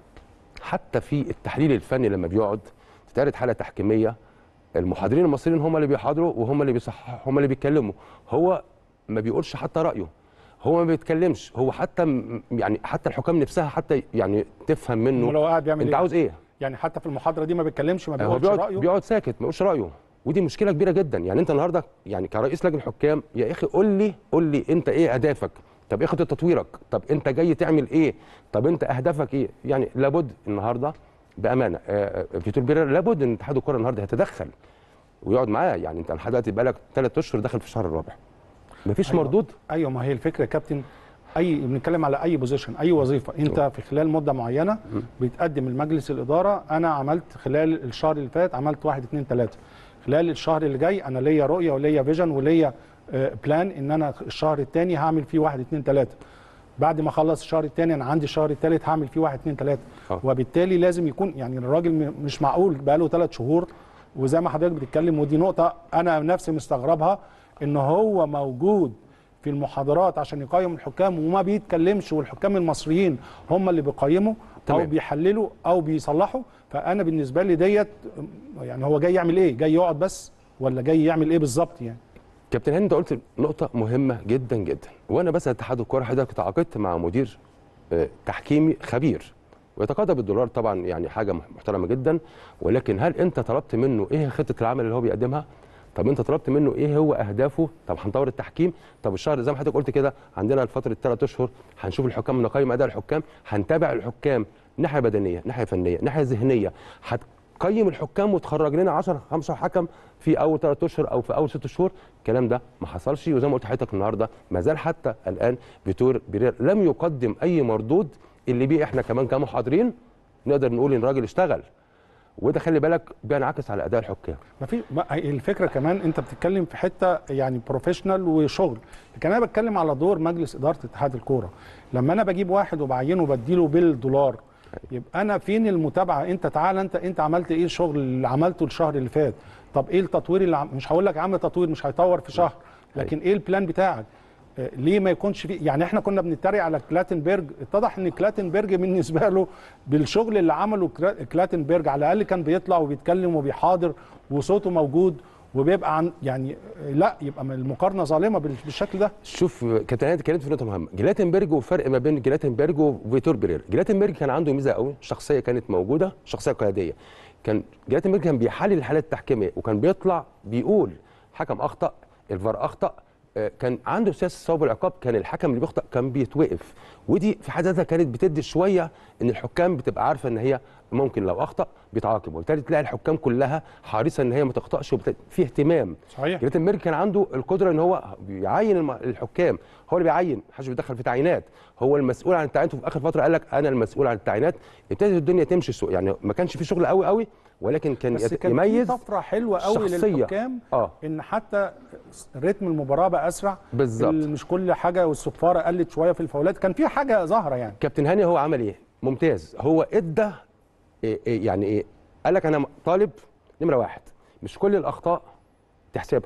حتى في التحليل الفني لما بيقعد تتعرض حاله تحكيميه المحاضرين المصريين هم اللي بيحاضروا وهم اللي بيصححوا هم اللي بيتكلموا هو ما بيقولش حتى رايه هو ما بيتكلمش هو حتى م- يعني حتى الحكام نفسها حتى يعني تفهم منه امال هو قاعد بيعمل انت ايه؟ عاوز ايه يعني حتى في المحاضره دي ما بيتكلمش ما هو بيقولش بيقعد رايه بيقعد ساكت ما بيقولش رايه ودي مشكله كبيره جدا يعني انت النهارده يعني كرئيس لجنه الحكام يا اخي قول لي قول لي انت ايه اهدافك طب ايه خطه تطويرك طب انت جاي تعمل ايه طب انت اهدافك ايه يعني لابد النهارده بامانه آه، آه، فيتور بيريرا لابد ان اتحاد الكره النهارده يتدخل ويقعد معاه يعني انت لحد دلوقتي بقالك ثلاث اشهر داخل في الشهر الرابع مفيش أيوة. مردود ايوه ما هي الفكره يا كابتن اي بنتكلم على اي بوزيشن اي وظيفه انت في خلال مده معينه بيتقدم المجلس الاداره انا عملت خلال الشهر اللي فات عملت واحد اتنين تلاته خلال الشهر اللي جاي انا ليا رؤيه وليا فيجن وليا آه، بلان ان انا الشهر الثاني هعمل فيه واحد اتنين تلاته بعد ما اخلص الشهر الثاني انا عندي الشهر الثالث هعمل فيه واحد اتنين تلاته آه. وبالتالي لازم يكون يعني الراجل م- مش معقول بقاله ثلاث شهور وزي ما حضرتك بتتكلم ودي نقطه انا نفسي مستغربها ان هو موجود في المحاضرات عشان يقيم الحكام وما بيتكلمش والحكام المصريين هم اللي بيقيموا او تمام. بيحللوا او بيصلحوا فانا بالنسبه لي ديت يعني هو جاي يعمل ايه جاي يقعد بس ولا جاي يعمل ايه بالظبط يعني كابتن هاني انت قلت نقطة مهمة جدا جدا وانا بس اتحاد الكورة حضرتك تعاقدت مع مدير آه، تحكيمي خبير ويتقاضى بالدولار طبعا يعني حاجة محترمة جدا ولكن هل انت طلبت منه ايه خطة العمل اللي هو بيقدمها؟ طب انت طلبت منه ايه هو اهدافه؟ طب هنطور التحكيم، طب الشهر زي ما حضرتك قلت كده عندنا الفترة ثلاث اشهر هنشوف الحكام نقيم اداء الحكام، هنتابع الحكام ناحية بدنية، ناحية فنية، ناحية ذهنية، هتقيم الحكام وتخرج لنا 10 15 حكم في اول ثلاث اشهر او في اول ست شهور الكلام ده ما حصلش وزي ما قلت لحضرتك النهارده ما زال حتى الان فيتور بيرير لم يقدم اي مردود اللي بيه احنا كمان كمحاضرين نقدر نقول ان الراجل اشتغل وده خلي بالك بينعكس على اداء الحكام ما في ما هي الفكره كمان انت بتتكلم في حته يعني بروفيشنال وشغل لكن انا بتكلم على دور مجلس اداره اتحاد الكوره لما انا بجيب واحد وبعينه وبديله بالدولار يبقى انا فين المتابعه انت تعال انت انت عملت ايه الشغل اللي عملته الشهر اللي فات طب ايه التطوير اللي عم... مش هقول لك عامل تطوير مش هيطور في شهر لكن ايه البلان بتاعك آه، ليه ما يكونش في يعني احنا كنا بنتريق على كلاتنبرج اتضح ان كلاتنبرج بالنسبه له بالشغل اللي عمله كلا- كلاتنبرج على الاقل كان بيطلع وبيتكلم وبيحاضر وصوته موجود وبيبقى عن يعني آه، لا يبقى المقارنه ظالمه بال- بالشكل ده شوف كابتن هاني اتكلمت في نقطه مهمه جلاتنبرج وفرق ما بين جلاتنبرج وفيتور بيرير جلاتنبرج كان عنده ميزه قوي شخصيه كانت موجوده شخصيه قياديه كان جلاتنبرج كان بيحلل الحالات التحكيميه وكان بيطلع بيقول حكم اخطا الفار اخطا آه، كان عنده سياسه الثواب والعقاب كان الحكم اللي بيخطئ كان بيتوقف ودي في حد ذاتها كانت بتدي شويه ان الحكام بتبقى عارفه ان هي ممكن لو اخطا بيتعاقب وبالتالي تلاقي الحكام كلها حريصه ان هي ما تخطاش وبت- في اهتمام صحيح جريتنبرج كان عنده القدره ان هو بيعين الم- الحكام هو اللي بيعين محدش بيدخل في تعيينات هو المسؤول عن التعيينات وفي اخر فتره قال لك انا المسؤول عن التعيينات ابتدت الدنيا تمشي سوق يعني ما كانش في شغل قوي قوي ولكن كان بس يت- كان يميز في طفره حلوه قوي شخصية. للحكام اه ان حتى رتم المباراه بقى اسرع بالظبط ال- مش كل حاجه والصفاره قلت شويه في الفاولات كان في حاجه ظاهره يعني كابتن هاني هو عمل ايه ممتاز هو ادى إيه إيه يعني ايه قال لك انا طالب نمره واحد مش كل الاخطاء تحسبها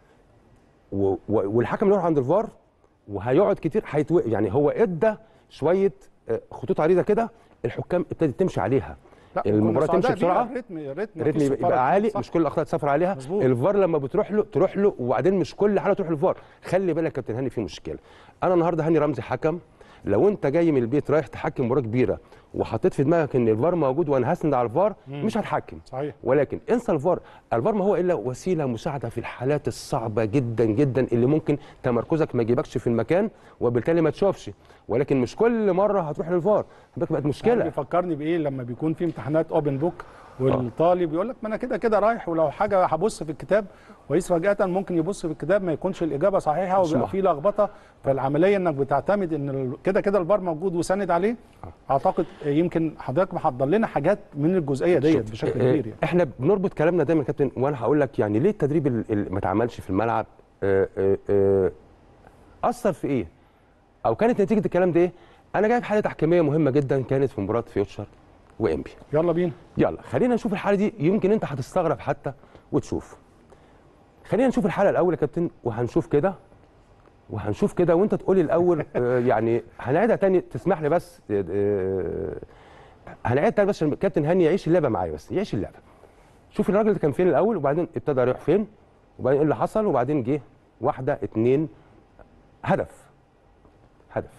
و و والحكم يروح عند الفار وهيقعد كتير هيتوقف يعني هو ادى شويه آه، خطوط عريضه كده الحكام ابتدت تمشي عليها لا المباراة كنا تمشي سعداء بيها، بسرعة. الريتم الريتم الريتم مفيش يبقى, صفارة يبقى عالي صح. مش كل الاخطاء تسافر عليها مظبوط. الفار لما بتروح له تروح له وبعدين مش كل حاله تروح للفار خلي بالك يا كابتن هاني في مشكله انا النهارده هاني رمزي حكم لو انت جاي من البيت رايح تحكم مباراه كبيره وحطيت في دماغك ان الفار موجود وانا هسند على الفار مش هتحكم صحيح ولكن انسى الفار الفار ما هو الا وسيله مساعده في الحالات الصعبه جدا جدا اللي ممكن تمركزك ما يجيبكش في المكان وبالتالي ما تشوفش ولكن مش كل مره هتروح للفار بقت عارف مشكله بيفكرني بايه لما بيكون في امتحانات اوبن بوك والطالب يقول لك ما انا كده كده رايح ولو حاجه هبص في الكتاب ويس فجاه ممكن يبص في الكتاب ما يكونش الاجابه صحيحه وبيبقى صح. في لخبطه فالعمليه انك بتعتمد ان ال- كده كده الفار موجود وساند عليه اعتقد يمكن حضرتك محضر لنا حاجات من الجزئيه ديت بشكل آه، كبير يعني احنا بنربط كلامنا دايما يا كابتن وانا هقول لك يعني ليه التدريب ال- اللي ما اتعملش في الملعب آه، آه، آه، اثر في ايه او كانت نتيجه الكلام ده ايه انا جايب حاله تحكيميه مهمه جدا كانت في مباراه فيوتشر وانبي يلا بينا يلا خلينا نشوف الحاله دي يمكن انت هتستغرب حتى وتشوف خلينا نشوف الحلقه الاول يا كابتن وهنشوف كده وهنشوف كده وانت تقولي الاول آه، يعني هنعيدها تاني تسمح لي بس آه، هنعيدها تاني بس عشان الكابتن هاني يعيش اللعبه معايا بس يعيش اللعبه شوف الراجل ده كان فين الاول وبعدين ابتدى يروح فين وبعدين ايه اللي حصل وبعدين جه واحده اتنين هدف هدف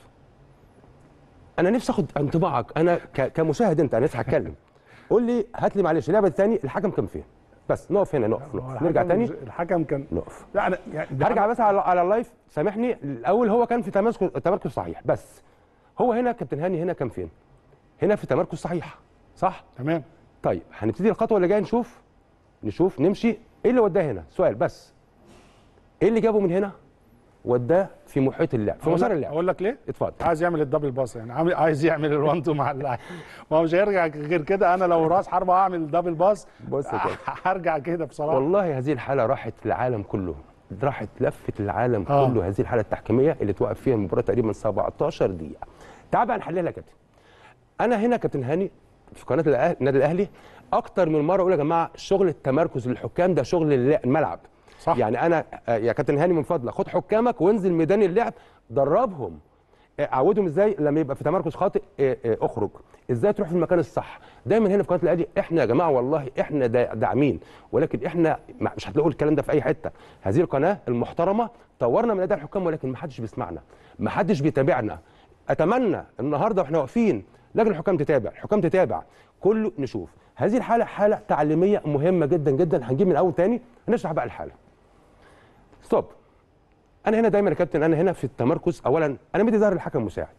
انا نفسي اخد انطباعك انا ك- كمشاهد انت انا لسه هتكلم قول لي هات لي معلش اللعبه الثاني الحكم كان فين بس نقف هنا نقف, نقف. نرجع الحكم- تاني الحكم كان نقف لا انا يعني ده هرجع بس على على اللايف سامحني الاول هو كان في تمركز تمركز صحيح بس هو هنا كابتن هاني هنا كان فين هنا في تمركز صحيح صح تمام طيب هنبتدي الخطوه اللي جايه نشوف نشوف نمشي ايه اللي وداه هنا سؤال بس ايه اللي جابه من هنا وداه في محيط اللعب في أقول مسار لك- اللعب اقول لك ليه اتفضل عايز يعمل الدبل باص يعني عامل عايز يعمل الوان تو مع اللاعب ما هو مش هيرجع غير كده انا لو راس حربه هعمل دبل باص بص يا كابتن. هرجع كده بصراحه والله هذه الحاله راحت العالم كله راحت لفت العالم آه. كله هذه الحاله التحكيميه اللي توقف فيها المباراه تقريبا 17 دقيقه تعال بقى نحللها يا كابتن انا هنا كابتن هاني في قناه الأه- النادي الاهلي اكتر من مره اقول يا جماعه شغل التمركز للحكام ده شغل الل- الملعب صح. يعني انا آه، يا كابتن هاني من فضلك خد حكامك وانزل ميدان اللعب دربهم آه، عودهم ازاي لما يبقى في تمركز خاطئ آه، آه، اخرج ازاي تروح في المكان الصح دايما هنا في قناه الاهلي احنا يا جماعه والله احنا دا- داعمين ولكن احنا ما- مش هتلاقوا الكلام ده في اي حته هذه القناه المحترمه طورنا من اداء الحكام ولكن ما حدش بيسمعنا ما حدش بيتابعنا اتمنى النهارده واحنا واقفين لجنه الحكام تتابع الحكام تتابع كله نشوف هذه الحاله حاله تعليميه مهمه جدا جدا هنجيب من الاول تاني هنشرح بقى الحاله ستوب انا هنا دايما يا كابتن انا هنا في التمركز اولا انا مدي ظهر الحكم مساعد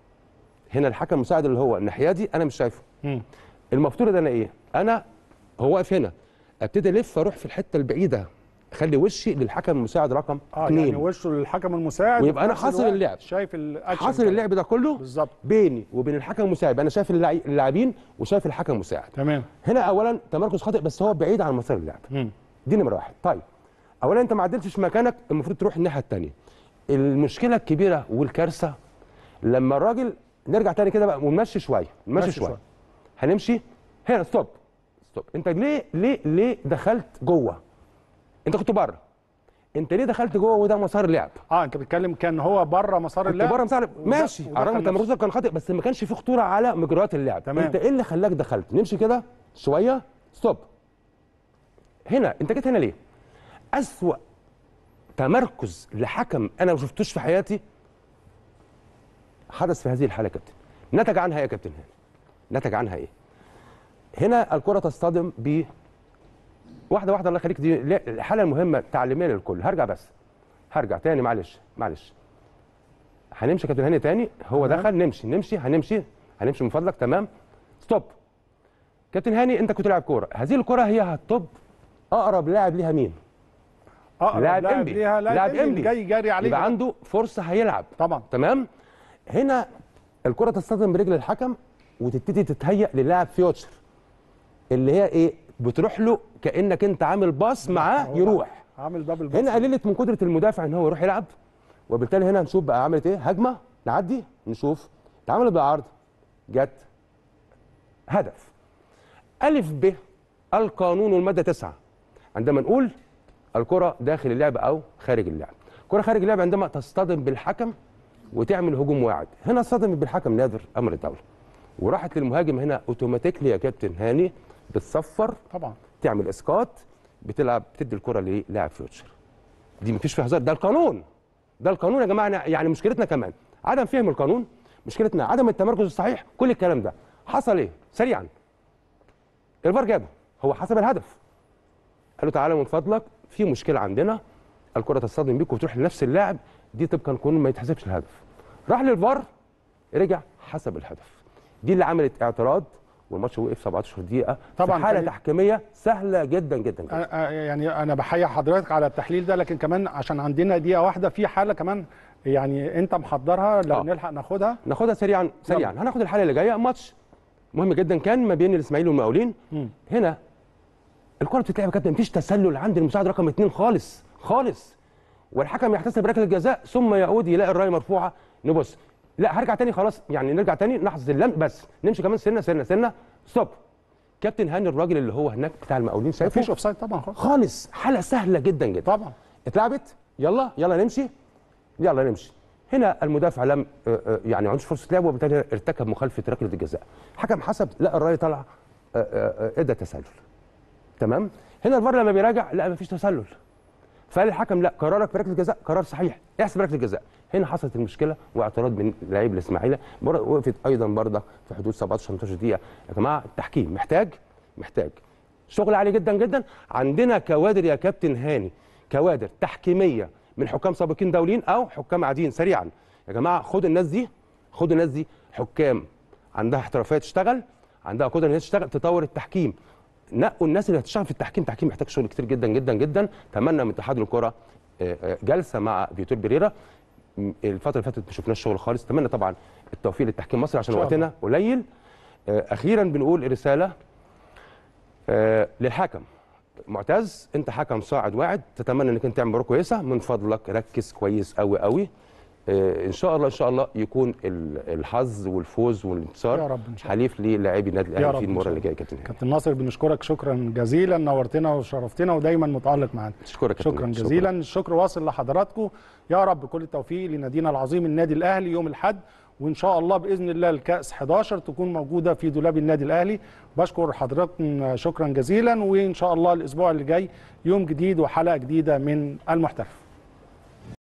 هنا الحكم المساعد اللي هو الناحيه دي انا مش شايفه مم. المفترض انا ايه انا هو واقف هنا ابتدي الف اروح في الحته البعيده اخلي وشي للحكم المساعد رقم اه اثنين يعني وشه للحكم المساعد ويبقى وفي أنا نفس حاصر الوقت اللعب. شايف الاكشن حاصل كمان. اللعب ده كله بالظبط بيني وبين الحكم المساعد انا شايف اللعي- اللاعبين وشايف الحكم المساعد تمام هنا اولا تمركز خاطئ بس هو بعيد عن مسار اللعب مم. دي نمره واحد طيب اولا انت ما عدلتش مكانك المفروض تروح الناحيه الثانيه المشكله الكبيره والكارثه لما الراجل نرجع تاني كده بقى ونمشي شويه نمشي مشي شويه شوية. هنمشي هنا ستوب ستوب انت ليه ليه ليه دخلت جوه انت كنت بره انت ليه دخلت جوه وده مسار اللعب اه انت بتتكلم كان هو بره مسار كنت اللعب بره مسار وده- ماشي ودخل على الرغم نفسه. تمركزك كان خاطئ بس ما كانش فيه خطوره على مجريات اللعب تمام. انت ايه اللي خلاك دخلت نمشي كده شويه ستوب هنا انت جيت هنا ليه اسوا تمركز لحكم انا ما شفتوش في حياتي حدث في هذه الحاله يا كابتن نتج عنها ايه يا كابتن هاني نتج عنها ايه هنا الكره تصطدم ب واحده واحده الله يخليك دي لا، الحاله المهمه تعليميه للكل هرجع بس هرجع تاني معلش معلش هنمشي يا كابتن هاني تاني هو تمام. دخل نمشي نمشي هنمشي هنمشي من فضلك تمام ستوب كابتن هاني انت كنت لاعب كوره هذه الكره هي هتطب اقرب لاعب ليها مين اه لاعب لاعب انبي ليها لاعب لاعب انبي انبي جاي جاري عليه يبقى عنده فرصه هيلعب طبعا تمام هنا الكره تصطدم برجل الحكم وتبتدي تتهيأ للاعب فيوتشر اللي هي ايه بتروح له كانك انت عامل باص معاه يروح عامل دبل باص هنا قللت من قدره المدافع ان هو يروح يلعب وبالتالي هنا هنشوف بقى عملت ايه هجمه نعدي نشوف اتعملت بعرض جت هدف الف ب القانون الماده 9 عندما نقول الكره داخل اللعب او خارج اللعب كره خارج اللعب عندما تصطدم بالحكم وتعمل هجوم واعد هنا صدمت بالحكم نادر امر الدوله وراحت للمهاجم هنا اوتوماتيكلي يا كابتن هاني بتصفر طبعا تعمل اسقاط بتلعب بتدي الكره للاعب فيوتشر دي مفيش فيها هزار ده القانون ده القانون يا جماعه يعني مشكلتنا كمان عدم فهم القانون مشكلتنا عدم التمركز الصحيح كل الكلام ده حصل ايه سريعا الفار جابه هو حسب الهدف قال له تعالى من فضلك في مشكله عندنا الكره تصطدم بيك وتروح لنفس اللاعب دي طبقا قانون ما يتحسبش الهدف راح للفار رجع حسب الهدف دي اللي عملت اعتراض والماتش وقف 17 دقيقه طبعاً في حاله كان- تحكيميه سهله جدا جدا, جداً. أنا- أنا- يعني انا بحيي حضرتك على التحليل ده لكن كمان عشان عندنا دقيقه واحده في حاله كمان يعني انت محضرها لو آه. نلحق ناخدها ناخدها سريعا سريعا هناخد الحاله اللي جايه ماتش مهم جدا كان ما بين الاسماعيلي والمقاولين مم. هنا الكره بتتلعب يا كابتن مفيش تسلل عند المساعد رقم اثنين خالص خالص والحكم يحتسب ركله الجزاء ثم يعود يلاقي الرايه مرفوعه نبص لا هرجع تاني خلاص يعني نرجع تاني لحظه اللم بس نمشي كمان سنه سنه سنه ستوب كابتن هاني الراجل اللي هو هناك بتاع المقاولين شايفه مفيش اوفسايد طبعا خالص خالص حاله سهله جدا جدا طبعا اتلعبت يلا يلا نمشي يلا نمشي هنا المدافع لم آه، آه، يعني عنده فرصه لعب وبالتالي ارتكب مخالفه ركله الجزاء حكم حسب لا الرايه طالعه آه، آه، آه، ادى تسلل تمام هنا الفار لما بيراجع لا مفيش تسلل فقال الحكم لا قرارك بركله الجزاء قرار صحيح احسب ركله الجزاء هنا حصلت المشكله واعتراض من لعيب الاسماعيلي مرة وقفت ايضا برضه في حدود 17 18 دقيقه يا جماعه التحكيم محتاج محتاج شغل عالي جدا جدا عندنا كوادر يا كابتن هاني كوادر تحكيميه من حكام سابقين دوليين او حكام عاديين سريعا يا جماعه خدوا الناس دي خدوا الناس دي حكام عندها احترافيه تشتغل عندها قدره ان هي تشتغل تطور التحكيم نقوا الناس اللي هتشتغل في التحكيم التحكيم محتاج شغل كتير جدا جدا جدا اتمنى من اتحاد الكره آه، آه، جلسه مع فيتور بيريرا م- الفتره اللي فاتت ما شفناش شغل خالص اتمنى طبعا التوفيق للتحكيم المصري عشان إن شاء وقتنا قليل آه، اخيرا بنقول رساله آه، للحكم معتز انت حكم صاعد واعد تتمنى انك انت تعمل مباراه كويسه من فضلك ركز كويس قوي قوي آه، ان شاء الله ان شاء الله يكون ال- الحظ والفوز والانتصار يا رب إن شاء الله. حليف للاعبي النادي يا الاهلي رب في إن المباراه شاء اللي الله. جايه كابتن هاني. كابتن ناصر بنشكرك شكرا جزيلا نورتنا وشرفتنا ودايما متالق معانا اشكرك يا كابتن. شكرا شكراً. جزيلا الشكر واصل لحضراتكم يا رب كل التوفيق لنادينا العظيم النادي الاهلي يوم الاحد وان شاء الله باذن الله الكاس 11 تكون موجوده في دولاب النادي الاهلي بشكر حضراتكم شكرا جزيلا وان شاء الله الاسبوع اللي جاي يوم جديد وحلقه جديده من المحترف